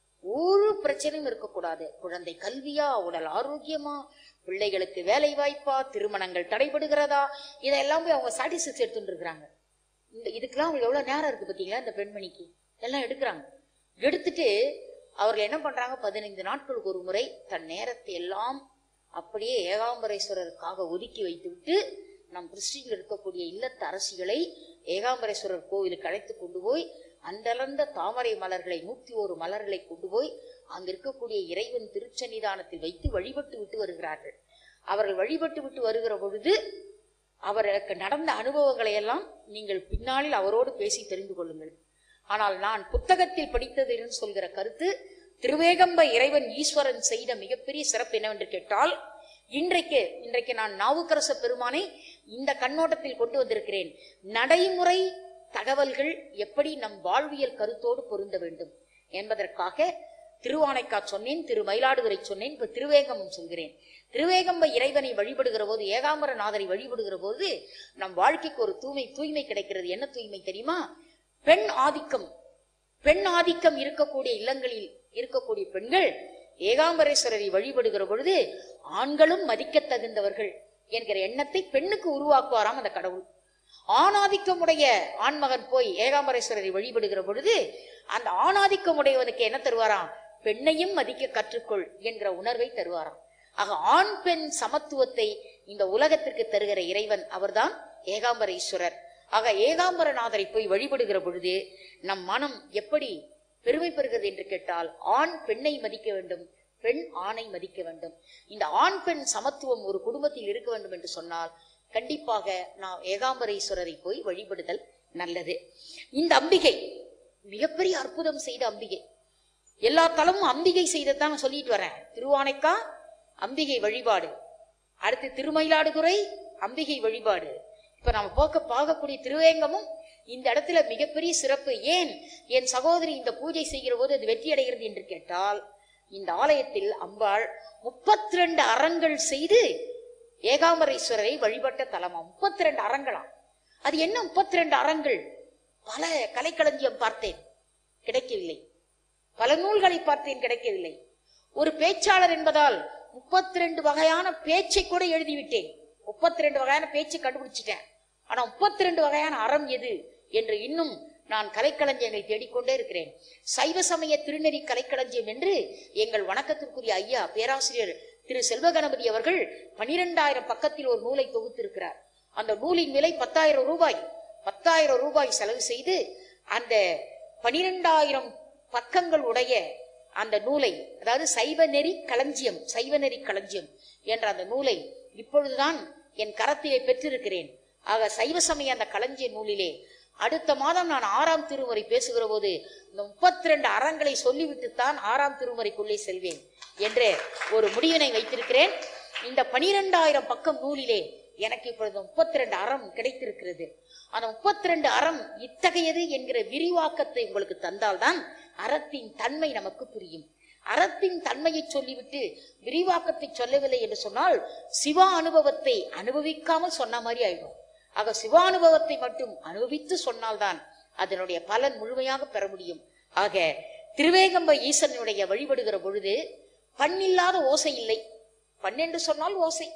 ஒரு பிரச்சனையும் இருக்கக்கூடாது குழந்தை கல்வியா உடல் ஆரோக்கியமா பிள்ளைகளுக்கு வேலை வாய்ப்பா திருமணங்கள் தடைபடுகிறதா இதெல்லாம் போய் அவங்க ஸ்டாட்டிஸ்டிக்ஸ் எடுத்துட்டு இருக்கிறாங்க இந்த இதுக்கெல்லாம் அவங்களுக்கு எவ்வளவு நேரம் இருக்கு பாத்தீங்களா இந்த பெண்மணிக்கு எல்லாம் எடுக்கிறாங்க எடுத்துட்டு அவர்கள் என்ன பண்றாங்க பதினைந்து நாட்களுக்கு ஒரு முறை தன் நேரத்தை எல்லாம் அப்படியே ஏகாம்பரேஸ்வரருக்காக ஒதுக்கி வைத்துவிட்டு நம் கிறிஸ்டியில் இருக்கக்கூடிய இல்லத்து அரசிகளை ஏகாம்பரேஸ்வரர் கோவிலுக்கு அழைத்து கொண்டு போய் அண்டலர்ந்த தாமரை மலர்களை நூத்தி ஒரு மலர்களை கொண்டு போய் அங்க இருக்கக்கூடிய இறைவன் திருச்சன்னிதானத்தில் வைத்து வழிபட்டு விட்டு வருகிறார்கள் அவர்கள் வழிபட்டு விட்டு வருகிற பொழுது அவருக்கு நடந்த அனுபவங்களை எல்லாம் நீங்கள் பின்னாளில் அவரோடு பேசி தெரிந்து கொள்ளுங்கள் ஆனால் நான் புத்தகத்தில் படித்தது என்று சொல்கிற கருத்து திருவேகம்ப இறைவன் ஈஸ்வரன் செய்த மிகப்பெரிய சிறப்பு என்னவென்று கேட்டால் இன்றைக்கு இன்றைக்கு நான் நாவுக்கரச பெருமானை இந்த கண்ணோட்டத்தில் கொண்டு வந்திருக்கிறேன் நடைமுறை தகவல்கள் எப்படி நம் வாழ்வியல் கருத்தோடு பொருந்த வேண்டும் என்பதற்காக திருவானைக்கா சொன்னேன் திரு மயிலாடுதுறை சொன்னேன் இப்ப திருவேங்கமம் சொல்கிறேன் திருவேகம்ப இறைவனை வழிபடுகிற போது ஏகாம்பரநாதரை வழிபடுகிற போது நம் வாழ்க்கைக்கு ஒரு தூய்மை தூய்மை கிடைக்கிறது என்ன தூய்மை தெரியுமா பெண் ஆதிக்கம் பெண் ஆதிக்கம் இருக்கக்கூடிய இல்லங்களில் இருக்கக்கூடிய பெண்கள் ஏகாம்பரேஸ்வரரை வழிபடுகிற பொழுது ஆண்களும் மதிக்க தகுந்தவர்கள் என்கிற எண்ணத்தை பெண்ணுக்கு உருவாக்குவாராம் அந்த கடவுள் ஆணாதிக்கமுடைய ஆண்மகன் போய் ஏகாம்பரேஸ்வரரை வழிபடுகிற பொழுது அந்த ஆணாதிக்கமுடையவனுக்கு என்ன தருவாராம் பெண்ணையும் மதிக்க கற்றுக்கொள் என்கிற உணர்வை தருவாராம் ஆக ஆண் பெண் சமத்துவத்தை இந்த உலகத்திற்கு தருகிற இறைவன் அவர்தான் ஏகாம்பரேஸ்வரர் ஆக ஏகாம்பரநாதரை போய் வழிபடுகிற பொழுது நம் மனம் எப்படி பெருமை பெறுகிறது என்று கேட்டால் ஆண் பெண்ணை மதிக்க வேண்டும் பெண் ஆணை மதிக்க வேண்டும் இந்த ஆண் பெண் சமத்துவம் ஒரு குடும்பத்தில் இருக்க வேண்டும் என்று சொன்னால் கண்டிப்பாக நாம் ஏகாம்பரேஸ்வரரை போய் வழிபடுதல் நல்லது இந்த அம்பிகை மிகப்பெரிய அற்புதம் செய்த அம்பிகை எல்லா தலமும் அம்பிகை செய்ததான் நான் சொல்லிட்டு வரேன் திருவானைக்கா அம்பிகை வழிபாடு அடுத்து திருமயிலாடுதுறை அம்பிகை வழிபாடு இப்ப நாம போக்க பார்க்கக்கூடிய திருவேங்கமும் இந்த இடத்துல மிகப்பெரிய சிறப்பு ஏன் என் சகோதரி இந்த பூஜை செய்கிற போது அது வெற்றி அடைகிறது என்று கேட்டால் இந்த ஆலயத்தில் அம்பாள் முப்பத்தி ரெண்டு அறங்கள் செய்து ஏகாம்பரேஸ்வரரை வழிபட்ட தலமா முப்பத்தி ரெண்டு அறங்களாம் அது என்ன முப்பத்தி ரெண்டு அறங்கள் பல கலைக்களஞ்சியம் பார்த்தேன் கிடைக்கவில்லை பல நூல்களை பார்த்தேன் கிடைக்கவில்லை ஒரு பேச்சாளர் என்பதால் முப்பத்தி ரெண்டு வகையான பேச்சை கூட எழுதிவிட்டேன் முப்பத்தி ரெண்டு வகையான பேச்சை கண்டுபிடிச்சிட்டேன் ஆனா முப்பத்தி ரெண்டு வகையான அறம் எது என்று இன்னும் நான் கலைக்களஞ்சியங்களை தேடிக்கொண்டே இருக்கிறேன் சைவ சமய திருநெறி கலைக்களஞ்சியம் என்று எங்கள் வணக்கத்திற்குரிய ஐயா பேராசிரியர் திரு செல்வகணபதி அவர்கள் பனிரெண்டாயிரம் பக்கத்தில் ஒரு நூலை தொகுத்திருக்கிறார் அந்த நூலின் விலை பத்தாயிரம் ரூபாய் பத்தாயிரம் ரூபாய் செலவு செய்து அந்த பனிரெண்டாயிரம் பக்கங்கள் உடைய அந்த நூலை அதாவது சைவ நெறி களஞ்சியம் சைவ நெறி களஞ்சியம் என்ற அந்த நூலை இப்பொழுதுதான் என் கரத்திலே பெற்றிருக்கிறேன் ஆக சைவ சமய அந்த களஞ்சிய நூலிலே அடுத்த மாதம் நான் ஆறாம் திருமுறை பேசுகிற போது இந்த முப்பத்தி ரெண்டு அறங்களை சொல்லிவிட்டுத்தான் ஆறாம் திருமுறைக்குள்ளே செல்வேன் என்று ஒரு முடிவினை வைத்திருக்கிறேன் இந்த பனிரெண்டாயிரம் பக்கம் நூலிலே எனக்கு இப்பொழுது முப்பத்தி ரெண்டு அறம் கிடைத்திருக்கிறது அந்த முப்பத்தி ரெண்டு அறம் இத்தகையது என்கிற விரிவாக்கத்தை உங்களுக்கு தந்தால்தான் அறத்தின் தன்மை நமக்கு புரியும் அறத்தின் தன்மையை சொல்லிவிட்டு விரிவாக்கத்தை சொல்லவில்லை என்று சொன்னால் சிவா அனுபவத்தை அனுபவிக்காமல் சொன்ன மாதிரி ஆயிடும் ஆக சிவானுபவத்தை மட்டும் அனுபவித்து சொன்னால்தான் அதனுடைய பலன் முழுமையாக பெற முடியும் ஆக திருவேகம்ப ஈசனுடைய வழிபடுகிற பொழுது பண்ணில்லாத ஓசை இல்லை பண் என்று சொன்னால் ஓசை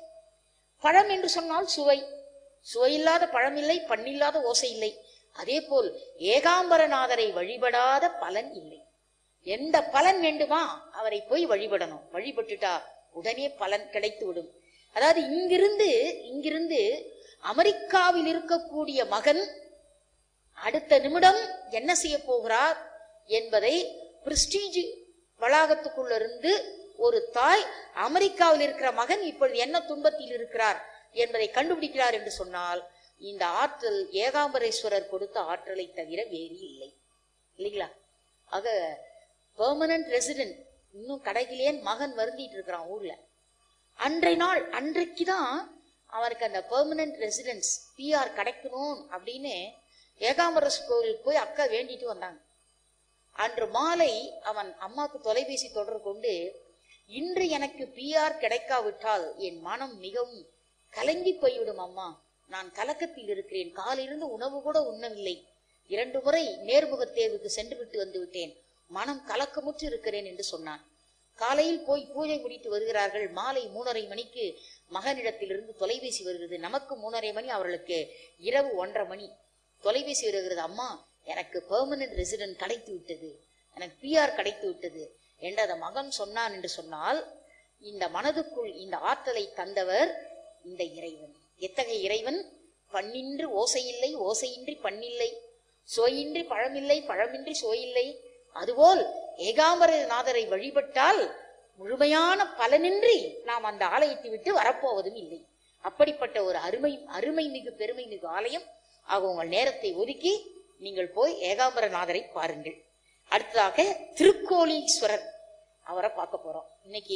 பழம் என்று சொன்னால் சுவை சுவையில்லாத பழம் இல்லை பண்ணில்லாத ஓசை இல்லை அதே போல் ஏகாம்பரநாதரை வழிபடாத பலன் இல்லை எந்த பலன் வேண்டுமா அவரை போய் வழிபடணும் வழிபட்டுட்டா உடனே பலன் கிடைத்து விடும் அதாவது இங்கிருந்து இங்கிருந்து அமெரிக்காவில் இருக்கக்கூடிய மகன் அடுத்த நிமிடம் என்ன செய்ய போகிறார் என்பதை பிரிஸ்டீஜ் வளாகத்துக்குள்ள இருந்து ஒரு தாய் அமெரிக்காவில் இருக்கிற மகன் இப்பொழுது என்ன துன்பத்தில் இருக்கிறார் என்பதை கண்டுபிடிக்கிறார் என்று சொன்னால் இந்த ஆற்றல் ஏகாம்பரேஸ்வரர் கொடுத்த ஆற்றலை தவிர வேறு இல்லை இல்லைங்களா ஆக பெர்மனன்ட் ரெசிடென்ட் இன்னும் கடையிலேயே மகன் வருந்திட்டு இருக்கிறான் ஊர்ல அன்றைய நாள் அன்றைக்கு தான் அவனுக்கு அந்த பெர்மனன்ட் ரெசிடென்ஸ் பிஆர் கிடைக்கணும் அப்படின்னு ஏகாம்பரஸ் கோவிலுக்கு போய் அக்கா வேண்டிட்டு வந்தாங்க அன்று மாலை அவன் அம்மாவுக்கு தொலைபேசி தொடர்பு கொண்டு இன்று எனக்கு பிஆர் கிடைக்காவிட்டால் என் மனம் மிகவும் கலங்கி போய்விடும் அம்மா நான் கலக்கத்தில் இருக்கிறேன் காலிலிருந்து உணவு கூட உண்ணவில்லை இரண்டு முறை நேர்முகத் தேர்வுக்கு சென்று விட்டு வந்து விட்டேன் மனம் கலக்கமுற்று இருக்கிறேன் என்று சொன்னான் காலையில் போய் பூஜை முடித்து வருகிறார்கள் மாலை மூணரை மணிக்கு மகனிடத்திலிருந்து தொலைபேசி வருகிறது நமக்கு மூணரை மணி அவர்களுக்கு இரவு ஒன்றரை மணி தொலைபேசி வருகிறது அம்மா எனக்கு பெர்மனன்ட் ரெசிடென்ட் கிடைத்து விட்டது எனக்கு பிஆர் கிடைத்து விட்டது என்று அந்த மகன் சொன்னான் என்று சொன்னால் இந்த மனதுக்குள் இந்த ஆற்றலை தந்தவர் இந்த இறைவன் எத்தகைய இறைவன் பண்ணின்று ஓசையில்லை ஓசையின்றி பண்ணில்லை சோயின்றி பழமில்லை பழமின்றி சோயில்லை அதுபோல் ஏகாம்பர நாதரை வழிபட்டால் முழுமையான பலனின்றி நாம் அந்த ஆலயத்தை விட்டு வரப்போவதும் இல்லை அப்படிப்பட்ட ஒரு அருமை அருமை மிகு பெருமை மிகு ஆலயம் ஆக உங்கள் நேரத்தை ஒதுக்கி நீங்கள் போய் ஏகாம்பரநாதரை பாருங்கள் அடுத்ததாக திருக்கோலீஸ்வரர் அவரை பார்க்க போறோம் இன்னைக்கு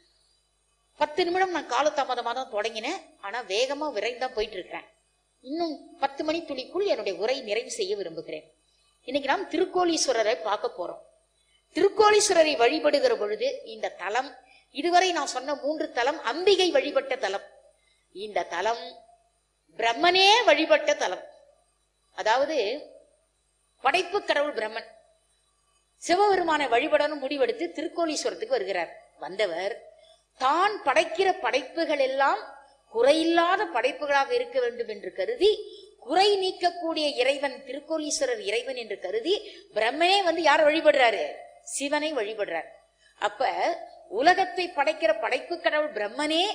பத்து நிமிடம் நான் காலதாமதமாக தான் தொடங்கினேன் ஆனா வேகமா விரைந்தான் போயிட்டு இருக்கிறேன் இன்னும் பத்து மணி துளிக்குள் என்னுடைய உரை நிறைவு செய்ய விரும்புகிறேன் இன்னைக்கு நாம் திருக்கோலீஸ்வரரை பார்க்க போறோம் திருக்கோலீஸ்வரரை வழிபடுகிற பொழுது இந்த தலம் இதுவரை நான் சொன்ன மூன்று தலம் அம்பிகை வழிபட்ட தலம் இந்த தலம் பிரம்மனே வழிபட்ட தலம் அதாவது படைப்பு கடவுள் பிரம்மன் சிவபெருமானை வழிபடணும் முடிவெடுத்து திருக்கோலீஸ்வரத்துக்கு வருகிறார் வந்தவர் தான் படைக்கிற படைப்புகள் எல்லாம் குறையில்லாத படைப்புகளாக இருக்க வேண்டும் என்று கருதி குறை நீக்கக்கூடிய இறைவன் திருக்கோலீஸ்வரர் இறைவன் என்று கருதி பிரம்மனே வந்து யார் வழிபடுறாரு சிவனை வழிபடுறார் அப்ப உலகத்தை படைக்கிற படைப்பு கடவுள் பிரம்மனே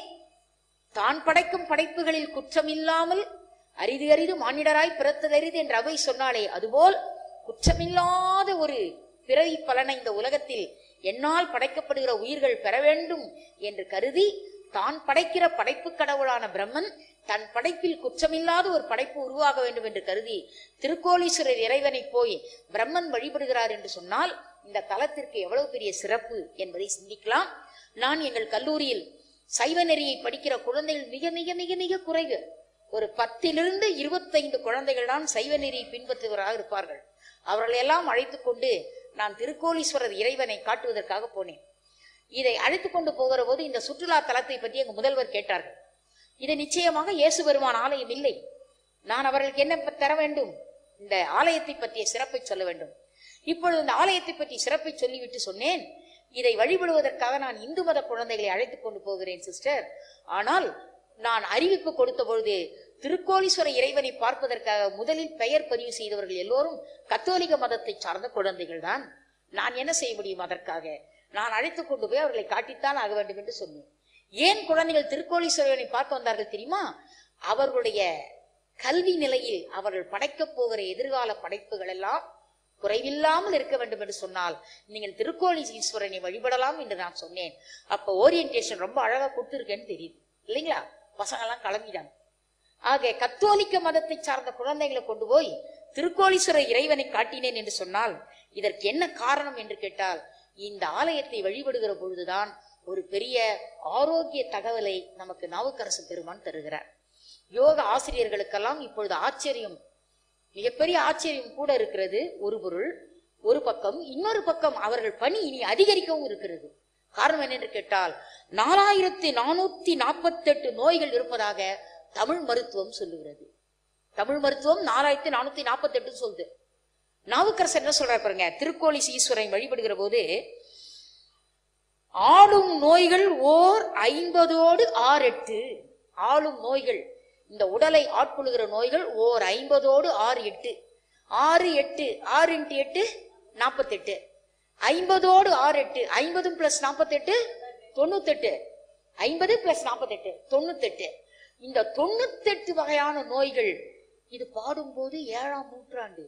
தான் படைக்கும் படைப்புகளில் குற்றமில்லாமல் அரிது அரிது மானிடராய் பிறத்ததரிது என்று அவை சொன்னாலே அதுபோல் குற்றமில்லாத ஒரு பிறவி பலனை இந்த உலகத்தில் என்னால் படைக்கப்படுகிற உயிர்கள் பெற வேண்டும் என்று கருதி தான் படைக்கிற படைப்பு கடவுளான பிரம்மன் தன் படைப்பில் குற்றமில்லாத ஒரு படைப்பு உருவாக வேண்டும் என்று கருதி திருக்கோலீஸ்வரர் இறைவனை போய் பிரம்மன் வழிபடுகிறார் என்று சொன்னால் இந்த தலத்திற்கு எவ்வளவு பெரிய சிறப்பு என்பதை சிந்திக்கலாம் நான் எங்கள் கல்லூரியில் சைவ நெறியை படிக்கிற குழந்தைகள் மிக மிக மிக மிக குறைவு ஒரு பத்திலிருந்து இருபத்தைந்து குழந்தைகள் தான் சைவ நெறியை பின்பற்றுவராக இருப்பார்கள் அவர்களை எல்லாம் அழைத்து கொண்டு நான் திருக்கோலீஸ்வரர் இறைவனை காட்டுவதற்காக போனேன் இதை அழைத்து கொண்டு போகிற போது இந்த சுற்றுலா தலத்தை பற்றி எங்க முதல்வர் கேட்டார்கள் இது நிச்சயமாக இயேசு பெருமான் ஆலயம் இல்லை நான் அவர்களுக்கு என்ன ப- தர வேண்டும் இந்த ஆலயத்தை பற்றிய சிறப்பை சொல்ல வேண்டும் இப்பொழுது இந்த ஆலயத்தை பற்றி சிறப்பை சொல்லிவிட்டு சொன்னேன் இதை வழிபடுவதற்காக நான் இந்து மத குழந்தைகளை அழைத்துக் கொண்டு போகிறேன் சிஸ்டர் ஆனால் நான் அறிவிப்பு கொடுத்த பொழுது திருக்கோலீஸ்வர இறைவனை பார்ப்பதற்காக முதலில் பெயர் பதிவு செய்தவர்கள் எல்லோரும் கத்தோலிக்க மதத்தை சார்ந்த குழந்தைகள் தான் நான் என்ன செய்ய முடியும் அதற்காக நான் அழைத்துக் கொண்டு போய் அவர்களை காட்டித்தான் ஆக வேண்டும் என்று சொன்னேன் ஏன் குழந்தைகள் திருக்கோலீஸ்வரனை பார்க்க வந்தார்கள் தெரியுமா அவர்களுடைய கல்வி நிலையில் அவர்கள் படைக்கப் போகிற எதிர்கால படைப்புகள் எல்லாம் குறைவில்லாமல் இருக்க வேண்டும் என்று சொன்னால் நீங்கள் திருக்கோலீஸ்வரனை வழிபடலாம் என்று நான் சொன்னேன் அப்ப ஓரியன்டேஷன் ரொம்ப அழகா கொடுத்துருக்கேன்னு தெரியுது இல்லைங்களா பசங்க எல்லாம் கிளம்பிட்டாங்க ஆக கத்தோலிக்க மதத்தை சார்ந்த குழந்தைகளை கொண்டு போய் திருக்கோலீஸ்வரர் இறைவனை காட்டினேன் என்று சொன்னால் இதற்கு என்ன காரணம் என்று கேட்டால் இந்த ஆலயத்தை வழிபடுகிற பொழுதுதான் ஒரு பெரிய ஆரோக்கிய தகவலை நமக்கு நாவுக்கரசு பெருமான் தருகிறார் யோக ஆசிரியர்களுக்கெல்லாம் இப்பொழுது ஆச்சரியம் மிகப்பெரிய ஆச்சரியம் கூட இருக்கிறது ஒரு பொருள் ஒரு பக்கம் இன்னொரு பக்கம் அவர்கள் பணி இனி அதிகரிக்கவும் இருக்கிறது காரணம் என்னென்று கேட்டால் நாலாயிரத்தி நானூத்தி நாற்பத்தெட்டு நோய்கள் இருப்பதாக தமிழ் மருத்துவம் சொல்லுகிறது தமிழ் மருத்துவம் நாலாயிரத்தி நானூத்தி நாற்பத்தெட்டு சொல்லுது நாவுக்கரசர் என்ன சொல்றாரு பாருங்க திருக்கோலி ஈஸ்வரன் வழிபடுகிற போது ஆளும் நோய்கள் ஓர் ஐம்பதோடு ஆறெட்டு ஆளும் நோய்கள் இந்த உடலை ஆட்கொள்ளுகிற நோய்கள் ஓர் ஐம்பதோடு ஆறு எட்டு ஆறு எட்டு ஆறு இன்ட்டு எட்டு நாற்பத்தெட்டு ஐம்பதோடு ஆறு எட்டு ஐம்பதும் பிளஸ் நாற்பத்தெட்டு தொண்ணூத்தெட்டு ஐம்பது பிளஸ் நாற்பத்தெட்டு தொண்ணூத்தெட்டு இந்த தொண்ணூத்தெட்டு வகையான நோய்கள் இது பாடும்போது ஏழாம் நூற்றாண்டு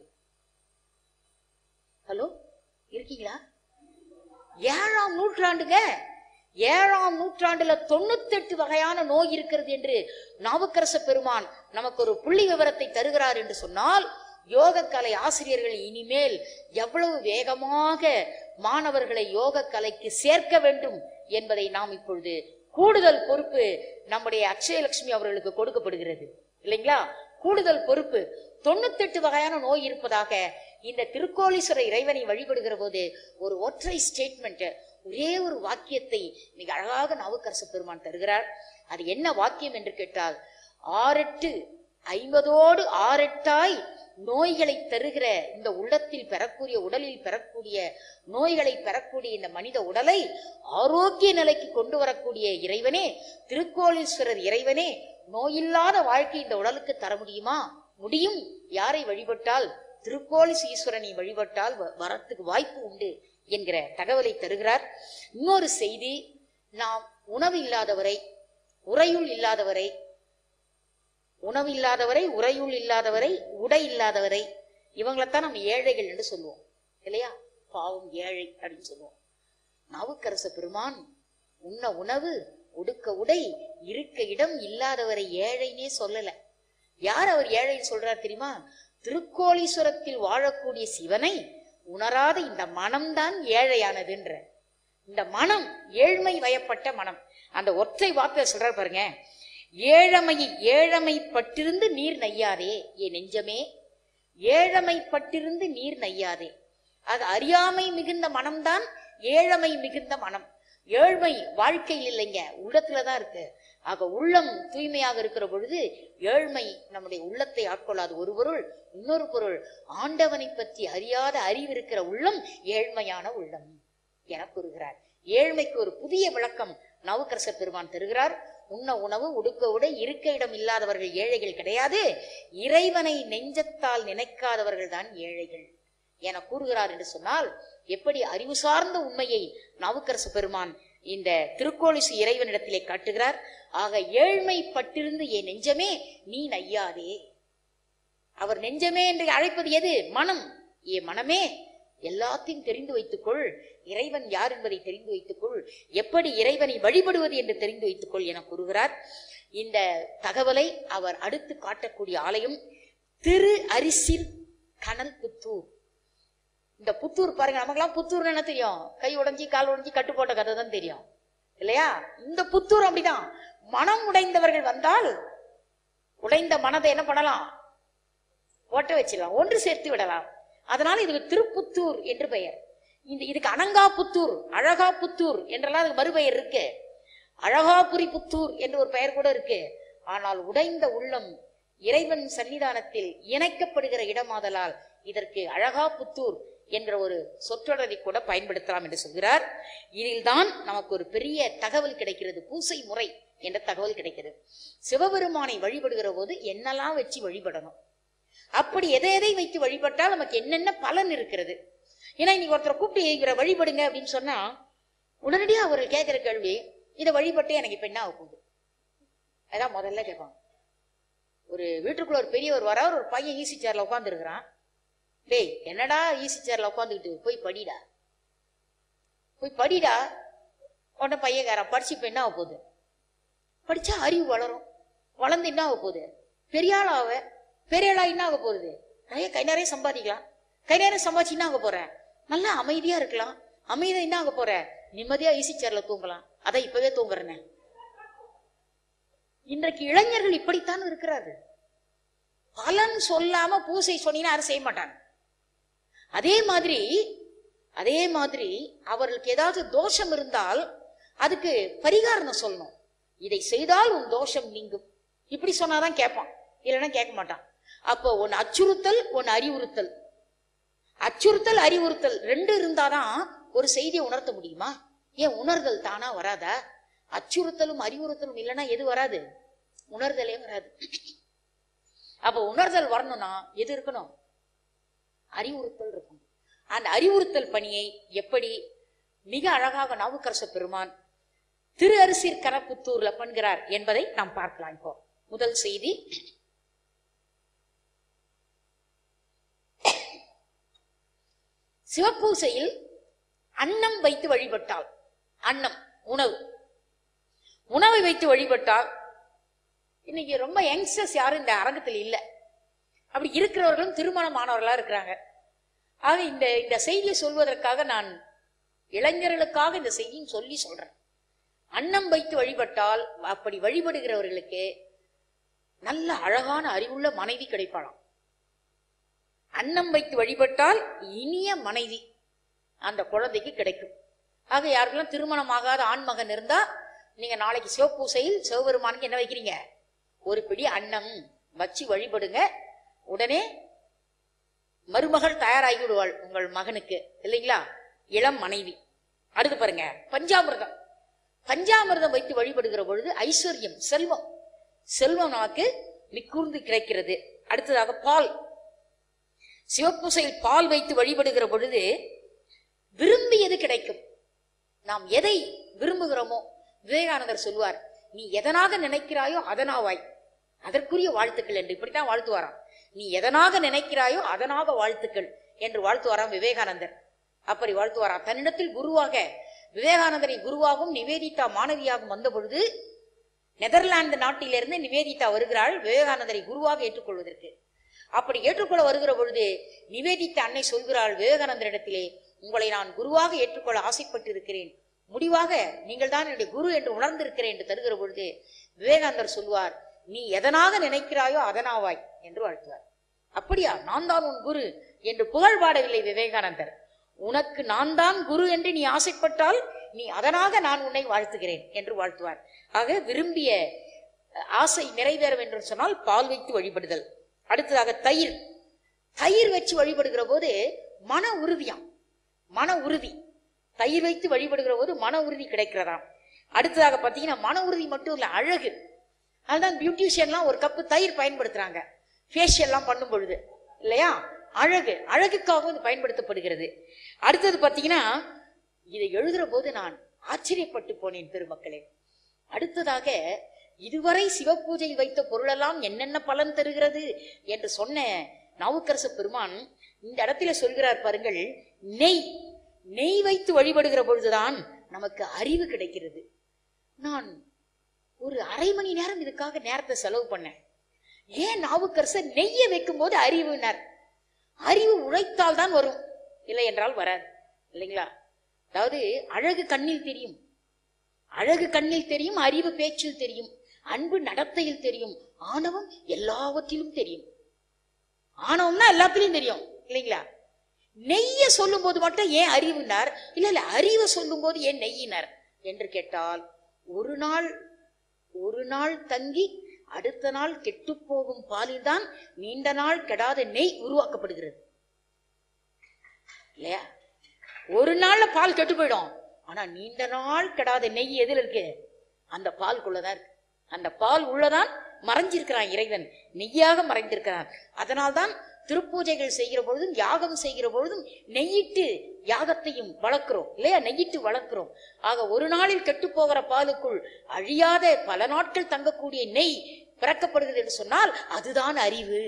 ஹலோ இருக்கீங்களா ஏழாம் நூற்றாண்டுங்க ஏழாம் நூற்றாண்டுல தொண்ணூத்தெட்டு வகையான நோய் இருக்கிறது என்று நாவுக்கரச பெருமான் நமக்கு ஒரு புள்ளி விவரத்தை தருகிறார் என்று சொன்னால் யோக கலை ஆசிரியர்கள் இனிமேல் எவ்வளவு வேகமாக மாணவர்களை யோக கலைக்கு சேர்க்க வேண்டும் என்பதை நாம் இப்பொழுது கூடுதல் பொறுப்பு நம்முடைய அக்ஷயலட்சுமி அவர்களுக்கு கொடுக்கப்படுகிறது இல்லைங்களா கூடுதல் பொறுப்பு தொண்ணூத்தெட்டு வகையான நோய் இருப்பதாக இந்த திருக்கோலீஸ்வர இறைவனை வழிபடுகிற போது ஒரு ஒற்றை ஸ்டேட்மெண்ட் ஒரே ஒரு வாக்கியத்தை மிக அழகாக நாவுக்கரசு பெருமான் தருகிறார் அது என்ன வாக்கியம் என்று கேட்டால் ஆறெட்டு ஐம்பதோடு ஆறெட்டாய் நோய்களை தருகிற இந்த உள்ளத்தில் பெறக்கூடிய உடலில் பெறக்கூடிய நோய்களை பெறக்கூடிய இந்த மனித உடலை ஆரோக்கிய நிலைக்கு கொண்டு வரக்கூடிய இறைவனே திருக்கோளீஸ்வரர் இறைவனே நோயில்லாத வாழ்க்கை இந்த உடலுக்கு தர முடியுமா முடியும் யாரை வழிபட்டால் திருக்கோளிஸ் ஈஸ்வரனை வழிபட்டால் வ- வரத்துக்கு வாய்ப்பு உண்டு என்கிற தகவலை தருகிறார் இன்னொரு செய்தி நாம் உணவு இல்லாதவரை உறையுள் இல்லாதவரை உணவு இல்லாதவரை உறையுள் இல்லாதவரை உடை இல்லாதவரை இவங்களைத்தான் நம்ம ஏழைகள் என்று சொல்லுவோம் இல்லையா பாவம் ஏழை அப்படின்னு சொல்லுவோம் நாவுக்கரச பெருமான் உண்ண உணவு உடுக்க உடை இருக்க இடம் இல்லாதவரை ஏழைனே சொல்லல யார் அவர் ஏழைன்னு சொல்றார் தெரியுமா திருக்கோளீஸ்வரத்தில் வாழக்கூடிய சிவனை உணராத இந்த மனம்தான் ஏழையானதுன்ற இந்த மனம் ஏழ்மை வயப்பட்ட மனம் அந்த ஒற்றை வார்த்தை சொல்றார் பாருங்க ஏழமை ஏழமை பட்டிருந்து நீர் நையாதே ஏ நெஞ்சமே ஏழமை பட்டிருந்து நீர் நையாதே அது அறியாமை மிகுந்த மனம்தான் ஏழமை மிகுந்த மனம் ஏழ்மை வாழ்க்கையில் இல்லைங்க உள்ளத்துல தான் இருக்கு ஆக உள்ளம் தூய்மையாக இருக்கிற பொழுது ஏழ்மை நம்முடைய உள்ளத்தை ஆட்கொள்ளாது ஒரு பொருள் இன்னொரு பொருள் ஆண்டவனை பற்றி அறியாத அறிவு இருக்கிற உள்ளம் ஏழ்மையான உள்ளம் என கூறுகிறார் ஏழ்மைக்கு ஒரு புதிய விளக்கம் நவுக்கரச பெருமான் தருகிறார் உண்ண உணவு உடுக்க உடை இருக்க இடம் இல்லாதவர்கள் ஏழைகள் கிடையாது இறைவனை நெஞ்சத்தால் நினைக்காதவர்கள் தான் ஏழைகள் என கூறுகிறார் என்று சொன்னால் எப்படி அறிவு சார்ந்த உண்மையை நாவுக்கரசு பெருமான் இந்த திருக்கோளிசு இறைவனிடத்திலே காட்டுகிறார் ஆக ஏழ்மை பட்டிருந்து என் நெஞ்சமே நீ நையாதே அவர் நெஞ்சமே என்று அழைப்பது எது மனம் ஏ மனமே எல்லாத்தையும் தெரிந்து வைத்துக்கொள் இறைவன் யார் என்பதை தெரிந்து வைத்துக்கொள் எப்படி இறைவனை வழிபடுவது என்று தெரிந்து வைத்துக்கொள் என கூறுகிறார் இந்த தகவலை அவர் அடுத்து காட்டக்கூடிய ஆலயம் திரு அரிசில் கனல் புத்தூர் இந்த புத்தூர் பாருங்க நமக்கெல்லாம் புத்தூர்னு என்ன தெரியும் கை உடைஞ்சி கால் உடைஞ்சி கட்டு போட்ட கதை தான் தெரியும் இல்லையா இந்த புத்தூர் அப்படிதான் மனம் உடைந்தவர்கள் வந்தால் உடைந்த மனதை என்ன பண்ணலாம் ஓட்ட வச்சிடலாம் ஒன்று சேர்த்து விடலாம் அதனால இதுக்கு திருப்புத்தூர் என்று பெயர் இந்த இதுக்கு அனங்காபுத்தூர் அழகாபுத்தூர் என்றெல்லாம் அதுக்கு மறுபெயர் இருக்கு அழகாபுரி புத்தூர் என்று ஒரு பெயர் கூட இருக்கு ஆனால் உடைந்த உள்ளம் இறைவன் சன்னிதானத்தில் இணைக்கப்படுகிற இடமாதலால் இதற்கு அழகாபுத்தூர் என்ற ஒரு சொற்றொடரை கூட பயன்படுத்தலாம் என்று சொல்கிறார் இதில்தான் நமக்கு ஒரு பெரிய தகவல் கிடைக்கிறது பூசை முறை என்ற தகவல் கிடைக்கிறது சிவபெருமானை வழிபடுகிற போது என்னெல்லாம் வச்சு வழிபடணும் அப்படி எதை எதை வைத்து வழிபட்டால் நமக்கு என்னென்ன பலன் இருக்கிறது ஏன்னா இன்னைக்கு ஒருத்தரை கூப்பிட்டு இவரை வழிபடுங்க அப்படின்னு சொன்னா உடனடியாக அவர்கள் கேட்கிற கேள்வி இதை வழிபட்டு எனக்கு இப்ப என்ன ஆக போகுது அதான் முதல்ல கேட்பாங்க ஒரு வீட்டுக்குள்ள ஒரு பெரியவர் வரார் ஒரு பையன் ஈசி சேர்ல உட்காந்துருக்கிறான் டேய் என்னடா ஈசி சேர்ல உட்காந்துக்கிட்டு போய் படிடா போய் படிடா உடனே பையன்காரன் படிச்சு இப்ப என்ன ஆக போகுது படிச்சா அறிவு வளரும் வளர்ந்து என்ன ஆக போகுது பெரிய ஆள் ஆவ பெரிய ஆளா என்ன ஆக போகுது நிறைய கை நிறைய சம்பாதிக்கலாம் கை நிறைய சம்பாதிச்சு என்ன ஆக போறேன் நல்லா அமைதியா இருக்கலாம் அமைதியா என்ன ஆக போற நிம்மதியா ஈசி சேர்ல தூங்கலாம் அதான் இப்பவே தூங்குறேனே இன்றைக்கு இளைஞர்கள் இப்படித்தான் இருக்கிறார்கள் பலன் சொல்லாம பூசை சொன்னீங்கன்னா யாரும் செய்ய மாட்டாங்க அதே மாதிரி அதே மாதிரி அவர்களுக்கு ஏதாவது தோஷம் இருந்தால் அதுக்கு பரிகாரம் சொல்லணும் இதை செய்தால் உன் தோஷம் நீங்கும் இப்படி சொன்னாதான் கேட்பான் இல்லைன்னா கேட்க மாட்டான் அப்போ ஒன்னு அச்சுறுத்தல் ஒன்னு அறிவுறுத்தல் அச்சுறுத்தல் அறிவுறுத்தல் ரெண்டு இருந்தாதான் ஒரு செய்தியை உணர்த்த முடியுமா ஏன் உணர்தல் தானா வராதா அச்சுறுத்தலும் அறிவுறுத்தலும் இல்லைன்னா எது வராது உணர்தலே வராது அப்ப உணர்தல் வரணும்னா எது இருக்கணும் அறிவுறுத்தல் இருக்கணும் அந்த அறிவுறுத்தல் பணியை எப்படி மிக அழகாக நாவுக்கரச பெருமான் திரு அரிசீர் கரப்புத்தூர்ல பண்ணுகிறார் என்பதை நாம் பார்க்கலாம் இப்போ முதல் செய்தி சிவப்பூசையில் அன்னம் வைத்து வழிபட்டால் அன்னம் உணவு உணவை வைத்து வழிபட்டால் இன்னைக்கு ரொம்ப யங்ஸ்டர்ஸ் யாரும் இந்த அரங்கத்தில் இல்லை அப்படி இருக்கிறவர்களும் திருமணமானவர்களா இருக்கிறாங்க ஆக இந்த இந்த செய்தியை சொல்வதற்காக நான் இளைஞர்களுக்காக இந்த செய்தியும் சொல்லி சொல்றேன் அன்னம் வைத்து வழிபட்டால் அப்படி வழிபடுகிறவர்களுக்கு நல்ல அழகான அறிவுள்ள மனைவி கிடைப்பாளாம் அன்னம் வைத்து வழிபட்டால் இனிய மனைவி அந்த குழந்தைக்கு கிடைக்கும் ஆக யாருக்கெல்லாம் திருமணமாகாத ஆண்மகன் இருந்தா நீங்க நாளைக்கு சிவப்பூசையில் சிவபெருமானுக்கு என்ன வைக்கிறீங்க ஒரு பிடி அன்னம் வச்சு வழிபடுங்க உடனே மருமகள் தயாராகி விடுவாள் உங்கள் மகனுக்கு இல்லைங்களா இளம் மனைவி அடுத்து பாருங்க பஞ்சாமிர்தம் பஞ்சாமிர்தம் வைத்து வழிபடுகிற பொழுது ஐஸ்வர்யம் செல்வம் செல்வம் நமக்கு மிக்கூர்ந்து கிடைக்கிறது அடுத்ததாக பால் சிவப்பூசையில் பால் வைத்து வழிபடுகிற பொழுது விரும்பியது கிடைக்கும் நாம் எதை விரும்புகிறோமோ விவேகானந்தர் சொல்வார் நீ எதனாக நினைக்கிறாயோ அதனாவாய் அதற்குரிய வாழ்த்துக்கள் என்று இப்படித்தான் வாழ்த்துவாராம் நீ எதனாக நினைக்கிறாயோ அதனாக வாழ்த்துக்கள் என்று வாழ்த்துவாராம் விவேகானந்தர் அப்படி வாழ்த்துவாராம் தன்னிடத்தில் குருவாக விவேகானந்தரை குருவாகவும் நிவேதிதா மாணவியாகவும் வந்த பொழுது நெதர்லாந்து நாட்டிலிருந்து நிவேதிதா வருகிறாள் விவேகானந்தரை குருவாக ஏற்றுக்கொள்வதற்கு அப்படி ஏற்றுக்கொள்ள வருகிற பொழுது நிவேதித்த அன்னை சொல்கிறாள் விவேகானந்தரிடத்திலே உங்களை நான் குருவாக ஏற்றுக்கொள்ள ஆசைப்பட்டு இருக்கிறேன் முடிவாக நீங்கள் தான் என்னுடைய குரு என்று உணர்ந்திருக்கிறேன் என்று தருகிற பொழுது விவேகானந்தர் சொல்வார் நீ எதனாக நினைக்கிறாயோ அதனாவாய் என்று வாழ்த்துவார் அப்படியா நான் தான் உன் குரு என்று புகழ் பாடவில்லை விவேகானந்தர் உனக்கு நான் தான் குரு என்று நீ ஆசைப்பட்டால் நீ அதனாக நான் உன்னை வாழ்த்துகிறேன் என்று வாழ்த்துவார் ஆக விரும்பிய அஹ், ஆசை நிறைவேற வேண்டும் சொன்னால் பால் வைத்து வழிபடுதல் அடுத்ததாக தயிர் தயிர் வச்சு வழிபடுகிற போது மன உறுதியாம் மன உறுதி தயிர் வைத்து வழிபடுகிற போது மன உறுதி கிடைக்கிறதாம் அடுத்ததாக பார்த்தீங்கன்னா மன உறுதி மட்டும் இல்ல அழகு அதுதான் பியூட்டிஷியன்லாம் ஒரு கப்பு தயிர் பயன்படுத்துறாங்க ஃபேஷியல்லாம் பண்ணும் பொழுது இல்லையா அழகு அழகுக்காகவும் இது பயன்படுத்தப்படுகிறது அடுத்தது பார்த்தீங்கன்னா இதை எழுதுற போது நான் ஆச்சரியப்பட்டு போனேன் பெருமக்களே அடுத்ததாக இதுவரை சிவபூஜை வைத்த பொருளெல்லாம் என்னென்ன பலன் தருகிறது என்று சொன்ன நாவுக்கரசு பெருமான் இந்த இடத்துல சொல்கிறார் பாருங்கள் நெய் நெய் வைத்து வழிபடுகிற பொழுதுதான் நமக்கு அறிவு கிடைக்கிறது நான் ஒரு அரை மணி நேரம் இதுக்காக நேரத்தை செலவு பண்ணேன் ஏன் நாவுக்கரசர் நெய்யை வைக்கும் போது அறிவுனர் அறிவு உழைத்தால் தான் வரும் இல்லை என்றால் வராது இல்லைங்களா அதாவது அழகு கண்ணில் தெரியும் அழகு கண்ணில் தெரியும் அறிவு பேச்சில் தெரியும் அன்பு நடத்தையில் தெரியும் ஆணவம் எல்லாவற்றிலும் தெரியும் ஆணவம்னா எல்லாத்திலையும் தெரியும் இல்லைங்களா நெய்ய சொல்லும் போது மட்டும் ஏன் அறிவுனார் இல்ல இல்ல அறிவை சொல்லும் போது ஏன் நெய்யினார் என்று கேட்டால் ஒரு நாள் ஒரு நாள் தங்கி அடுத்த நாள் கெட்டுப் போகும் பாலில்தான் நீண்ட நாள் கெடாத நெய் உருவாக்கப்படுகிறது இல்லையா ஒரு நாள்ல பால் கெட்டு போயிடும் ஆனா நீண்ட நாள் கெடாத நெய் எதுல இருக்கு அந்த பாலுக்குள்ளதான் இருக்கு அந்த பால் உள்ளதான் மறைஞ்சிருக்கிறான் இறைவன் நெய்யாக மறைந்திருக்கிறான் அதனால்தான் திருப்பூஜைகள் செய்கிற பொழுதும் யாகம் செய்கிற பொழுதும் நெய்யிட்டு யாகத்தையும் வளர்க்கிறோம் இல்லையா நெய்யிட்டு வளர்க்கிறோம் ஆக ஒரு நாளில் கெட்டு போகிற பாலுக்குள் அழியாத பல நாட்கள் தங்கக்கூடிய நெய் பிறக்கப்படுகிறது என்று சொன்னால் அதுதான் அறிவு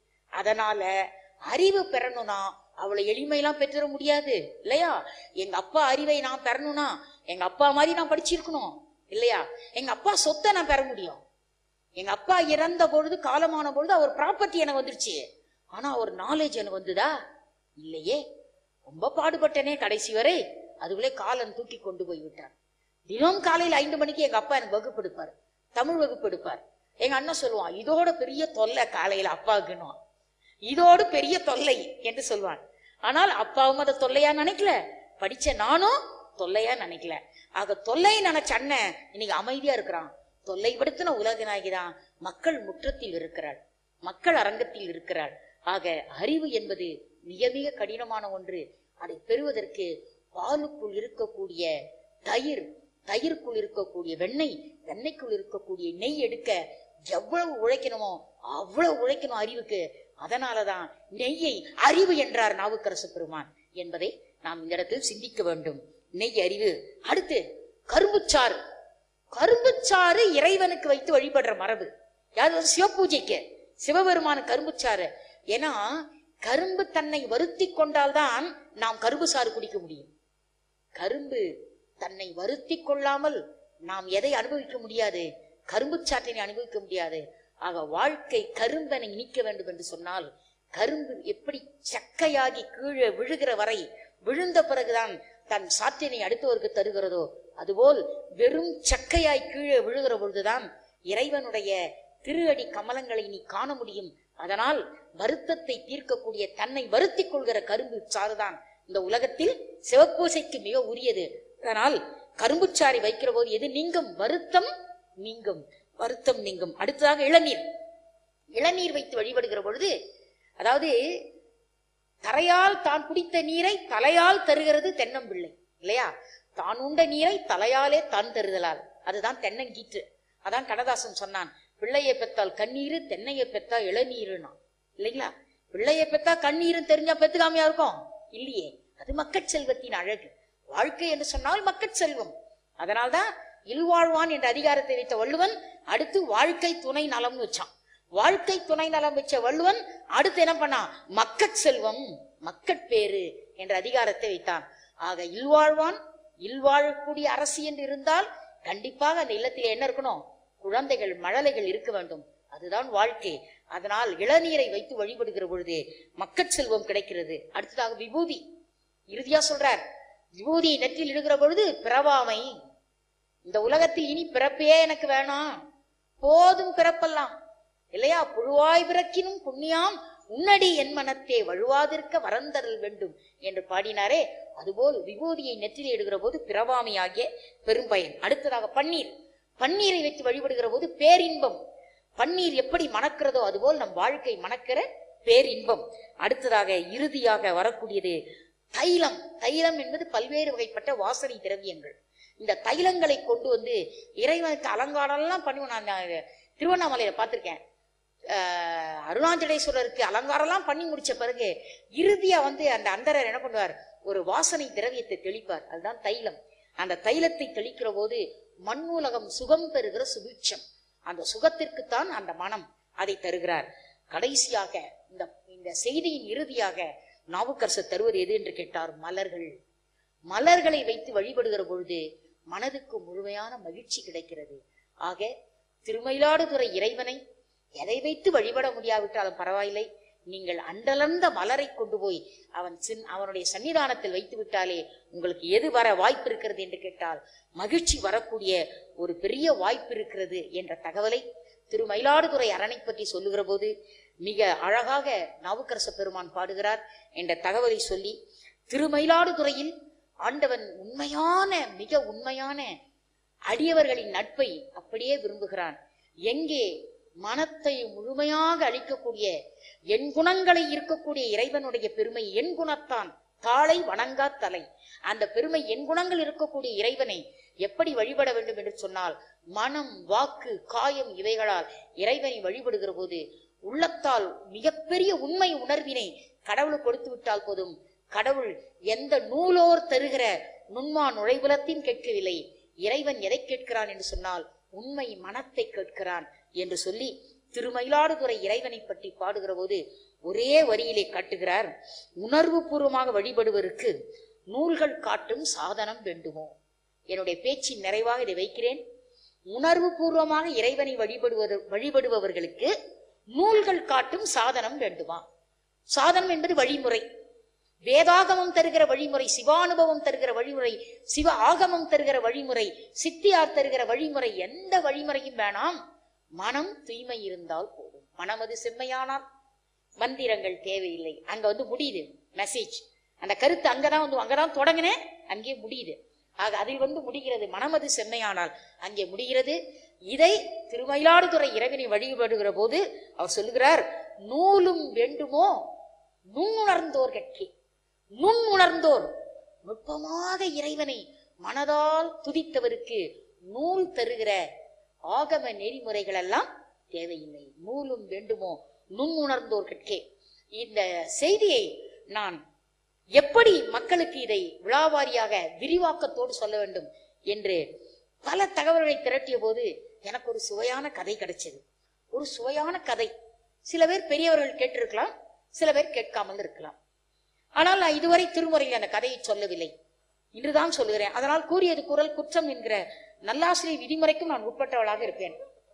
அதனால அறிவு பெறணும்னா அவளை எளிமையெல்லாம் பெற்றுட முடியாது இல்லையா எங்க அப்பா அறிவை நான் பெறணும்னா எங்க அப்பா மாதிரி நான் படிச்சிருக்கணும் இல்லையா எங்க அப்பா சொத்தை நான் பெற முடியும் எங்க அப்பா இறந்த பொழுது காலமான பொழுது அவர் ப்ராப்பர்ட்டி எனக்கு வந்துருச்சு ஆனா அவர் நாலேஜ் எனக்கு வந்துதா இல்லையே ரொம்ப பாடுபட்டனே கடைசி வரை அதுக்குள்ளே காலன் தூக்கி கொண்டு போய் விட்டார் தினம் காலையில் ஐந்து மணிக்கு எங்க அப்பா எனக்கு வகுப்பு எடுப்பார் தமிழ் வகுப்பு எடுப்பார் எங்க அண்ணன் சொல்லுவான் இதோட பெரிய தொல்லை காலையில அப்பாவுக்குன்னுவான் இதோடு பெரிய தொல்லை என்று சொல்வான் ஆனால் அப்பாவும் அதை தொல்லையா நினைக்கல படிச்ச நானும் தொல்லையா நினைக்கல ஆக தொல்லை நினைச்ச அண்ணன் இன்னைக்கு அமைதியா இருக்கிறான் தொல்லைப்படுத்தின உலக நாயகிதான் மக்கள் முற்றத்தில் இருக்கிறாள் மக்கள் அரங்கத்தில் இருக்கிறாள் ஆக அறிவு என்பது மிக மிக கடினமான ஒன்று அதை பெறுவதற்கு பாலுக்குள் இருக்கக்கூடிய தயிர் தயிருக்குள் இருக்கக்கூடிய வெண்ணெய் வெண்ணெய்க்குள் இருக்கக்கூடிய நெய் எடுக்க எவ்வளவு உழைக்கணுமோ அவ்வளவு உழைக்கணும் அறிவுக்கு அதனாலதான் நெய்யை அறிவு என்றார் நாவுக்கரசு பெருமான் என்பதை நாம் இந்த இடத்தில் சிந்திக்க வேண்டும் நெய் அறிவு அடுத்து கரும்புச்சாறு கரும்புச்சாறு இறைவனுக்கு வைத்து வழிபடுற மரபு யாரு சிவபூஜைக்கு சிவபெருமான கரும்புச்சாறு ஏன்னா கரும்பு தன்னை வருத்தி கொண்டால்தான் நாம் கரும்பு சாறு குடிக்க முடியும் கரும்பு தன்னை வருத்தி கொள்ளாமல் நாம் எதை அனுபவிக்க முடியாது கரும்பு சாற்றினை அனுபவிக்க முடியாது ஆக வாழ்க்கை கரும்பனை இனிக்க வேண்டும் என்று சொன்னால் கரும்பு எப்படி சக்கையாகி கீழே விழுகிற வரை விழுந்த பிறகுதான் தன் சாற்றினை அடுத்தவருக்கு தருகிறதோ அதுபோல் வெறும் சக்கையாய் கீழே விழுகிற பொழுதுதான் இறைவனுடைய திருஅடி கமலங்களை நீ காண முடியும் அதனால் வருத்தத்தை தீர்க்கக்கூடிய தன்னை வருத்திக் கொள்கிற கரும்பு சாறுதான் இந்த உலகத்தில் சிவப்பூசைக்கு மிக உரியது அதனால் கரும்புச்சாறை வைக்கிற போது எது நீங்கும் வருத்தம் நீங்கும் வருத்தம் நீங்கும் அடுத்ததாக இளநீர் இளநீர் வைத்து வழிபடுகிற பொழுது அதாவது தரையால் தான் குடித்த நீரை தலையால் தருகிறது தென்னம்பிள்ளை இல்லையா தான் உண்ட நீரை தலையாலே தான் தருதலால் அதுதான் தென்னங்கீற்று அதான் கண்ணதாசன் சொன்னான் பிள்ளையை பெத்தால் கண்ணீரு தென்னையை பெத்தா இளநீருனா இல்லைங்களா பிள்ளையை பெத்தா கண்ணீரும் தெரிஞ்சா பெத்துக்காமையா இருக்கும் இல்லையே அது மக்கட் செல்வத்தின் அழகு வாழ்க்கை என்று சொன்னால் மக்கட் செல்வம் அதனால்தான் இல்வாழ்வான் என்ற அதிகாரத்தை வைத்த வள்ளுவன் அடுத்து வாழ்க்கை துணை நலம்னு வச்சான் வாழ்க்கை துணை நலம் வச்ச வள்ளுவன் அடுத்து என்ன பண்ணான் மக்கட் செல்வம் மக்கட் பேரு என்ற அதிகாரத்தை வைத்தான் ஆக இல்வாழ்வான் இல்வாழக்கூடிய அரசு என்று இருந்தால் கண்டிப்பாக அந்த இல்லத்திலே என்ன இருக்கணும் குழந்தைகள் மழலைகள் இருக்க வேண்டும் அதுதான் வாழ்க்கை அதனால் இளநீரை வைத்து வழிபடுகிற பொழுது மக்கட் செல்வம் கிடைக்கிறது அடுத்ததாக விபூதி இறுதியா சொல்றார் விபூதியை நெற்றில் இடுகிற பொழுது பிறவாமை இந்த உலகத்தில் இனி பிறப்பே எனக்கு வேணாம் போதும் பிறப்பெல்லாம் இல்லையா புழுவாய் பிறக்கினும் புண்ணியாம் உன்னடி என் மனத்தே வழுவாதிருக்க வரந்தரல் வேண்டும் என்று பாடினாரே அதுபோல் விபூதியை நெற்றிலே இடுகிற போது பிறவாமையாகிய பெரும்பயன் அடுத்ததாக பன்னீர் பன்னீரை வைத்து வழிபடுகிற போது பேரின்பம் பன்னீர் எப்படி மணக்கிறதோ அதுபோல் நம் வாழ்க்கை மணக்கிற பேரின்பம் அடுத்ததாக இறுதியாக வரக்கூடியது தைலம் தைலம் என்பது பல்வேறு வகைப்பட்ட வாசனை திரவியங்கள் இந்த தைலங்களை கொண்டு வந்து இறைவனுக்கு அலங்காரம்லாம் பண்ணுவோம் நான் நான் திருவண்ணாமலையில பார்த்திருக்கேன் ஆஹ் அருணாச்சலேஸ்வரருக்கு அலங்காரம்லாம் பண்ணி முடிச்ச பிறகு இறுதியா வந்து அந்த அந்தரர் என்ன பண்ணுவார் ஒரு வாசனை திரவியத்தை தெளிப்பார் அதுதான் தைலம் அந்த தைலத்தை தெளிக்கிற போது மண் உலகம் சுகம் பெறுகிற சுபிட்சம் அந்த சுகத்திற்குத்தான் அந்த மனம் அதை தருகிறார் கடைசியாக இந்த இந்த செய்தியின் இறுதியாக நாவுக்கரசர் தருவது எது என்று கேட்டார் மலர்கள் மலர்களை வைத்து வழிபடுகிற பொழுது மனதுக்கு முழுமையான மகிழ்ச்சி கிடைக்கிறது ஆக திருமயிலாடுதுறை இறைவனை எதை வைத்து வழிபட முடியாவிட்டாலும் பரவாயில்லை நீங்கள் அண்டலர்ந்த மலரை கொண்டு போய் அவன் சின் அவனுடைய சன்னிதானத்தில் வைத்து விட்டாலே உங்களுக்கு எது வர வாய்ப்பு இருக்கிறது என்று கேட்டால் மகிழ்ச்சி வரக்கூடிய ஒரு பெரிய வாய்ப்பு இருக்கிறது என்ற தகவலை திரு மயிலாடுதுறை அரணை பற்றி சொல்லுகிற போது மிக அழகாக நாவுக்கரச பெருமான் பாடுகிறார் என்ற தகவலை சொல்லி திருமயிலாடுதுறையில் ஆண்டவன் உண்மையான மிக உண்மையான அடியவர்களின் நட்பை அப்படியே விரும்புகிறான் எங்கே மனத்தை முழுமையாக அளிக்கக்கூடிய என் குணங்களை இருக்கக்கூடிய இறைவனுடைய பெருமை என் குணத்தான் தாளை வணங்கா தலை அந்த பெருமை என் குணங்கள் இருக்கக்கூடிய இறைவனை எப்படி வழிபட வேண்டும் என்று சொன்னால் மனம் வாக்கு காயம் இவைகளால் இறைவனை வழிபடுகிற போது உள்ளத்தால் மிகப்பெரிய உண்மை உணர்வினை கடவுள் கொடுத்து விட்டால் போதும் கடவுள் எந்த நூலோர் தருகிற நுண்மா நுழைவுலத்தையும் கேட்கவில்லை இறைவன் எதை கேட்கிறான் என்று சொன்னால் உண்மை மனத்தை கேட்கிறான் என்று சொல்லி திருமயிலாடுதுறை இறைவனை பற்றி பாடுகிற போது ஒரே வரியிலே காட்டுகிறார் உணர்வு பூர்வமாக வழிபடுவதற்கு நூல்கள் காட்டும் சாதனம் வேண்டுமோ என்னுடைய பேச்சின் நிறைவாக இதை வைக்கிறேன் உணர்வு பூர்வமாக இறைவனை வழிபடுவது வழிபடுபவர்களுக்கு நூல்கள் காட்டும் சாதனம் வேண்டுமா சாதனம் என்பது வழிமுறை வேதாகமம் தருகிற வழிமுறை சிவானுபவம் தருகிற வழிமுறை சிவ ஆகமம் தருகிற வழிமுறை சித்தியார் தருகிற வழிமுறை எந்த வழிமுறையும் வேணாம் மனம் தூய்மை இருந்தால் போதும் மனமது செம்மையானால் மந்திரங்கள் தேவையில்லை அங்க வந்து முடியுது மெசேஜ் அந்த கருத்து அங்கதான் வந்து அங்கதான் தொடங்கினேன் அங்கே முடியுது ஆக அதில் வந்து முடிகிறது மனமது செம்மையானால் அங்கே முடிகிறது இதை திருமயிலாடுதுறை இறைவனை வழிபடுகிற போது அவர் சொல்லுகிறார் நூலும் வேண்டுமோ நுண்ணுணர்ந்தோர் கட்கே நுண் உணர்ந்தோர் நுட்பமாக இறைவனை மனதால் துதித்தவருக்கு நூல் தருகிற ஆகம நெறிமுறைகள் எல்லாம் தேவையில்லை நூலும் வேண்டுமோ நுண் உணர்ந்தோர் கட்கே இந்த செய்தியை நான் எப்படி மக்களுக்கு இதை விழாவாரியாக விரிவாக்கத்தோடு சொல்ல வேண்டும் என்று பல தகவல்களை திரட்டிய போது எனக்கு ஒரு சுவையான கதை கிடைச்சது ஒரு சுவையான கதை சில பேர் பெரியவர்கள் கேட்டிருக்கலாம் சில பேர் கேட்காமல் இருக்கலாம் ஆனால் நான் இதுவரை திருமுறையில் அந்த கதையை சொல்லவில்லை இன்றுதான் சொல்லுகிறேன் அதனால் கூறியது குரல் குற்றம் என்கிற நல்லாசிரியர் விதிமுறைக்கும் நான் உட்பட்டவளாக இருப்பேன்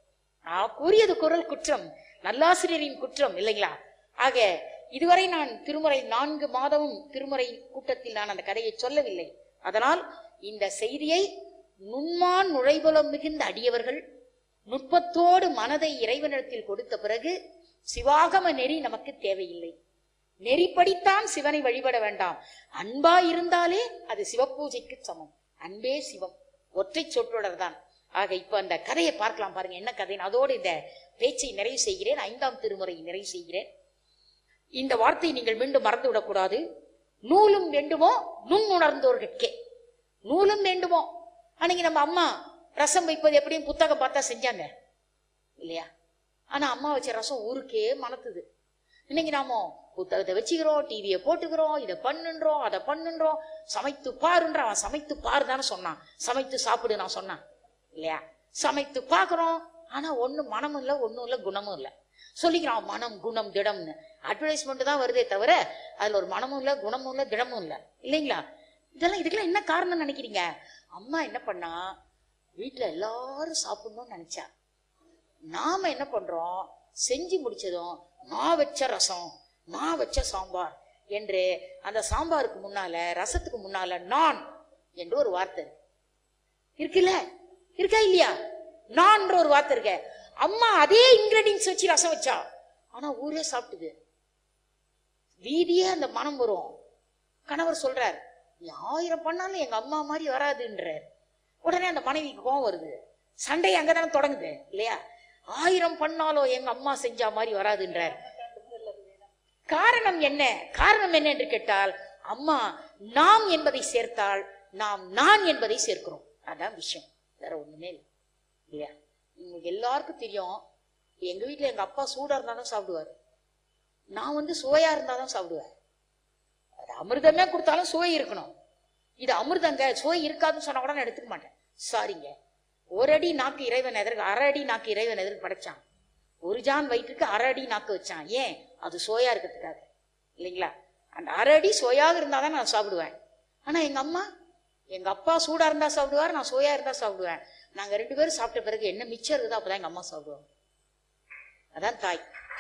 நான் கூறியது குரல் குற்றம் நல்லாசிரியரின் குற்றம் இல்லைங்களா ஆக இதுவரை நான் திருமுறை நான்கு மாதமும் திருமுறை கூட்டத்தில் நான் அந்த கதையை சொல்லவில்லை அதனால் இந்த செய்தியை நுண்மான் நுழைபுலம் மிகுந்த அடியவர்கள் நுட்பத்தோடு மனதை இறைவனிடத்தில் கொடுத்த பிறகு சிவாகம நெறி நமக்கு தேவையில்லை நெறிப்படித்தான் சிவனை வழிபட வேண்டாம் அன்பா இருந்தாலே அது சிவபூஜைக்கு சமம் அன்பே சிவம் ஒற்றை சொற்றொடர் தான் ஆக இப்ப அந்த கதையை பார்க்கலாம் பாருங்க என்ன கதை அதோடு இந்த பேச்சை நிறைவு செய்கிறேன் ஐந்தாம் திருமுறை நிறைவு செய்கிறேன் இந்த வார்த்தையை நீங்கள் மீண்டும் மறந்து விடக்கூடாது நூலும் வேண்டுமோ நுண் உணர்ந்தோர்கட்கே நூலும் வேண்டுமோ அன்னைக்கு நம்ம அம்மா ரசம் வைப்பது எப்படியும் புத்தகம் பார்த்தா செஞ்சாங்க இல்லையா ஆனா அம்மா வச்ச ரசம் ஊருக்கே மணத்துது இன்னைக்கு நாம புத்தகத்தை வச்சுக்கிறோம் டிவியை போட்டுக்கிறோம் இதை பண்ணுன்றோம் அதை பண்ணுன்றோம் சமைத்து பாருன்ற அவன் சமைத்து பாரு தானே சொன்னான் சமைத்து சாப்பிடு நான் சொன்னான் இல்லையா சமைத்து பார்க்கறோம் ஆனா ஒண்ணு மனமும் இல்லை ஒண்ணும் இல்லை குணமும் இல்லை சொல்லிக்கிறான் மனம் குணம் திடம்னு அட்வர்டைஸ்மெண்ட் தான் வருதே தவிர அதுல ஒரு மனமும் இல்லை குணமும் இல்லை திடமும் இல்லை இல்லைங்களா இதெல்லாம் இதுக்கெல்லாம் என்ன காரணம் நினைக்கிறீங்க அம்மா என்ன பண்ணா வீட்டுல எல்லாரும் சாப்பிடணும்னு நினைச்சா நாம என்ன பண்றோம் செஞ்சு முடிச்சதும் நான் வச்ச ரசம் நான் வச்ச சாம்பார் என்று அந்த சாம்பாருக்கு முன்னால ரசத்துக்கு முன்னால நான் என்று ஒரு வார்த்தை இருக்கு. இருக்குல்ல இருக்கா இல்லையா நான்ற ஒரு வார்த்தை இருக்க அம்மா அதே இன்கிரீடியன்ஸ் வச்சு ரசம் வச்சா ஆனா ஊரே சாப்பிட்டுது வீதியே அந்த மனம் வரும் கணவர் சொல்றார் நீ ஆயிரம் பண்ணாலும் எங்க அம்மா மாதிரி வராதுன்றார் உடனே அந்த மனைவிக்கு கோவம் வருது சண்டை அங்கதானே தொடங்குது இல்லையா ஆயிரம் பண்ணாலும் எங்க அம்மா செஞ்சா மாதிரி வராதுன்றார் காரணம் என்ன காரணம் என்ன என்று கேட்டால் அம்மா நாம் என்பதை சேர்த்தால் நாம் நான் என்பதை சேர்க்கிறோம் அதான் விஷயம் வேற ஒண்ணுமே இல்லை இல்லையா உங்களுக்கு எல்லாருக்கும் தெரியும் எங்க வீட்ல எங்க அப்பா சூடா இருந்தாலும் சாப்பிடுவாரு நான் வந்து சுவையா இருந்தாலும் சாப்பிடுவேன் அது அமிர்தமே கொடுத்தாலும் சுவை இருக்கணும் இது அமிர்தங்க சுவை இருக்காதுன்னு சொன்னா கூட நான் எடுத்துக்க மாட்டேன் சாரிங்க ஒரு அடி நாக்கு இறைவன் எதற்கு அரை அடி நாக்கு இறைவன் எதற்கு படைச்சான் ஒரு ஜான் வயிற்றுக்கு அரை அடி நாக்கு வச்சான் ஏன் அது சோயா இருக்கிறதுக்காக இல்லைங்களா அந்த அரை அடி சோயாக இருந்தால் தான் நான் சாப்பிடுவேன் ஆனா எங்க அம்மா எங்க அப்பா சூடா இருந்தா சாப்பிடுவார் நான் சோயா இருந்தா சாப்பிடுவேன் நாங்க ரெண்டு பேரும் சாப்பிட்ட பிறகு என்ன மிச்சம் இருக்குதோ அப்பதான் எங்க அம்மா சாப்பிடுவாங்க அதான் தாய்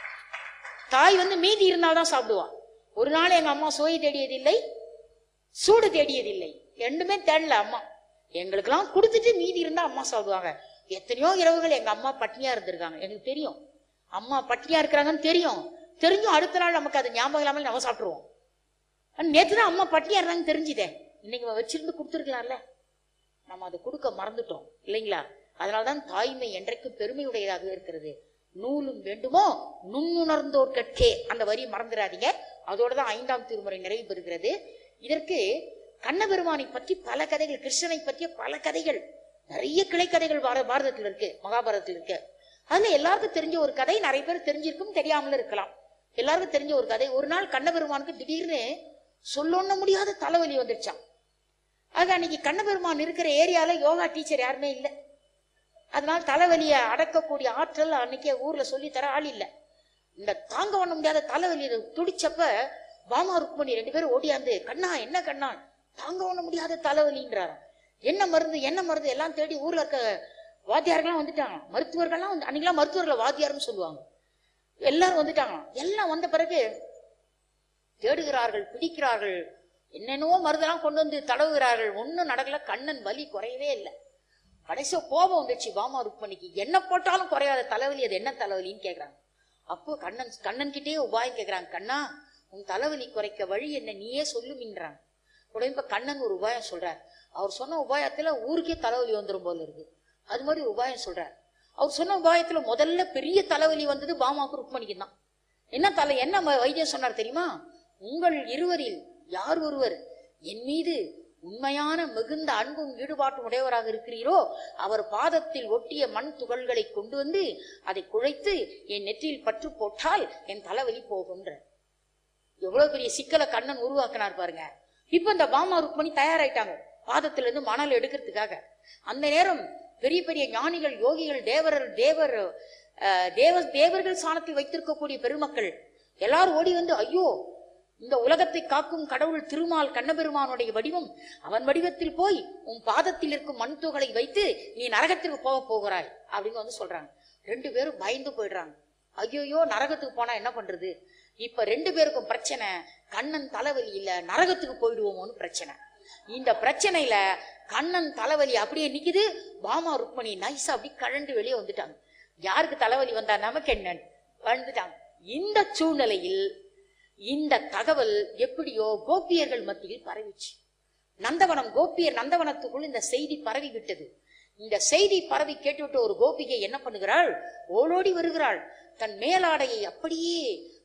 தாய் வந்து மீதி இருந்தால்தான் சாப்பிடுவான் ஒரு நாள் எங்க அம்மா சோயை தேடியதில்லை சூடு தேடியதில்லை ரெண்டுமே தேடல அம்மா எங்களுக்கெல்லாம் கொடுத்துட்டு மீதி இருந்தா அம்மா சாப்பிடுவாங்க எத்தனையோ இரவுகள் எங்க அம்மா பட்னியா இருந்திருக்காங்க எனக்கு தெரியும் அம்மா பட்னியா இருக்கிறாங்கன்னு தெரியும் தெரிஞ்சும் அடுத்த நாள் நமக்கு அது ஞாபகம் இல்லாமல் நம்ம சாப்பிட்டுருவோம் நேற்று தான் அம்மா பட்னியா இருந்தாங்கன்னு தெரிஞ்சுதே இன்னைக்கு நம்ம வச்சிருந்து கொடுத்துருக்கலாம்ல நம்ம அதை கொடுக்க மறந்துட்டோம் இல்லைங்களா அதனால்தான் தாய்மை என்றைக்கும் பெருமையுடையதாக இருக்கிறது நூலும் வேண்டுமோ நுண்ணுணர்ந்தோர் கட்கே அந்த வரி மறந்துடாதீங்க அதோட தான் ஐந்தாம் திருமுறை நிறைவு பெறுகிறது இதற்கு கண்ணபெருமானை பற்றி பல கதைகள் கிருஷ்ணனை பற்றிய பல கதைகள் நிறைய கிளை கதைகள் பார- பாரதத்தில் இருக்கு மகாபாரதத்தில் இருக்கு அதுல எல்லாருக்கும் தெரிஞ்ச ஒரு கதை நிறைய பேர் தெரிஞ்சிருக்கும் தெரியாமலும் இருக்கலாம் எல்லாருக்கும் தெரிஞ்ச ஒரு கதை ஒரு நாள் கண்ணபெருமானுக்கு திடீர்னு சொல்லொண்ண முடியாத தலைவலி வந்துடுச்சான் ஆக அன்னைக்கு கண்ணபெருமான் இருக்கிற ஏரியால யோகா டீச்சர் யாருமே இல்லை அதனால தலைவலியை அடக்கக்கூடிய ஆற்றல் அன்னைக்கு ஊர்ல சொல்லி தர ஆள் இல்லை இந்த தாங்க பண்ண முடியாத தலைவலியை துடிச்சப்ப பாமா ருக்மணி ரெண்டு பேரும் ஓடியாந்து கண்ணா என்ன கண்ணா தாங்க பண்ண முடியாத தலைவலின்றாராம் என்ன மருந்து என்ன மருந்து எல்லாம் தேடி ஊர்ல இருக்க வாத்தியார்கள்லாம் வந்துட்டாங்க மருத்துவர்கள்லாம் வந்து அன்னைக்கெல்லாம் மருத்துவர்களை வாத்தியார்னு சொல்லுவாங்க எல்லாரும் வந்துட்டாங்களாம் எல்லாம் வந்த பிறகு தேடுகிறார்கள் பிடிக்கிறார்கள் என்னென்னவோ மருந்தெல்லாம் கொண்டு வந்து தடவுகிறார்கள் ஒன்றும் நடக்கல கண்ணன் வலி குறையவே இல்லை கடைசியா கோபம் வந்துச்சு பாமா ருக்மணிக்கு என்ன போட்டாலும் குறையாத தலைவலி அது என்ன தலைவலின்னு கேக்குறாங்க அப்போ கண்ணன் கண்ணன் கிட்டே உபாயம் கேக்குறாங்க கண்ணா உன் தலைவலி குறைக்க வழி என்ன நீயே சொல்லுமின்றாங்க உடனே இப்ப கண்ணன் ஒரு உபாயம் சொல்றார் அவர் சொன்ன உபாயத்துல ஊருக்கே தலைவலி வந்துரும் போல இருக்கு அது மாதிரி உபாயம் சொல்றார் அவர் சொன்ன உபாயத்துல முதல்ல பெரிய தலைவலி வந்தது பாமாவுக்கு ருக்மணிக்கு தான் என்ன தலை என்ன ம- வைத்தியம் சொன்னார் தெரியுமா உங்கள் இருவரில் யார் ஒருவர் என் மீது உண்மையான மிகுந்த அன்பும் ஈடுபாட்டும் உடையவராக இருக்கிறீரோ அவர் பாதத்தில் ஒட்டிய மண் துகள்களை கொண்டு வந்து அதை குழைத்து என் நெற்றியில் பற்று போட்டால் என் தலைவலி போகும்ன்ற எவ்வளவு பெரிய சிக்கலை கண்ணன் உருவாக்கினார் பாருங்க இப்ப இந்த பாமா ருக்மணி தயாராயிட்டாங்க பாதத்துல இருந்து மணல் எடுக்கிறதுக்காக அந்த நேரம் பெரிய பெரிய ஞானிகள் யோகிகள் தேவரர் தேவர் அஹ், தேவ தேவர்கள் சாணத்தில் வைத்திருக்கக்கூடிய பெருமக்கள் எல்லாரும் ஓடி வந்து ஐயோ இந்த உலகத்தை காக்கும் கடவுள் திருமால் கண்ணபெருமானுடைய வடிவம் அவன் வடிவத்தில் போய் உன் பாதத்தில் இருக்கும் மண் துகளை வைத்து நீ நரகத்திற்கு போக போகிறாய் அப்படின்னு வந்து சொல்றாங்க ரெண்டு பேரும் பயந்து போயிடுறாங்க ஐயோயோ நரகத்துக்கு போனா என்ன பண்றது இப்ப ரெண்டு பேருக்கும் பிரச்சனை கண்ணன் தலைவலி இல்ல நரகத்துக்கு போயிடுவோமோன்னு பிரச்சனை இந்த பிரச்சனையில கண்ணன் தலைவலி அப்படியே நிக்குது பாமா ருக்மணி நைஸா அப்படி கழண்டு வெளியே வந்துட்டாங்க யாருக்கு தலைவலி வந்தா நமக்கு என்னன்னு வந்துட்டாங்க இந்த சூழ்நிலையில் இந்த தகவல் எப்படியோ கோபியர்கள் மத்தியில் பரவிச்சு நந்தவனம் கோபியர் நந்தவனத்துக்குள் இந்த செய்தி பரவி விட்டது இந்த செய்தி பரவி கேட்டுவிட்டு ஒரு கோபிகை என்ன பண்ணுகிறாள் ஓடோடி வருகிறாள் தன் மேலாடையை அப்படியே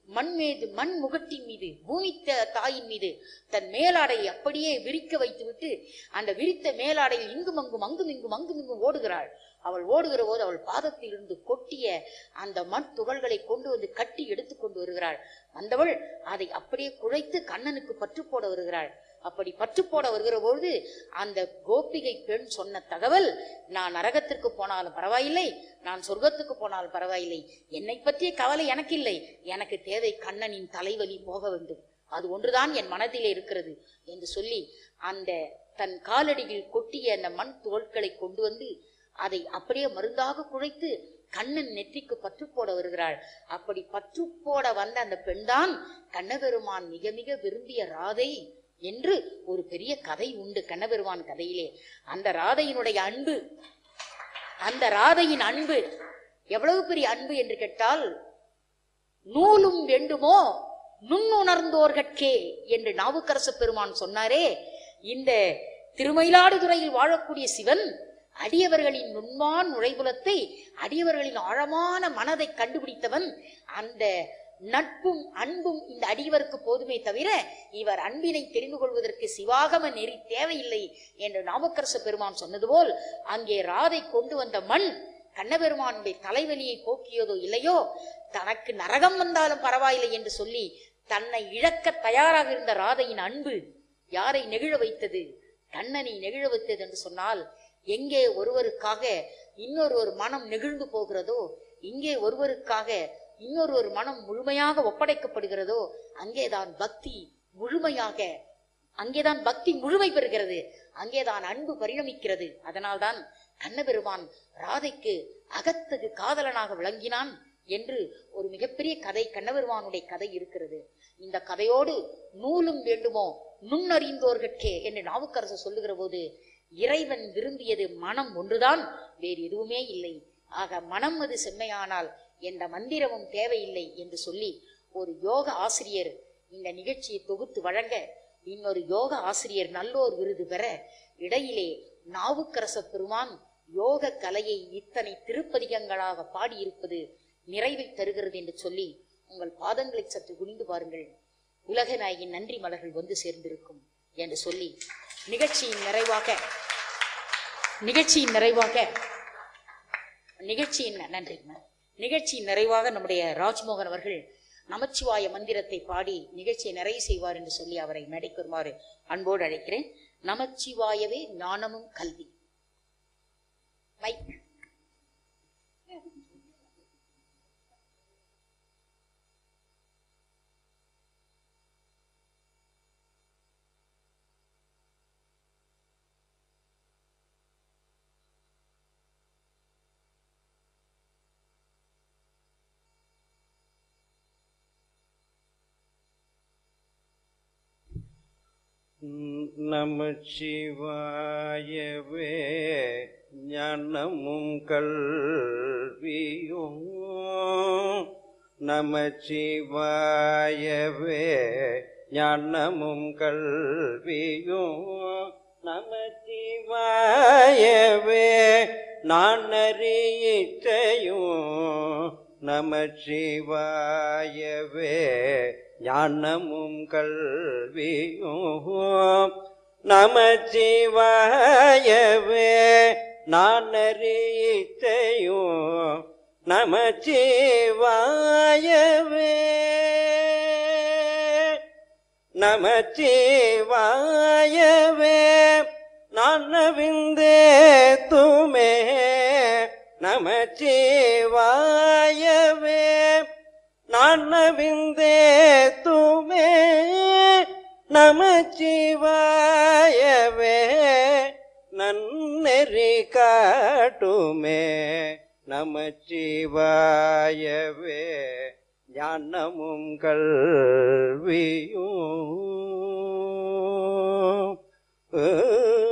மண் மீது மண் முகட்டின் மீது பூமி த- தாயின் மீது தன் மேலாடையை அப்படியே விரிக்க வைத்துவிட்டு அந்த விரித்த மேலாடையில் இங்கும் அங்கும் அங்கும் இங்கும் அங்கும் இங்கும் ஓடுகிறாள் அவள் ஓடுகிற போது அவள் பாதத்தில் இருந்து கொட்டிய அந்த மண் துகள்களை கொண்டு வந்து கட்டி எடுத்து கொண்டு வருகிறாள் வந்தவள் அதை அப்படியே குழைத்து கண்ணனுக்கு பற்று போட வருகிறாள் அப்படி பற்று போட வருகிற பொழுது அந்த கோபிகை பெண் சொன்ன தகவல் நான் நரகத்திற்கு போனாலும் பரவாயில்லை நான் சொர்க்கத்துக்கு போனாலும் பரவாயில்லை என்னை பற்றிய கவலை எனக்கு இல்லை எனக்கு தேவை கண்ணனின் தலைவலி போக வேண்டும் அது ஒன்றுதான் என் மனதிலே இருக்கிறது என்று சொல்லி அந்த தன் காலடியில் கொட்டிய அந்த மண் துகள்களை கொண்டு வந்து அதை அப்படியே மருந்தாக குழைத்து கண்ணன் நெற்றிக்கு பற்று போட வருகிறாள் அப்படி பற்று போட வந்த அந்த பெண்தான் கண்ணபெருமான் மிக மிக விரும்பிய ராதை என்று ஒரு பெரிய கதை உண்டு கண்ணபெருமான் கதையிலே அந்த ராதையினுடைய அன்பு அந்த ராதையின் அன்பு எவ்வளவு பெரிய அன்பு என்று கேட்டால் நூலும் வேண்டுமோ நுண்ணுணர்ந்தோர்கட்கே என்று நாவுக்கரசு பெருமான் சொன்னாரே இந்த திருமயிலாடுதுறையில் வாழக்கூடிய சிவன் அடியவர்களின் நுண்மான் நுழைபுலத்தை அடியவர்களின் ஆழமான மனதை கண்டுபிடித்தவன் அந்த நட்பும் அன்பும் இந்த அடியவருக்கு போதுமே தவிர இவர் அன்பினை தெரிந்து கொள்வதற்கு சிவாகம நெறி தேவையில்லை என்று நாமக்கரச பெருமான் சொன்னது போல் அங்கே ராதை கொண்டு வந்த மண் கண்ணபெருமானுடைய தலைவலியை போக்கியதோ இல்லையோ தனக்கு நரகம் வந்தாலும் பரவாயில்லை என்று சொல்லி தன்னை இழக்க தயாராக இருந்த ராதையின் அன்பு யாரை நெகிழ வைத்தது கண்ணனை நெகிழ வைத்தது என்று சொன்னால் எங்கே ஒருவருக்காக இன்னொரு மனம் நெகிழ்ந்து போகிறதோ இங்கே ஒருவருக்காக இன்னொரு ஒரு மனம் முழுமையாக ஒப்படைக்கப்படுகிறதோ அங்கேதான் பக்தி முழுமையாக அங்கேதான் பக்தி முழுமை பெறுகிறது அங்கேதான் அன்பு பரிணமிக்கிறது அதனால்தான் கண்ணபெருமான் ராதைக்கு அகத்தகு காதலனாக விளங்கினான் என்று ஒரு மிகப்பெரிய கதை கண்ணபெருமானுடைய கதை இருக்கிறது இந்த கதையோடு நூலும் வேண்டுமோ நுண்ணறிந்தோர்கட்கே என்று நாவுக்கரசு சொல்லுகிற போது இறைவன் விரும்பியது மனம் ஒன்றுதான் வேறு எதுவுமே இல்லை ஆக மனம் அது செம்மையானால் எந்த மந்திரமும் தேவையில்லை என்று சொல்லி ஒரு யோக ஆசிரியர் இந்த நிகழ்ச்சியை தொகுத்து வழங்க இன்னொரு யோக ஆசிரியர் நல்லோர் விருது பெற இடையிலே நாவுக்கரச பெருமான் யோக கலையை இத்தனை திருப்பதிகங்களாக பாடியிருப்பது நிறைவை தருகிறது என்று சொல்லி உங்கள் பாதங்களை சற்று குனிந்து பாருங்கள் உலக நாயகின் நன்றி மலர்கள் வந்து சேர்ந்திருக்கும் என்று சொல்லி நிகழ்ச்சியின் நிறைவாக நிகழ்ச்சியின் நிறைவாக நிகழ்ச்சியின் நன்றிங்க நிகழ்ச்சியின் நிறைவாக நம்முடைய ராஜ்மோகன் அவர்கள் நமச்சிவாய மந்திரத்தை பாடி நிகழ்ச்சியை நிறைவு செய்வார் என்று சொல்லி அவரை மேடைக்கு வருமாறு அன்போடு அழைக்கிறேன் நமச்சிவாயவே ஞானமும் கல்வி மைக் நமச்சிவாயவே ஞானமும் கல்வியும் நமச்சிவாயவே ஞானமும் கல்வியும் நமச்சிவாயவே நான் அறியிச்சையும் நமச்சிவாயவே ஞானமும் கல்வியும் நமச்சிவாயவே நான் அறியிச்சையும் நமச்சிவாயவே நமச்சிவாயவே நான் நவிந்தே துமே நமச்சிவாயவே நான் நவிந்தே துமே நமச்சிவாயவே நன்னெறி காட்டுமே நமச்சிவாயவே ஞானமும் கல்வியும்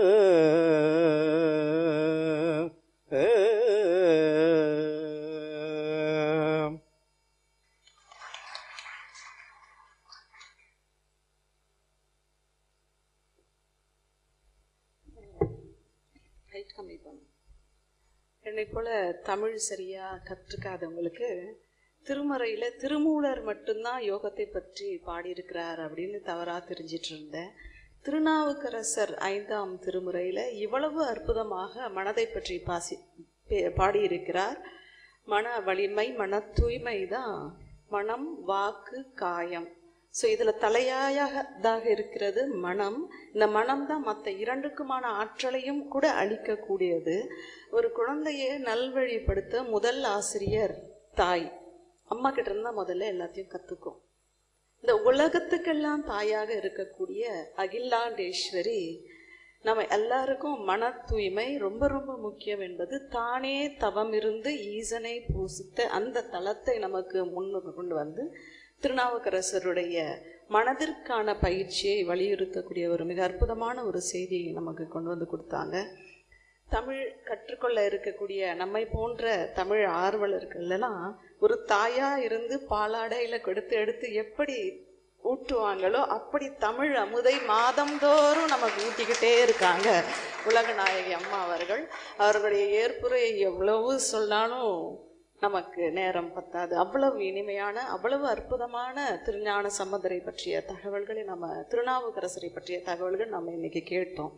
ரைட் கம்மி பண்ணும் என்னை போல தமிழ் சரியா கற்றுக்காதவங்களுக்கு திருமறையில திருமூலர் மட்டும்தான் யோகத்தை பற்றி பாடியிருக்கிறார் அப்படின்னு தவறா தெரிஞ்சிட்டு இருந்தேன் திருநாவுக்கரசர் ஐந்தாம் திருமுறையில இவ்வளவு அற்புதமாக மனதை பற்றி பாசி பே- பாடியிருக்கிறார் மன வலிமை மன தூய்மை தான் மனம் வாக்கு காயம் ஸோ இதில் தலையாயதாக இருக்கிறது மனம் இந்த மனம் தான் மற்ற இரண்டுக்குமான ஆற்றலையும் கூட அளிக்கக்கூடியது ஒரு குழந்தையை நல்வழிப்படுத்த முதல் ஆசிரியர் தாய் அம்மா கிட்ட இருந்தா முதல்ல எல்லாத்தையும் கற்றுக்கும் இந்த உலகத்துக்கெல்லாம் தாயாக இருக்கக்கூடிய அகிலாண்டேஸ்வரி நம்ம எல்லாருக்கும் மன தூய்மை ரொம்ப ரொம்ப முக்கியம் என்பது தானே தவம் இருந்து ஈசனை பூசித்த அந்த தலத்தை நமக்கு முன்னுக்கு கொண்டு வந்து திருநாவுக்கரசருடைய மனதிற்கான பயிற்சியை வலியுறுத்தக்கூடிய ஒரு மிக அற்புதமான ஒரு செய்தியை நமக்கு கொண்டு வந்து கொடுத்தாங்க தமிழ் கற்றுக்கொள்ள இருக்கக்கூடிய நம்மை போன்ற தமிழ் ஆர்வலர்கள் எல்லாம் ஒரு தாயா இருந்து பாலாடையில கொடுத்து எடுத்து எப்படி ஊட்டுவாங்களோ அப்படி தமிழ் அமுதை மாதந்தோறும் நமக்கு ஊட்டிக்கிட்டே இருக்காங்க உலகநாயகி அம்மா அவர்கள் அவர்களுடைய ஏற்புரை எவ்வளவு சொன்னாலும் நமக்கு நேரம் பத்தாது அவ்வளவு இனிமையான அவ்வளவு அற்புதமான திருஞான சம்பந்தரை பற்றிய தகவல்களை நம்ம திருநாவுக்கரசரை பற்றிய தகவல்கள் நம்ம இன்னைக்கு கேட்டோம்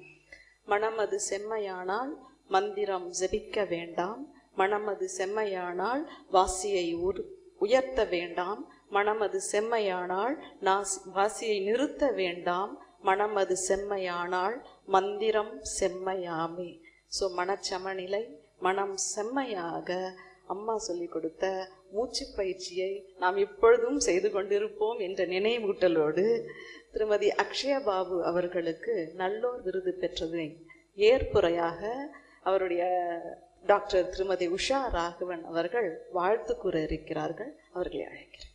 மனமது செம்மையானால் மந்திரம் ஜெபிக்க வேண்டாம் மனமது செம்மையானால் வாசியை உரு உயர்த்த வேண்டாம் மனமது செம்மையானால் நாஸ் வாசியை நிறுத்த வேண்டாம் மனமது செம்மையானால் மந்திரம் செம்மையாமே ஸோ மனச்சமநிலை மனம் செம்மையாக அம்மா சொல்லிக் கொடுத்த மூச்சு பயிற்சியை நாம் இப்பொழுதும் செய்து கொண்டிருப்போம் என்ற நினைவூட்டலோடு திருமதி அக்ஷயா பாபு அவர்களுக்கு நல்லோர் விருது பெற்றதை ஏற்புரையாக அவருடைய டாக்டர் திருமதி உஷா ராகவன் அவர்கள் வாழ்த்து கூற இருக்கிறார்கள் அவர்களை அழைக்கிறேன்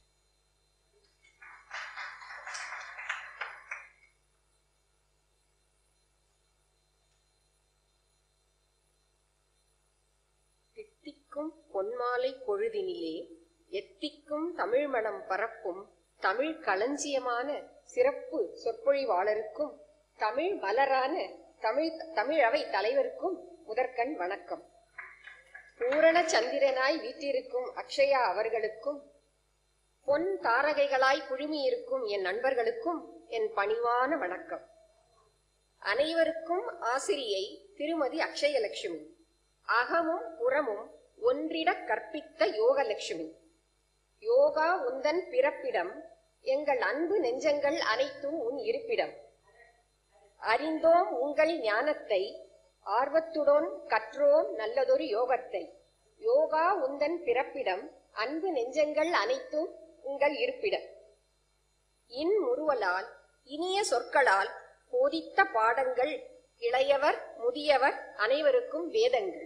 தித்திக்கும் பொன்மாலை பொழுதினிலே எத்திக்கும் தமிழ் மணம் பரப்பும் தமிழ் களஞ்சியமான சிறப்பு சொற்பொழிவாளருக்கும் தமிழ் மலரான தமிழ் தமிழவை தலைவருக்கும் முதற்கண் வணக்கம் பூரண சந்திரனாய் வீற்றிருக்கும் அக்ஷயா அவர்களுக்கும் பொன் தாரகைகளாய் குழுமியிருக்கும் என் நண்பர்களுக்கும் என் பணிவான வணக்கம் அனைவருக்கும் ஆசிரியை திருமதி அக்ஷயலட்சுமி அகமும் புறமும் ஒன்றிட கற்பித்த யோகலட்சுமி யோகா உந்தன் பிறப்பிடம் எங்கள் அன்பு நெஞ்சங்கள் அனைத்தும் உன் இருப்பிடம் அறிந்தோம் உங்கள் ஞானத்தை ஆர்வத்துடன் கற்றோம் நல்லதொரு யோகத்தை யோகா உந்தன் பிறப்பிடம் அன்பு நெஞ்சங்கள் அனைத்தும் உங்கள் இருப்பிடம் இன் முறுவலால் இனிய சொற்களால் போதித்த பாடங்கள் இளையவர் முதியவர் அனைவருக்கும் வேதங்கள்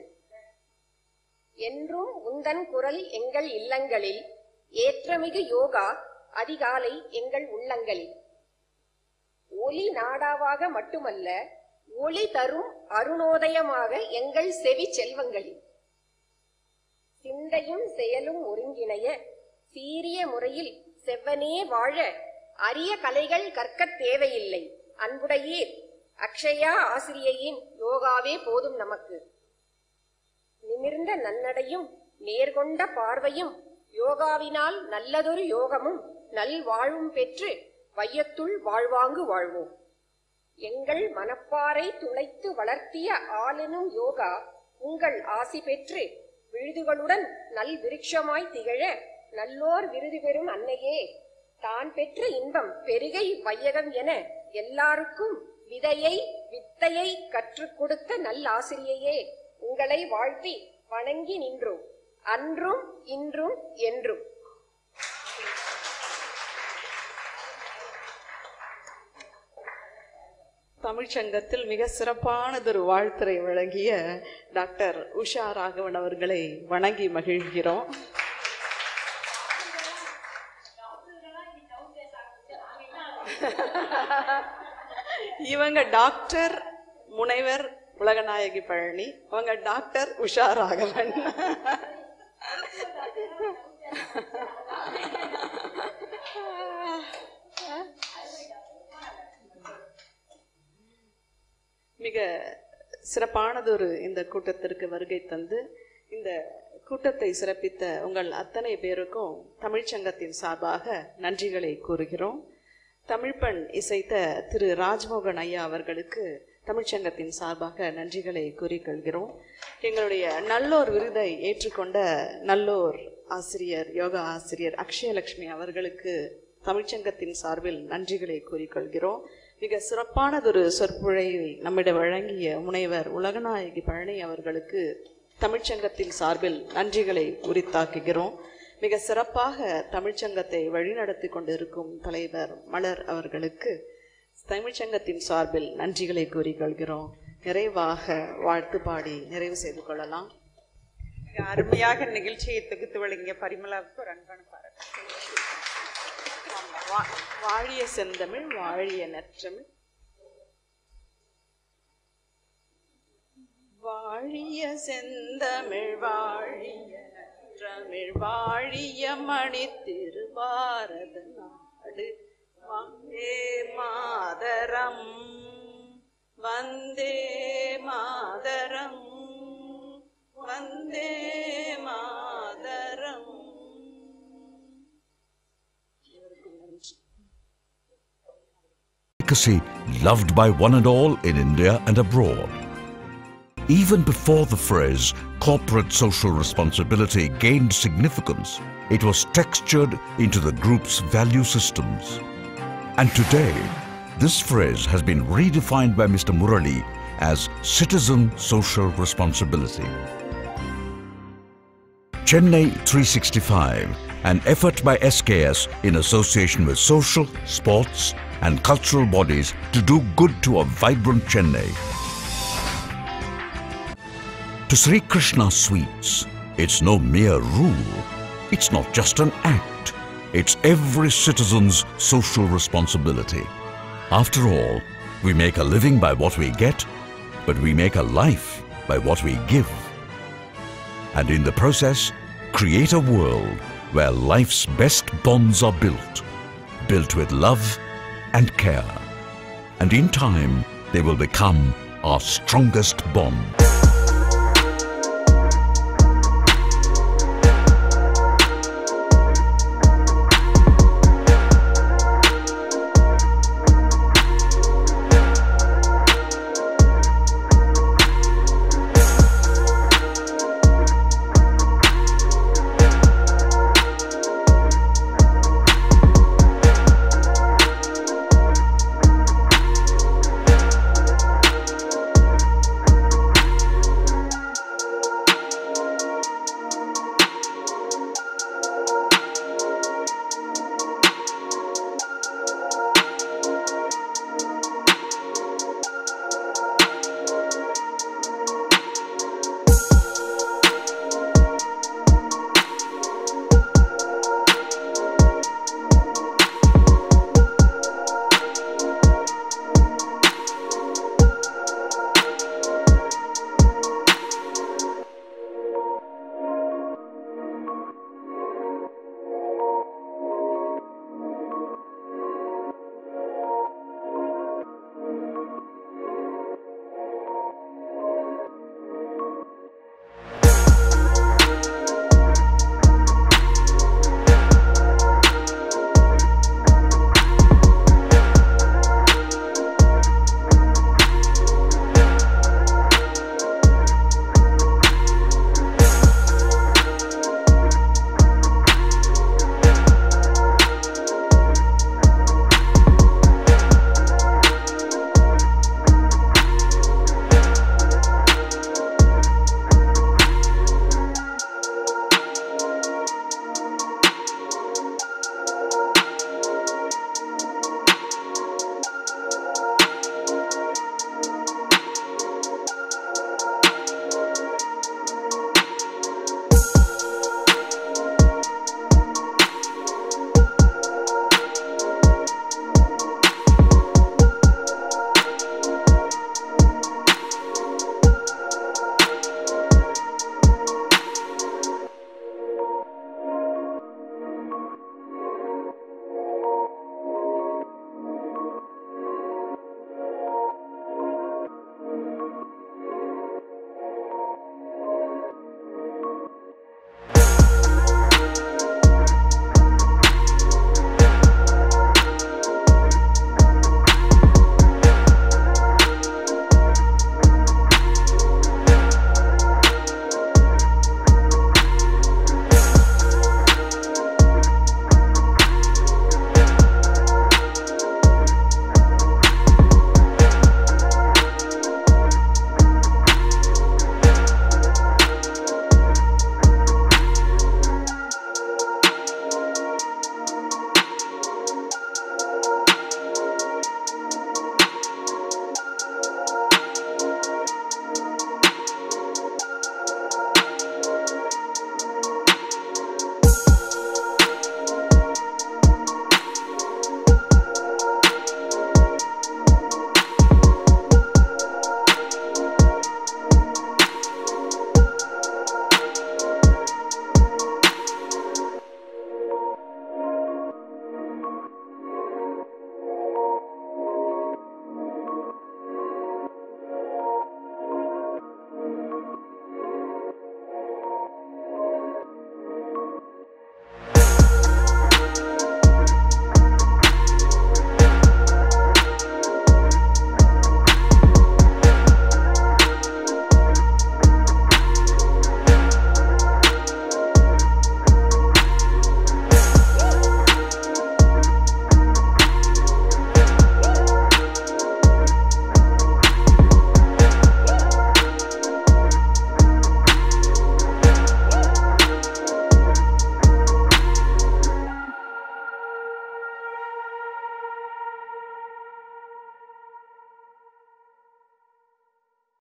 என்றும் உந்தன் குரல் எங்கள் இல்லங்களில் ஏற்றமிகு யோகா அதிகாலை எங்கள் உள்ளங்களில் ஒளி நாடாவாக மட்டுமல்ல ஒளி தரும் அருணோதயமாக எங்கள் செவி செல்வங்களில் சிந்தையும் செயலும் ஒருங்கிணைய சீரிய முறையில் செவ்வனே வாழ அரிய கலைகள் கற்கத் தேவையில்லை அன்புடையே அக்ஷயா ஆசிரியையின் யோகாவே போதும் நமக்கு நிமிர்ந்த நன்னடையும் நேர்கொண்ட பார்வையும் யோகாவினால் நல்லதொரு யோகமும் நல்வாழ்வும் பெற்று வையத்துள் வாழ்வாங்கு வாழ்வோம் எங்கள் மனப்பாறை துளைத்து வளர்த்திய ஆளெனும் யோகா உங்கள் ஆசி பெற்று விழுதுகளுடன் நல் விருட்சமாய் திகழ நல்லோர் விருது பெறும் அன்னையே தான் பெற்ற இன்பம் பெருகை வையகம் என எல்லாருக்கும் விதையை வித்தையை கற்றுக் கொடுத்த நல்லாசிரியையே உங்களை வாழ்த்தி வணங்கி நின்றோம் அன்றும் இன்றும் என்றும் தமிழ்ச்சங்கத்தில் மிக சிறப்பானதொரு வாழ்த்துரை வழங்கிய டாக்டர் உஷா ராகவன் அவர்களை வணங்கி மகிழ்கிறோம் இவங்க டாக்டர் முனைவர் உலகநாயகி பழனி அவங்க டாக்டர் உஷா ராகவன் மிக சிறப்பானதொரு இந்த கூட்டத்திற்கு வருகை தந்து இந்த கூட்டத்தை சிறப்பித்த உங்கள் அத்தனை பேருக்கும் தமிழ்ச்சங்கத்தின் சார்பாக நன்றிகளை கூறுகிறோம் தமிழ்ப்பண் இசைத்த திரு ராஜ்மோகன் ஐயா அவர்களுக்கு தமிழ்ச்சங்கத்தின் சார்பாக நன்றிகளை கூறிக்கொள்கிறோம் எங்களுடைய நல்லோர் விருதை ஏற்றுக்கொண்ட நல்லோர் ஆசிரியர் யோகா ஆசிரியர் அக்ஷயலட்சுமி அவர்களுக்கு தமிழ்ச்சங்கத்தின் சார்பில் நன்றிகளை கூறிக்கொள்கிறோம் மிக சிறப்பானதொரு சொற்பொழிவை நம்மிடம் வழங்கிய முனைவர் உலகநாயகி பழனி அவர்களுக்கு தமிழ்ச்சங்கத்தின் சார்பில் நன்றிகளை உரித்தாக்குகிறோம் மிக சிறப்பாக தமிழ்ச்சங்கத்தை வழிநடத்தி கொண்டிருக்கும் தலைவர் மலர் அவர்களுக்கு தமிழ்ச்சங்கத்தின் சார்பில் நன்றிகளை கூறிக்கொள்கிறோம் நிறைவாக வாழ்த்து பாடி நிறைவு செய்து கொள்ளலாம் மிக அருமையாக நிகழ்ச்சியை தொகுத்து வழங்கிய பரிமளாவுக்கு ஒரு அன்பான பாராட்டு வா- வாழிய செந்தமிழ் வாழிய நற்றமிழ் வாழிய செந்தமிழ் வாழிய நற்றமிழ் வாழிய மணி திருபாரத நாடு வந்தே மாதரம் வந்தே மாதரம் வந்தே Mataram Delicacy loved by one and all in India and abroad. Even before the phrase corporate social responsibility gained significance, it was textured into the group's value systems. And today, this phrase has been redefined by Mr. Murali as citizen social responsibility. Chennai 365, an effort by SKS in association with social, sports, and cultural bodies to do good to a vibrant Chennai. To Sri Krishna Sweets, it's no mere rule. It's not just an act. It's every citizen's social responsibility. After all, we make a living by what we get, but we make a life by what we give and in the process, create a world where life's best bonds are built, built with love and care. And in time, they will become our strongest bond.